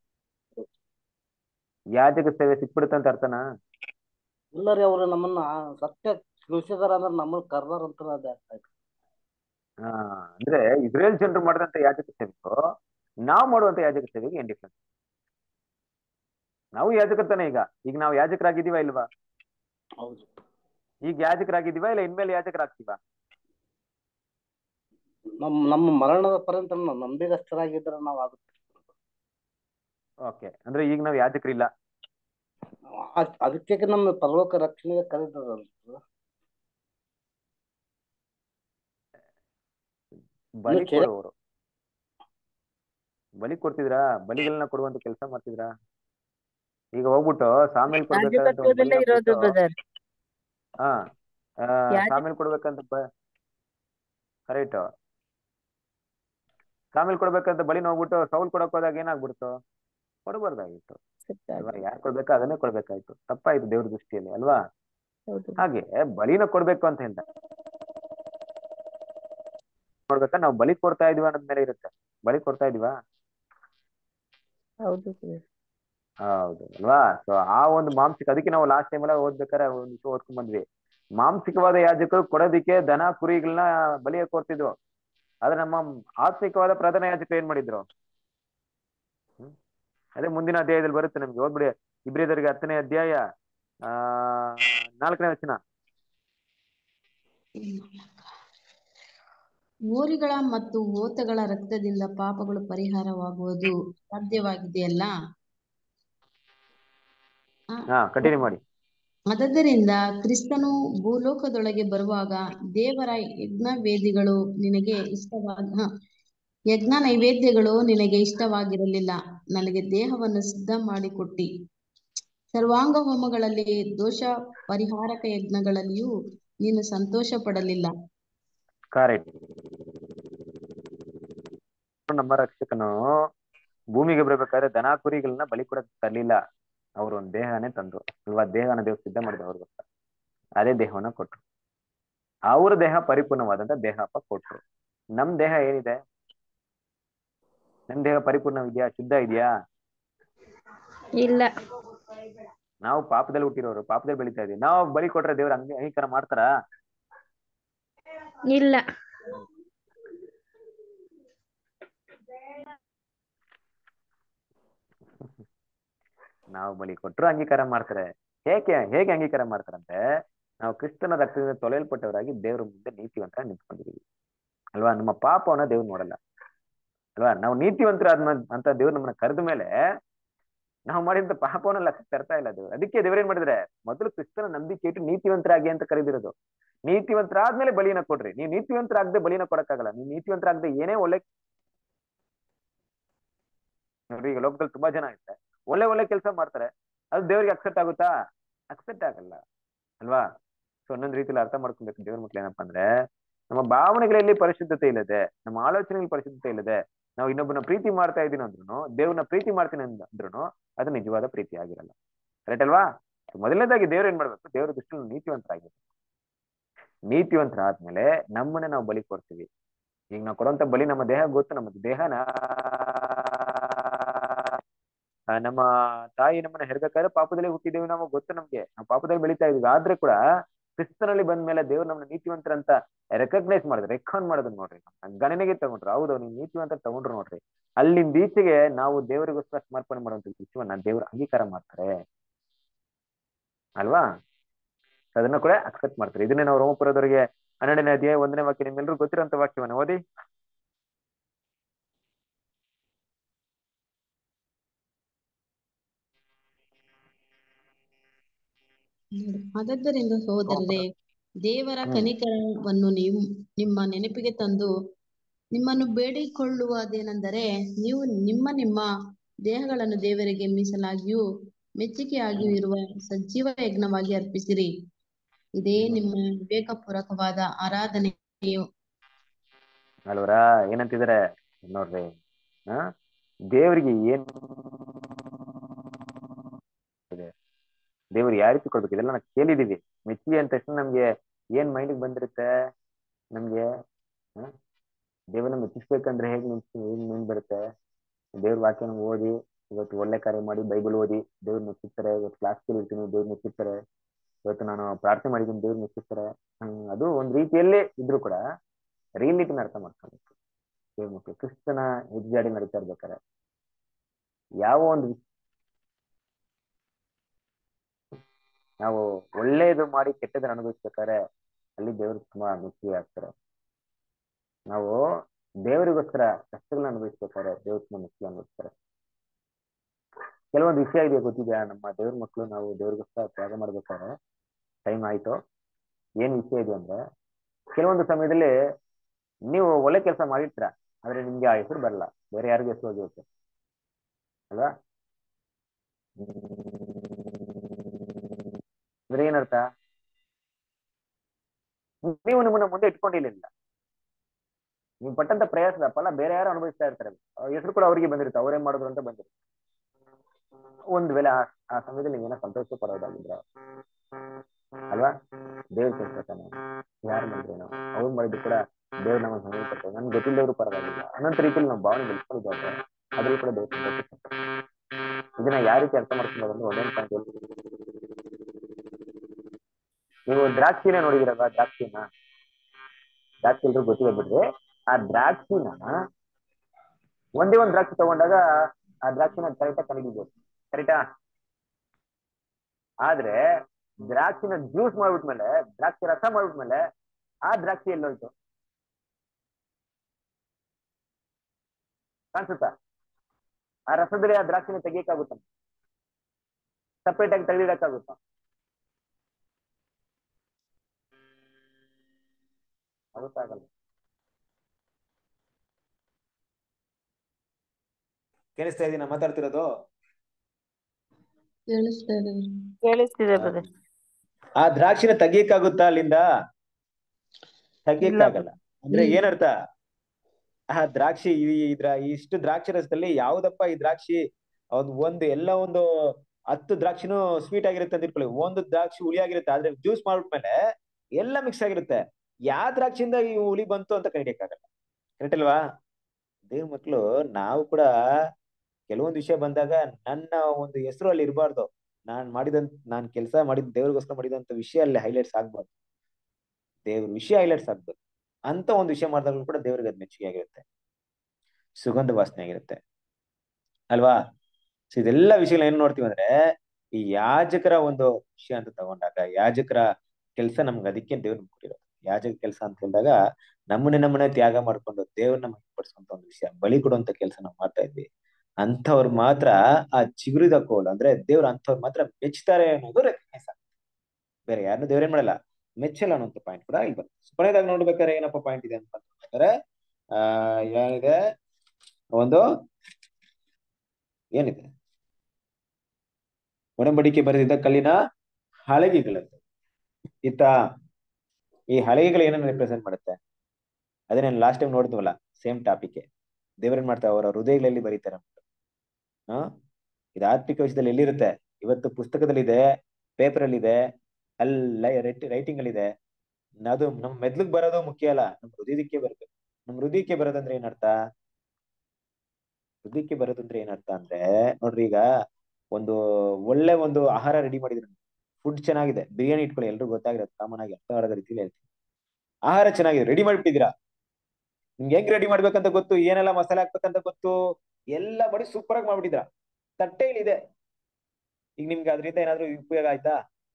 ಯಾಜಕ ಸೇವೆ ಸಿಕ್ಬಿಡುತ್ತೆ ಅಂತ ಅರ್ಥನಾ ಇಲ್ಲರಿ ಅವ್ರು ನಮ್ಮನ್ನ ಆ ಸತ್ಯ ತಿಳಿಸಿದಾರ ಅಂದ್ರೆ ನಮ್ಮನ್ನ ಕರ್ದಾರ ಅಂತ ಅದ್ ಅರ್ಥ ಆಯ್ತು ಆ, ಅಂದ್ರೆ ಇಸ್ರೇಲ್ ಜನರು ಮಾಡಿದಂತ ಯಾಜಕ ಸೇವೆಗೂ ನಾವು ಮಾಡುವಂತ ಯಾಜಕ ಸೇವೆಗೆ ಏನ್ ಡಿಫ್ರೆನ್ಸ್ ನಾವು ಯಾಜಕತ್ವನೇ ಈಗ ಈಗ ನಾವು ಯಾಜಕರಾಗಿದ್ದೀವಾ ಇಲ್ವಾ ಹೌದು ಈಗ ಯಾಜಕರಾಗಿದ್ದೀವಾ ಇಲ್ಲ ಇನ್ಮೇಲೆ ಯಾಜಕರಾಗ್ತೀವಾ ನಮ್ ನಮ್ಮ ಮರಣದ ಪರ್ಯಂತ ನಾವು ನಂಬಿಗಸ್ತರಾಗಿದ್ರೆ ನಾವು ಆಗುತ್ತೆ ಓಕೆ ಅಂದ್ರೆ ಈಗ ನಾವು ಯಾಜಕರಿಲ್ಲ ಅದ್- ಅದಕ್ಕೆ ನಮ್ಮ ಪರಲೋಕ ರಕ್ಷಣೆಗೆ ಕರೆದಿದ್ದಾರೆ ಬಲಿ ಕೇಳ- ಕೊಡುವವರು ಬಲಿ ಕೊಡ್ತಿದ್ರಾ ಬಲಿಗಳನ್ನ ಕೊಡುವಂತ ಕೆಲಸ ಮಾಡ್ತಿದ್ರಾ ಈಗ ಹೋಗ್ಬಿಟ್ಟು ಸಾಮೇಲ್ ಕೊಡ್ಬೇಕಾದಂತ ಒಂದು ಯಾಜಕತ್ವದಲ್ಲೇ ಬಲಿನ ಇರೋದು ಕೊಟ್ಟು ಬ್ರದರ್ ಹಾ ಆ, ಯಾಜಕ ಸಾಮೇಲ್ ಕೊಡ್ಬೇಕಂತ ಬ ಕರೆಕ್ಟ್ ಸಾಮೇಲ್ ಕೊಡ್ಬೇಕಂತ ಬಲಿನ ಹೋಗ್ಬಿಟ್ಟು ಸೌಲ್ ಕೊಡಕ್ ಹೋದಾಗ ಏನಾಗ್ಬಿಡ್ತು ಕೊಡಬಾರ್ದಾಗಿತ್ತು ಅಲ್ವಾ ಯಾರು ಕೊಡ್ಬೇಕೋ ಅದನ್ನೇ ಕೊಡ್ಬೇಕಾಯ್ತು ತಪ್ಪಾಯ್ತು ದೇವ್ರ ದೃಷ್ಟಿಯಲ್ಲಿ ಅಲ್ವಾ ಹೌದು ಹಾಗೆ ಬಲಿನ ಕೊಡ್ಬೇಕು ಅಂತ ಹೇಳ್ದ ನೋಡ್ಬೇಕಾ ನಾವು ಬಲಿ ಕೊಡ್ತಾ ಇದೀವ ಅನ್ನೋದ್ ಮೇಲೆ ಇರುತ್ತೆ ಬಲಿ ಕೊಡ್ತಾ ಇದೀವಾ ಹೌದು brother. ಹೌದು ಅಲ್ವಾ ಸೊ ಆ ಒಂದು ಮಾಂಸಿಕ ಅದಕ್ಕೆ ನಾವು ಲಾಸ್ಟ್ ಟೈಮ್ ಎಲ್ಲ ಓದ್ಬೇಕಾರೆ ಒಂದು ವಿಷಯ ಓದ್ಕೊಂಡ್ ಬಂದ್ವಿ ಮಾಂಸಿಕವಾದ ಯಾಜಕರು ಕೊಡೋದಿಕ್ಕೆ ದನ ಕುರಿಗಳನ್ನ ಬಲಿಯ ಕೊಡ್ತಿದ್ವು ಆದ್ರೆ ನಮ್ಮ ಆತ್ಮಿಕವಾದ ಪ್ರಧಾನ ಯಾಜಕರು ಏನ್ ಮಾಡಿದ್ರು ಹ್ಮ್? ಅದೇ ಮುಂದಿನ ಅಧ್ಯಾಯದಲ್ಲಿ ಬರುತ್ತೆ ನಮ್ಗೆ ಓದ್ಬಿಡಿ ಇಬ್ರಿದರಿಗೆ ಹತ್ತನೇ ಅಧ್ಯಾಯ ಆ ನಾಲ್ಕನೇ ವಚನ ಹೋರಿಗಳ ಮತ್ತು ಹೋತಗಳ ರಕ್ತದಿಂದ ಪಾಪಗಳು ಪರಿಹಾರವಾಗುವುದು ಸಾಧ್ಯವಾಗಿದೆಯಲ್ಲ ಆ, ಹಾ ಕಂಟಿನ್ಯೂ ಮಾಡಿ ಆದದರಿಂದ ಕ್ರಿಸ್ತನು ಭೂಲೋಕದೊಳಗೆ ಬರುವಾಗ ದೇವರ ಯಜ್ಞ ವೇದಿಗಳು ನಿನಗೆ ಇಷ್ಟವಾಗ ಹ, ಯಜ್ಞ ನೈವೇದ್ಯಗಳು ನಿನಗೆ ಇಷ್ಟವಾಗಿರಲಿಲ್ಲ ನನಗೆ ದೇಹವನ್ನು ಸಿದ್ಧ ಮಾಡಿಕೊಟ್ಟಿ ಸರ್ವಾಂಗ ಹೋಮಗಳಲ್ಲಿ ದೋಷ ಪರಿಹಾರಕ ಯಜ್ಞಗಳಲ್ಲಿಯೂ ನೀನು ಸಂತೋಷ ಪಡಲಿಲ್ಲ ಕರೆಕ್ಟ್ ನಮ್ಮ ರಕ್ಷಕನು ಭೂಮಿಗೆ ಬರ್ಬೇಕಾದ್ರೆ ದನ ಕುರಿಗಳನ್ನ ಬಲಿ ಕೊಡಕ್ ತರ್ಲಿಲ್ಲ ಅವ್ರು ಒಂದ್ ದೇಹನೇ ತಂದ್ರು ಅಲ್ವಾ ದೇಹನ ದೇವ್ ಸಿದ್ಧ ಮಾಡಿದ್ರು ಅವ್ರಿಗೋಸ್ಕರ ಅದೇ ದೇಹವನ್ನ ಕೊಟ್ರು ಅವ್ರ ದೇಹ ಪರಿಪೂರ್ಣವಾದಂತ ದೇಹಪ್ಪ ಕೊಟ್ರು ನಮ್ ದೇಹ ಏನಿದೆ ನಮ್ ದೇಹ ಪರಿಪೂರ್ಣವಿದ್ಯಾ ಶುದ್ಧ ಇದೆಯಾ ಇಲ್ಲ ನಾವು ಪಾಪದಲ್ಲಿ ಹುಟ್ಟಿರೋರು ಪಾಪದಲ್ಲಿ ಬೆಳಿತಾ ಇದೀವಿ ನಾವು ಬಲಿ ಕೊಟ್ರೆ ದೇವ್ರ ಅಂಗೀ ಅಂಗೀಕಾರ ಮಾಡ್ತಾರಾ ಇಲ್ಲ ನಾವು ಬಲಿ ಕೊಟ್ರು ಅಂಗೀಕಾರ ಮಾಡ್ತಾರೆ ಹೇಗೆ ಹೇಗೆ ಅಂಗೀಕಾರ ಮಾಡ್ತಾರಂತೆ ನಾವು ಕ್ರಿಸ್ತನ ರಕ್ತದಿಂದ ತೊಳೆಯಲ್ಪಟ್ಟವರಾಗಿ ದೇವ್ರ ಮುಂದೆ ನೀತಿವಂತರ ನಿಂತ್ಕೊಂಡಿದೀವಿ ಅಲ್ವಾ ನಮ್ಮ ಪಾಪವನ್ನ ದೇವ್ರು ನೋಡಲ್ಲ ಅಲ್ವಾ ನಾವು ನೀತಿವಂತರಾದ ಅಂತ ದೇವ್ರು ನಮ್ಮನ್ನ ಕರೆದ ಮೇಲೆ ನಾವು ಮಾಡಿದಂತ ಪಾಪವನ್ನ ಲೆಕ್ಕ ತರ್ತಾ ಇಲ್ಲ ದೇವ್ರು ಅದಕ್ಕೆ ದೇವ್ರು ಏನ್ ಮಾಡಿದ್ರೆ ಮೊದಲು ಕ್ರಿಸ್ತನ ನಂಬಿಕೆ ಇಟ್ಟು ನೀತಿವಂತರಾಗಿ ಅಂತ ಕರೆದಿರೋದು ನೀತಿವಂತರಾದ್ಮೇಲೆ ಬಲಿನ ಕೊಡ್ರಿ ನೀವು ನೀತಿವಂತರಾಗದೆ ಬಲಿನ ಕೊಡಕ್ಕಾಗಲ್ಲ ನೀವು ನೀತಿವಂತರಾಗದೆ ಏನೇ ಒಳ್ಳೆ ನೋಡ್ರಿ ಈಗ ಲೋಕದಲ್ಲಿ ತುಂಬಾ ಜನ ಇರ್ತಾರೆ ಒಳ್ಳೆ ಒಳ್ಳೆ ಕೆಲಸ ಮಾಡ್ತಾರೆ ಅದು ದೇವ್ರಿಗೆ ಅಕ್ಸೆಪ್ಟ್ ಆಗುತ್ತಾ ಅಕ್ಸೆಪ್ಟ್ ಆಗಲ್ಲ ಅಲ್ವಾ ಸೊ ಒಂದೊಂದ್ ರೀತಿಯಲ್ಲಿ ಅರ್ಥ ಮಾಡ್ಕೊಬೇಕು ದೇವ್ರ ಮಕ್ಳು ಏನಪ್ಪಾ ಅಂದ್ರೆ ನಮ್ಮ ಭಾವನೆಗಳಲ್ಲಿ ಪರಿಶುದ್ಧತೆ ಇಲ್ಲದೆ ನಮ್ಮ ಆಲೋಚನೆಗಳಲ್ಲಿ ಪರಿಶುದ್ಧತೆ ಇಲ್ಲದೆ ನಾವು ಇನ್ನೊಬ್ಬನ ಪ್ರೀತಿ ಮಾಡ್ತಾ ಇದೀನಿ ಅಂದ್ರೂ ದೇವ್ರನ್ನ ಪ್ರೀತಿ ಮಾಡ್ತೀನಿ ಅಂದ್ರೂ ಅದು ನಿಜವಾದ ಪ್ರೀತಿ ಆಗಿರಲ್ಲ ಕರೆಕ್ಟ್ ಅಲ್ವಾ ಮೊದಲನೇದಾಗಿ ದೇವ್ರು ಏನ್ ಮಾಡ್ಬೇಕು ದೇವ್ರ ದೃಷ್ಟಿಯಲ್ಲಿ ನೀತಿವಂತರಾಗಿರ್ಬೇಕು ನೀತಿವಂತರಾದ್ಮೇಲೆ ನಮ್ಮನ್ನೇ ನಾವು ಬಲಿ ಕೊಡ್ತೀವಿ ಈಗ ನಾವು ಕೊಡುವಂತ ಬಲಿ ನಮ್ಮ ದೇಹ ಗೊತ್ತು ನಮ್ಮ ದೇಹನ ಆ, ನಮ್ಮ ತಾಯಿ ನಮ್ಮನ್ನ ಹೆರ್ಬೇಕಾದ್ರೆ ಪಾಪದಲ್ಲಿ ಹುಟ್ಟಿದ್ದೇವೆ ನಾವು ಗೊತ್ತು ನಮ್ಗೆ ನಾವು ಪಾಪದಲ್ಲಿ ಬೆಳಿತಾ ಇದೀವಿ ಆದ್ರೆ ಕೂಡ ಕ್ರಿಸ್ತನಲ್ಲಿ ಬಂದ ಮೇಲೆ ದೇವ್ರು ನಮ್ಮನ್ನ ನೀತಿವಂತರಂತ ರೆಕಗ್ನೈಸ್ ಮಾಡಿದ್ರು ರೆಕಾನ್ ಮಾಡೋದನ್ನ ನೋಡ್ರಿ ಗಣನೆಗೆ ತಗೊಂಡ್ರು ಹೌದು ನೀವು ನೀತಿವಂತ ತಗೊಂಡ್ರು ನೋಡ್ರಿ ಅಲ್ಲಿಂದ ಈಚೆಗೆ ನಾವು ದೇವರಿಗೋಸ್ಕರ ಸಮರ್ಪಣೆ ಮಾಡುವಂತ ವಿಷಯವನ್ನ ದೇವ್ರು ಅಂಗೀಕಾರ ಮಾಡ್ತಾರೆ ಅಲ್ವಾ ಅದನ್ನ ಕೂಡ ಅಕ್ಸೆಪ್ಟ್ ಮಾಡ್ತಾರೆ ಇದನ್ನೇ ನಾವು ರೋಮಪುರದವರಿಗೆ ಹನ್ನೆರಡನೇ ಅಧ್ಯಾಯ ಒಂದನೇ ವಾಕ್ಯ ನಿಮ್ಮೆಲ್ಲರೂ ಗೊತ್ತಿರೋಂತ ವಾಕ್ಯವನ್ನ ಓದಿ ಆದದ್ದರಿಂದ ಸಹೋದರರೇ ದೇವರ ಹ್ಮ್. ಕನಿಕರವನ್ನು ನೀವು ನಿಮ್ಮ ನೆನಪಿಗೆ ತಂದು ನಿಮ್ಮನ್ನು ಬೇಡಿಕೊಳ್ಳುವುದೇನೆಂದರೆ ನೀವು ನಿಮ್ಮ ನಿಮ್ಮ ದೇಹಗಳನ್ನು ದೇವರಿಗೆ ಮೀಸಲಾಗಿಯೂ ಮೆಚ್ಚುಗೆಯಾಗಿಯೂ ಇರುವ ಸಜೀವ ಯಜ್ಞವಾಗಿ ಅರ್ಪಿಸಿರಿ ಇದೇ ನಿಮ್ಮ ವಿವೇಕಪೂರ್ವಕವಾದ ಆರಾಧನೆಯು ಅಲ್ವರಾ ಏನಂತಿದಾರೆ ನೋಡ್ರಿ ಆ ದೇವರಿಗೆ ಏನ್ ಇದೆ ದೇವ್ರು ಯಾವ ರೀತಿ ಕೊಡ್ಬೇಕು ಇದೆಲ್ಲ ನಾವು ಕೇಳಿದೀವಿ ಮೆಚ್ಚುಗೆ ಅಂದ ತಕ್ಷಣ ನಮ್ಗೆ ಏನ್ ಮೈಂಡಿಗೆ ಬಂದಿರುತ್ತೆ ನಮ್ಗೆ ಆ ದೇವ್ರನ್ನ ಮೆಚ್ಚಿಸ್ಬೇಕಂದ್ರೆ ಹೇಗ್ ಮೆಚ್ಚಿ ಹೇಗ್ ಮೈಂಡ್ ಬರುತ್ತೆ ದೇವ್ರ ವಾಕ್ಯನ ಓದಿ ಇವತ್ತು ಒಳ್ಳೆ ಕಾರ್ಯ ಮಾಡಿ ಬೈಬಲ್ ಓದಿ ದೇವ್ರು ಮೆಚ್ಚಿಸ್ತಾರೆ ಇವತ್ತು ಕ್ಲಾಸ್ ಕೇಳಿರ್ತೀನಿ ದೇವ್ರು ಮೆಚ್ಚಿಸ್ತಾರೆ ಇವತ್ತು ನಾನು ಪ್ರಾರ್ಥನೆ ಮಾಡಿದ್ದೀನಿ ದೇವ್ರು ಮೆಚ್ಚಿಸ್ತಾರೆ ಹ್ಮ್ ಅದು ಒಂದ್ ರೀತಿಯಲ್ಲಿ ಇದ್ರು ಕೂಡ ರಿಯಲಿಟಿನ ಅರ್ಥ ಮಾಡ್ಕೊಬೇಕು ದೇವ್ರ ಮಕ್ಕಳು ಕ್ರಿಸ್ತನ ಹೆಜ್ಜಾಡಿ ನಡೀತಾ ಇರ್ಬೇಕಾರೆ ಯಾವ ಒಂದು ವಿಷ- ನಾವು ಒಳ್ಳೇದು ಮಾಡಿ ಕೆಟ್ಟದನ್ನ ಅನುಭವಿಸ್ಬೇಕಾದ್ರೆ ಅಲ್ಲಿ ದೇವ್ರು ತುಂಬಾ ಮೆಚ್ಚುಗೆ ಆಗ್ತಾರೆ ನಾವು ದೇವರಿಗೋಸ್ಕರ ಕಷ್ಟಗಳನ್ನ ಅನುಭವಿಸ್ಬೇಕಾದ್ರೆ ದೇವ್ರು ತುಂಬಾ ಮೆಚ್ಚುಗೆ ಅನುಭವಿಸ್ತಾರೆ ಕೆಲವೊಂದು ವಿಷಯ ಇದೆಯಾ ಗೊತ್ತಿದ್ಯಾ ನಮ್ಮ ದೇವ್ರ ಮಕ್ಕಳು ನಾವು ದೇವ್ರಿಗೋಸ್ಕರ ತ್ಯಾಗ ಮಾಡ್ಬೇಕಾದ್ರೆ ಟೈಮ್ ಆಯ್ತು ಏನ್ ವಿಷಯ ಇದೆ ಅಂದ್ರೆ ಕೆಲವೊಂದು ಸಮಯದಲ್ಲಿ ನೀವು ಒಳ್ಳೆ ಕೆಲಸ ಮಾಡಿರ್ತೀರ ಆದ್ರೆ ನಿಮ್ಗೆ ಆ ಹೆಸರು ಬರಲ್ಲ ಬೇರೆ ಯಾರಿಗೂ ಹೆಸರು ಹೋಗಿರುತ್ತೆ ಅಲ್ವಾ ಅಂದ್ರೆ ಏನರ್ಥ ನೀವು ನಿಮ್ಮನ್ನ ಮುಂದೆ ಇಟ್ಕೊಂಡಿರ್ಲಿಲ್ಲ ನೀವು ಪಟ್ಟಂತ ಪ್ರಯಾಸದ ಫಲ ಬೇರೆ ಯಾರು ಅನುಭವಿಸ್ತಾ ಇರ್ತಾರೆ ಆ ಹೆಸರು ಕೂಡ ಅವರಿಗೆ ಬಂದಿರುತ್ತೆ ಅವ್ರೇನ್ ಮಾಡಿದ್ರು ಅಂತ ಬಂದಿರುತ್ತೆ ಒಂದ್ ವೇಳೆ ಆ ಆ ಸಮಯದಲ್ಲಿ ನೀವೇನೋ ಸಂತೋಷ ಪಡೋದಾಗಿದ್ರ ಅಲ್ವಾ ದೇವ್ರ ಕೆಲ್ಸತಾನೆ ಯಾರು ಮಾಡಿದ್ರೇನೋ ಅವ್ರು ಮಾಡಿದ್ರು ಕೂಡ ದೇವ್ರ ನಮ್ಮ ಸಮಯ ಪಡ್ತಾರೆ ನನ್ಗೆ ಗೊತ್ತಿಲ್ಲದವ್ರು ಪರವಾಗಿಲ್ಲ ಅನಂತ ರೀತಿಯಲ್ಲಿ ನಾವು ಭಾವನೆ ಬೆಳೆಸ್ಕೊಳ್ಳೋದಾದ್ರೆ ಅದ್ರಲ್ಲಿ ಕೂಡ ದೇವ್ರ ಸಂತೋಷ ಪಡ್ತಾರೆ. ಇದನ್ನ ಯಾವ ರೀತಿ ಅರ್ಥ ಮಾಡ್ಕೊಳ್ಳೋದಂದ್ರೆ ಒಂದೊಂದು ಪಾಯಿಂಟ್ ನೀವು ದ್ರಾಕ್ಷಿನ ನೋಡಿದಿರಲ್ವಾ ದ್ರಾಕ್ಷಿನ ದ್ರಾಕ್ಷಿ ಎಲ್ರು ಗೊತ್ತಿದೆ ಬಿಡ್ರಿ ಆ ದ್ರಾಕ್ಷಿನ ಒಂದೇ ಒಂದ್ ದ್ರಾಕ್ಷಿ ತಗೊಂಡಾಗ ಆ ದ್ರಾಕ್ಷಿನ ಕರೆಕ್ಟಾಗಿ ಕಣಗಿಬೋದು ಕರೆಕ್ಟಾ ಆದ್ರೆ ದ್ರಾಕ್ಷಿನ ಜ್ಯೂಸ್ ಮಾಡ್ಬಿಟ್ಮೇಲೆ ದ್ರಾಕ್ಷಿ ರಸ ಮಾಡ್ಬಿಟ್ಮೇಲೆ ಆ ದ್ರಾಕ್ಷಿ ಎಲ್ಲೋಯ್ತು ಕಾಣಿಸುತ್ತಾ ಆ ರಸದಲ್ಲಿ ಆ ದ್ರಾಕ್ಷಿನ ತೆಗಿಯಕ್ಕಾಗುತ್ತ ಸಪ್ರೇಟ್ ಆಗಿ ತೆಗೆದಿಡಕ್ಕಾಗುತ್ತಾ ಆಗುತ್ತಾಗಲ್ಲ ಕೇಳಿಸ್ತಾ ಇದೀನ ಮಾತಾಡ್ತಿರೋದು ಕೇಳಿಸ್ತಾ ಇದೆ ಕೇಳಿಸ್ತಿದೆ brother. ಆ ದ್ರಾಕ್ಷಿನ ತೆಗಿಯಕ್ಕಾಗುತ್ತಾ ಅಲ್ಲಿಂದ ತೆಗಿಯಕ್ಕಾಗಲ್ಲ ಅಂದ್ರೆ ಹ್ಮ್. ಏನರ್ಥ ಆ ದ್ರಾಕ್ಷಿ ಈ ಇದ್ರ ಇಷ್ಟು ದ್ರಾಕ್ಷಿ ರಸದಲ್ಲಿ ಯಾವ್ದಪ್ಪ ಈ ದ್ರಾಕ್ಷಿ ಒಂದು ಒಂದು ಎಲ್ಲ ಒಂದು ಹತ್ತು ದ್ರಾಕ್ಷಿನೂ ಸ್ವೀಟ್ ಆಗಿರುತ್ತೆ ಅಂತ ಇಟ್ಕೊಳ್ಳಿ ಒಂದು ದ್ರಾಕ್ಷಿ ಹುಳಿ ಆಗಿರುತ್ತೆ ಆದ್ರೆ ಜ್ಯೂಸ್ ಮಾಡ್ಬಿಟ್ಮೇಲೆ ಎಲ್ಲ ಮಿಕ್ಸ್ ಆಗಿರುತ್ತೆ ಯಾವ ದ್ರಾಕ್ಷಿಯಿಂದ ಈ ಹುಳಿ ಬಂತು ಅಂತ ಕಂಡಿಡಿಯಕ್ಕಾಗಲ್ಲ ಕರೆಕ್ಟ್ ಅಲ್ವಾ ದೇವ್ ಮಕ್ಳು ನಾವು ಕೂಡ ಕೆಲವೊಂದು ವಿಷಯ ಬಂದಾಗ ನನ್ನ ಒಂದು ಹೆಸರು ಅಲ್ಲಿ ಇರಬಾರ್ದು ನಾನ್ ಮಾಡಿದಂತ ನಾನ್ ಕೆಲಸ ಮಾಡಿದ ದೇವ್ರಿಗೋಸ್ಕರ ಮಾಡಿದಂತ ವಿಷಯ ಅಲ್ಲಿ ಹೈಲೈಟ್ಸ್ ಆಗ್ಬಾರ್ದು ದೇವ್ರ ವಿಷಯ ಹೈಲೈಟ್ಸ್ ಆಗ್ಬೇಕು ಅಂತ ಒಂದು ವಿಷಯ ಮಾಡಿದಾಗಲೂ ಕೂಡ ದೇವ್ರಿಗೆ ಅದು ಮೆಚ್ಚುಗೆ ಆಗಿರುತ್ತೆ ಸುಗಂಧ ವಾಸನೆ ಆಗಿರುತ್ತೆ ಅಲ್ವಾ ಸೊ ಇದೆಲ್ಲ ವಿಷಯಗಳು ಏನ್ ನೋಡ್ತೀವಿ ಅಂದ್ರೆ ಈ ಯಾಜಕರ ಒಂದು ವಿಷಯ ಅಂತ ತಗೊಂಡಾಗ ಯಾಜಕರ ಕೆಲಸ ನಮ್ಗೆ ಅದಕ್ಕೆ ದೇವ್ರ ಕೊಟ್ಟಿರೋದು ಯಾಜಕ ಕೆಲಸ ಅಂತ ಹೇಳಿದಾಗ ನಮ್ಮನ್ನೇ ನಮ್ಮನ್ನೇ ತ್ಯಾಗ ಮಾಡ್ಕೊಂಡು ದೇವ್ರನ್ನ ಪಡಿಸುವಂತ ಒಂದು ವಿಷಯ ಬಲಿ ಕೊಡುವಂತ ಕೆಲಸ ನಾವು ಮಾಡ್ತಾ ಇದ್ವಿ ಅಂಥವ್ರು ಮಾತ್ರ ಆ ಚಿಗುರಿದ ಕೋಲ್ ಅಂದ್ರೆ ದೇವ್ರ ಅಂಥವ್ರು ಮಾತ್ರ ಮೆಚ್ತಾರೆ ಅನ್ನೋದು ರೆಕಗ್ನೈಸ್ ಆಗುತ್ತೆ ಬೇರೆ ಯಾರನ್ನು ದೇವ್ರೇನ್ ಮಾಡಲ್ಲ ಮೆಚ್ಚಲ್ಲ ಅನ್ನೋಂಥ ಪಾಯಿಂಟ್ ಕೂಡ ಇಲ್ಲಿ ಬರುತ್ತೆ ಕೊನೆಯದಾಗ ನೋಡ್ಬೇಕಾದ್ರೆ ಏನಪ್ಪ ಪಾಯಿಂಟ್ ಇದೆ ಅಂತ ನೋಡ್ಬೇಕಾದ್ರೆ ಆ ಏನಿದೆ ಒಂದು ಏನಿದೆ ಒಡಂಬಡಿಕೆ ಬರೆದಿದ್ದ ಕಲ್ಲಿನ ಹಳಗಿಗಳದ್ದು ಇತ್ತ ಈ ಹಳಗಿಗಳು ಏನನ್ನ ರಿಪ್ರೆಸೆಂಟ್ ಮಾಡುತ್ತೆ ಅದೇ ನಾನು ಲಾಸ್ಟ್ ಟೈಮ್ ನೋಡಿದ್ವಲ್ಲ ಸೇಮ್ ಟಾಪಿಕ್ ದೇವ್ರೇನ್ ಮಾಡ್ತಾರೆ ಅವರ ಹೃದಯಗಳಲ್ಲಿ ಬರೀತಾರೆ ಹಾ ಇದು ಆತ್ಮಿಕ ವಿಷಯದಲ್ಲಿ ಎಲ್ಲಿರುತ್ತೆ ಇವತ್ತು ಪುಸ್ತಕದಲ್ಲಿ ಇದೆ ಪೇಪರ್ ಅಲ್ಲಿ ಇದೆ ಎಲ್ಲ ರೈಟಿಂಗ್ ಅಲ್ಲಿ ಇದೆ ಅದು ನಮ್ ಮೆದ್ಲಿಗ್ ಬರೋದು ಮುಖ್ಯ ಅಲ್ಲ ನಮ್ ಹೃದಯಕ್ಕೆ ಬರ್ಬೇಕು ನಮ್ ಹೃದಯಕ್ಕೆ ಬರೋದಂದ್ರೆ ಏನರ್ಥ ಹೃದಯಕ್ಕೆ ಬರೋದಂದ್ರೆ ಏನರ್ಥ ಅಂದ್ರೆ ನೋಡ್ರಿ ಈಗ ಒಂದು ಒಳ್ಳೆ ಒಂದು ಆಹಾರ ರೆಡಿ ಮಾಡಿದ್ರು ಫುಡ್ ಚೆನ್ನಾಗಿದೆ ಬಿರಿಯಾನಿ ಇಟ್ಕೊಳ್ಳಿ ಎಲ್ರು ಗೊತ್ತಾಗಿರೋದು ಕಾಮನ್ ಆಗಿ ಅರ್ಥ ಆಗದ ರೀತಿಲಿ ಹೇಳ್ತೀನಿ ಆಹಾರ ಚೆನ್ನಾಗಿದೆ ರೆಡಿ ಮಾಡ್ಬಿಟ್ಟಿದ್ದೀರಾ ನಿಮ್ಗೆ ಹೆಂಗ್ ರೆಡಿ ಮಾಡ್ಬೇಕಂತ ಗೊತ್ತು ಏನೆಲ್ಲ ಮಸಾಲೆ ಹಾಕ್ಬೇಕಂತ ಗೊತ್ತು ಎಲ್ಲ ಮಾಡಿ ಸೂಪರ್ ಆಗಿ ಮಾಡ್ಬಿಟ್ಟಿದ್ರ ತಟ್ಟೆಯಲ್ಲಿ ಇದೆ ಈಗ ನಿಮ್ಗೆ ಅದರಿಂದ ಏನಾದ್ರು ಉಪಯೋಗ ಆಯ್ತಾ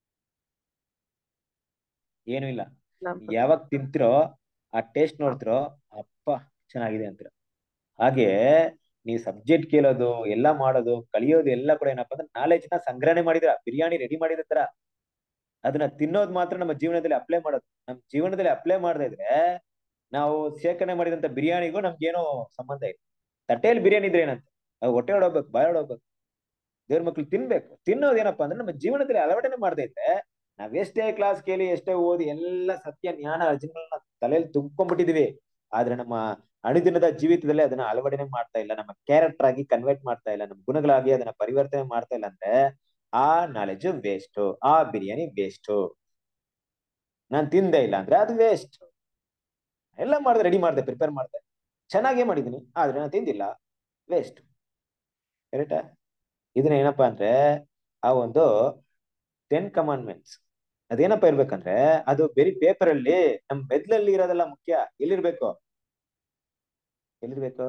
ಏನು ಇಲ್ಲ ಯಾವಾಗ ತಿಂತಿರೋ ಆ ಟೇಸ್ಟ್ ನೋಡ್ತಿರೋ ಅಪ್ಪ ಚೆನ್ನಾಗಿದೆ ಅಂತೀರ ಹಾಗೆ ನೀವು ಸಬ್ಜೆಕ್ಟ್ ಕೇಳೋದು ಎಲ್ಲ ಮಾಡೋದು ಕಲಿಯೋದು ಎಲ್ಲ ಕೂಡ ಏನಪ್ಪಾ ಅಂದ್ರೆ ನಾಲೆಜ್ ನ ಸಂಗ್ರಹಣೆ ಮಾಡಿದ್ರ ಬಿರಿಯಾನಿ ರೆಡಿ ಮಾಡಿದ ತರ ಅದನ್ನ ತಿನ್ನೋದು ಮಾತ್ರ ನಮ್ಮ ಜೀವನದಲ್ಲಿ ಅಪ್ಲೈ ಮಾಡೋದು ನಮ್ಮ ಜೀವನದಲ್ಲಿ ಅಪ್ಲೈ ಮಾಡದೇ ಇದ್ರೆ ನಾವು ಶೇಖರಣೆ ಮಾಡಿದಂತ ಬಿರಿಯಾನಿಗೂ ನಮ್ಗೇನೋ ಸಂಬಂಧ ಇಲ್ಲ ತಟ್ಟೆಯಲ್ಲಿ ಬಿರಿಯಾನಿ ಇದ್ರೆ ಏನಂತ ನಾವು ಹೊಟ್ಟೆ ಹೊಡೋಗ್ಬೇಕು ಬಾಯ್ ಹೊಡೋಗ್ಬೇಕು ದೇವ್ರ ಮಕ್ಳು ತಿನ್ಬೇಕು ತಿನ್ನೋದು ಏನಪ್ಪಾ ಅಂದ್ರೆ ನಮ್ಮ ಜೀವನದಲ್ಲಿ ಅಳವಟನೆ ಮಾಡದೇ ಇದ್ರೆ ನಾವ್ ಎಷ್ಟೇ ಕ್ಲಾಸ್ ಕೇಳಿ ಎಷ್ಟೇ ಓದಿ ಎಲ್ಲ ಸತ್ಯ ಜ್ಞಾನ ಅರ್ಜುನಗಳನ್ನ ತಲೆಯಲ್ಲಿ ತುಂಬ್ಕೊಂಡ್ಬಿಟ್ಟಿದೀವಿ ಆದ್ರೆ ನಮ್ಮ ಅನುದಿನದ ಜೀವಿತದಲ್ಲಿ ಅದನ್ನ ಅಳವಡನೆ ಮಾಡ್ತಾ ಇಲ್ಲ ನಮ್ಮ ಕ್ಯಾರೆಕ್ಟರ್ ಆಗಿ ಕನ್ವರ್ಟ್ ಮಾಡ್ತಾ ಇಲ್ಲ ನಮ್ಮ ಗುಣಗಳಾಗಿ ಅದನ್ನ ಪರಿವರ್ತನೆ ಮಾಡ್ತಾ ಇಲ್ಲ ಅಂದ್ರೆ ಆ ನಾಲೆಜ್ ವೇಸ್ಟ್ ಆ ಬಿರಿಯಾನಿ ವೇಸ್ಟ್ ನಾನ್ ತಿಂದೇ ಇಲ್ಲ ಅಂದ್ರೆ ಅದು ವೇಸ್ಟ್ ಎಲ್ಲ ಮಾಡ್ದೆ ರೆಡಿ ಮಾಡ್ದೆ ಪ್ರಿಪೇರ್ ಮಾಡ್ದೆ ಚೆನ್ನಾಗೇ ಮಾಡಿದೀನಿ ಆದ್ರೆ ನಾನು ತಿಂದಿಲ್ಲ ವೇಸ್ಟ್ ಕರೆಕ್ಟಾ ಇದನ್ನ ಏನಪ್ಪಾ ಅಂದ್ರೆ ಆ ಒಂದು ಟೆನ್ ಕಮಾಂಡ್ಮೆಂಟ್ಸ್ ಅದೇನಪ್ಪ ಇರ್ಬೇಕಂದ್ರೆ ಅದು ಬರೀ ಪೇಪರ್ ಅಲ್ಲಿ ನಮ್ ಮೆದ್ಲಲ್ಲಿ ಇರೋದೆಲ್ಲ ಮುಖ್ಯ ಎಲ್ಲಿರ್ಬೇಕು ಎಲ್ಲಿರ್ಬೇಕು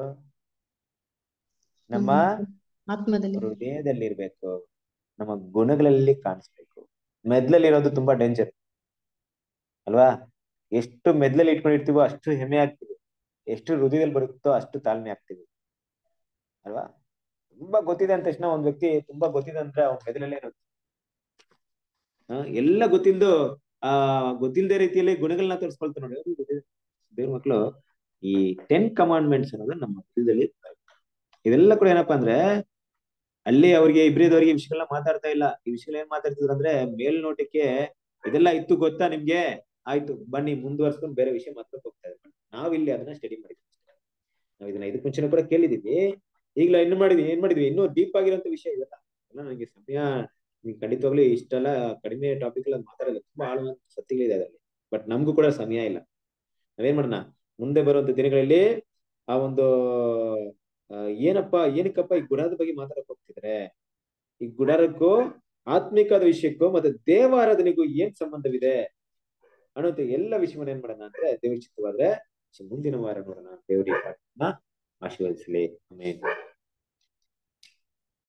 ನಮ್ಮ ಆತ್ಮದಲ್ಲಿ ಹೃದಯದಲ್ಲಿ ಇರ್ಬೇಕು ನಮ್ಮ ಗುಣಗಳಲ್ಲಿ ಕಾಣಿಸ್ಬೇಕು ಮೆದ್ಲಲ್ಲಿ ಇರೋದು ತುಂಬಾ ಡೇಂಜರ್ ಅಲ್ವಾ ಎಷ್ಟು ಮೆದ್ಲಲ್ಲಿ ಇಟ್ಕೊಂಡಿರ್ತೀವೋ ಅಷ್ಟು ಹೆಮ್ಮೆ ಆಗ್ತೀವಿ ಎಷ್ಟು ಹೃದಯದಲ್ಲಿ ಬರುತ್ತೋ ಅಷ್ಟು ತಾಳ್ಮೆ ಆಗ್ತೀವಿ ಅಲ್ವಾ ತುಂಬಾ ಗೊತ್ತಿದೆ ಅಂದ ತಕ್ಷಣ ಒಂದ್ ವ್ಯಕ್ತಿ ತುಂಬಾ ಗೊತ್ತಿದೆ ಅಂದ್ರೆ ಅವ್ನ ಮೆದುಳಲ್ಲೇ ಇರುತ್ತೆ ಆ, ಎಲ್ಲ ಗೊತ್ತಿಲ್ದು ಆ ಗೊತ್ತಿಲ್ದೇ ರೀತಿಯಲ್ಲಿ ಗುಣಗಳನ್ನ ತೋರಿಸ್ಕೊಳ್ತಾರೆ ನೋಡಿ ಅವ್ರಿಗೆ ಗೊತ್ತಿದೆ. ದೇವ್ರ ಮಕ್ಳು ಈ ಟೆನ್ ಕಮಾಂಡ್ಮೆಂಟ್ಸ್ ಅನ್ನೋದು ನಮ್ಮ ಹೃದಯದಲ್ಲಿ ಇದೆಲ್ಲ ಕೂಡ ಏನಪ್ಪಾ ಅಂದ್ರೆ ಅಲ್ಲಿ ಅವ್ರಿಗೆ ಇಬ್ರಿದವರಿಗೆ ಈ ವಿಷಯಗಳನ್ನ ಮಾತಾಡ್ತಾ ಇಲ್ಲ ಈ ವಿಷಯಗಳು ಏನ್ ಮಾತಾಡ್ತಿದ್ರು ಅಂದ್ರೆ ಮೇಲ್ನೋಟಕ್ಕೆ ಇದೆಲ್ಲ ಇತ್ತು ಗೊತ್ತಾ ನಿಮ್ಗೆ ಆಯ್ತು ಬನ್ನಿ ಮುಂದುವರ್ಸ್ಕೊಂಡು ಬೇರೆ ವಿಷಯ ಮಾತಾಡಕ್ ಹೋಗ್ತಾ ಇದ್ದಾರೆ ನಾವಿಲ್ಲಿ ಅದನ್ನ ಸ್ಟಡಿ ಮಾಡಿದ್ವಿ ನಾವ್ ಇದನ್ನ ಇದಕ್ಕೆ ಮುಂಚೆನೂ ಕೂಡ ಕೇಳಿದೀವಿ ಈಗಲ ಇನ್ನು ಮಾಡಿದ್ವಿ ಏನ್ ಮಾಡಿದ್ವಿ ಇನ್ನೂ ಡೀಪ್ ಆಗಿರೋಂಥ ವಿಷಯ ಇದೆಲ್ಲ ಎಲ್ಲ ನನಗೆ ಸಮಯ ನಿಮ್ಗೆ ಖಂಡಿತವಾಗ್ಲೂ ಇಷ್ಟೆಲ್ಲ ಕಡಿಮೆ ಟಾಪಿಕ್ ಎಲ್ಲ ಮಾತಾಡಲ್ಲ ತುಂಬಾ ಆಳುವಂತ ಸತ್ಯಗಳಿದೆ ಅದರಲ್ಲಿ ಬಟ್ ನಮಗೂ ಕೂಡ ಸಮಯ ಇಲ್ಲ ನಾವೇನ್ ಮಾಡೋಣ ಮುಂದೆ ಬರುವಂತ ದಿನಗಳಲ್ಲಿ ಆ ಒಂದು ಆ, ಏನಪ್ಪ ಏನಕ್ಕಪ್ಪ ಈ ಗುಡಾರದ ಬಗ್ಗೆ ಮಾತಾಡಕ್ ಹೋಗ್ತಿದ್ರೆ ಈ ಗುಡಾರಕ್ಕೂ ಆತ್ಮಿಕದ ವಿಷಯಕ್ಕೂ ಮತ್ತೆ ದೇವಾರಾಧನೆಗೂ ಏನ್ ಸಂಬಂಧವಿದೆ ಅನ್ನೋದು ಎಲ್ಲ ವಿಷಯವನ್ನ ಏನ್ ಮಾಡೋಣ ಅಂದ್ರೆ ದೇವ್ರ ಚಿತ್ತವಾದ್ರೆ ಮುಂದಿನ ವಾರ ನೋಡೋಣ ದೇವರಿಗೆ ಆಶೀರ್ವದಿಸಲಿ ಆಮೇಲೆ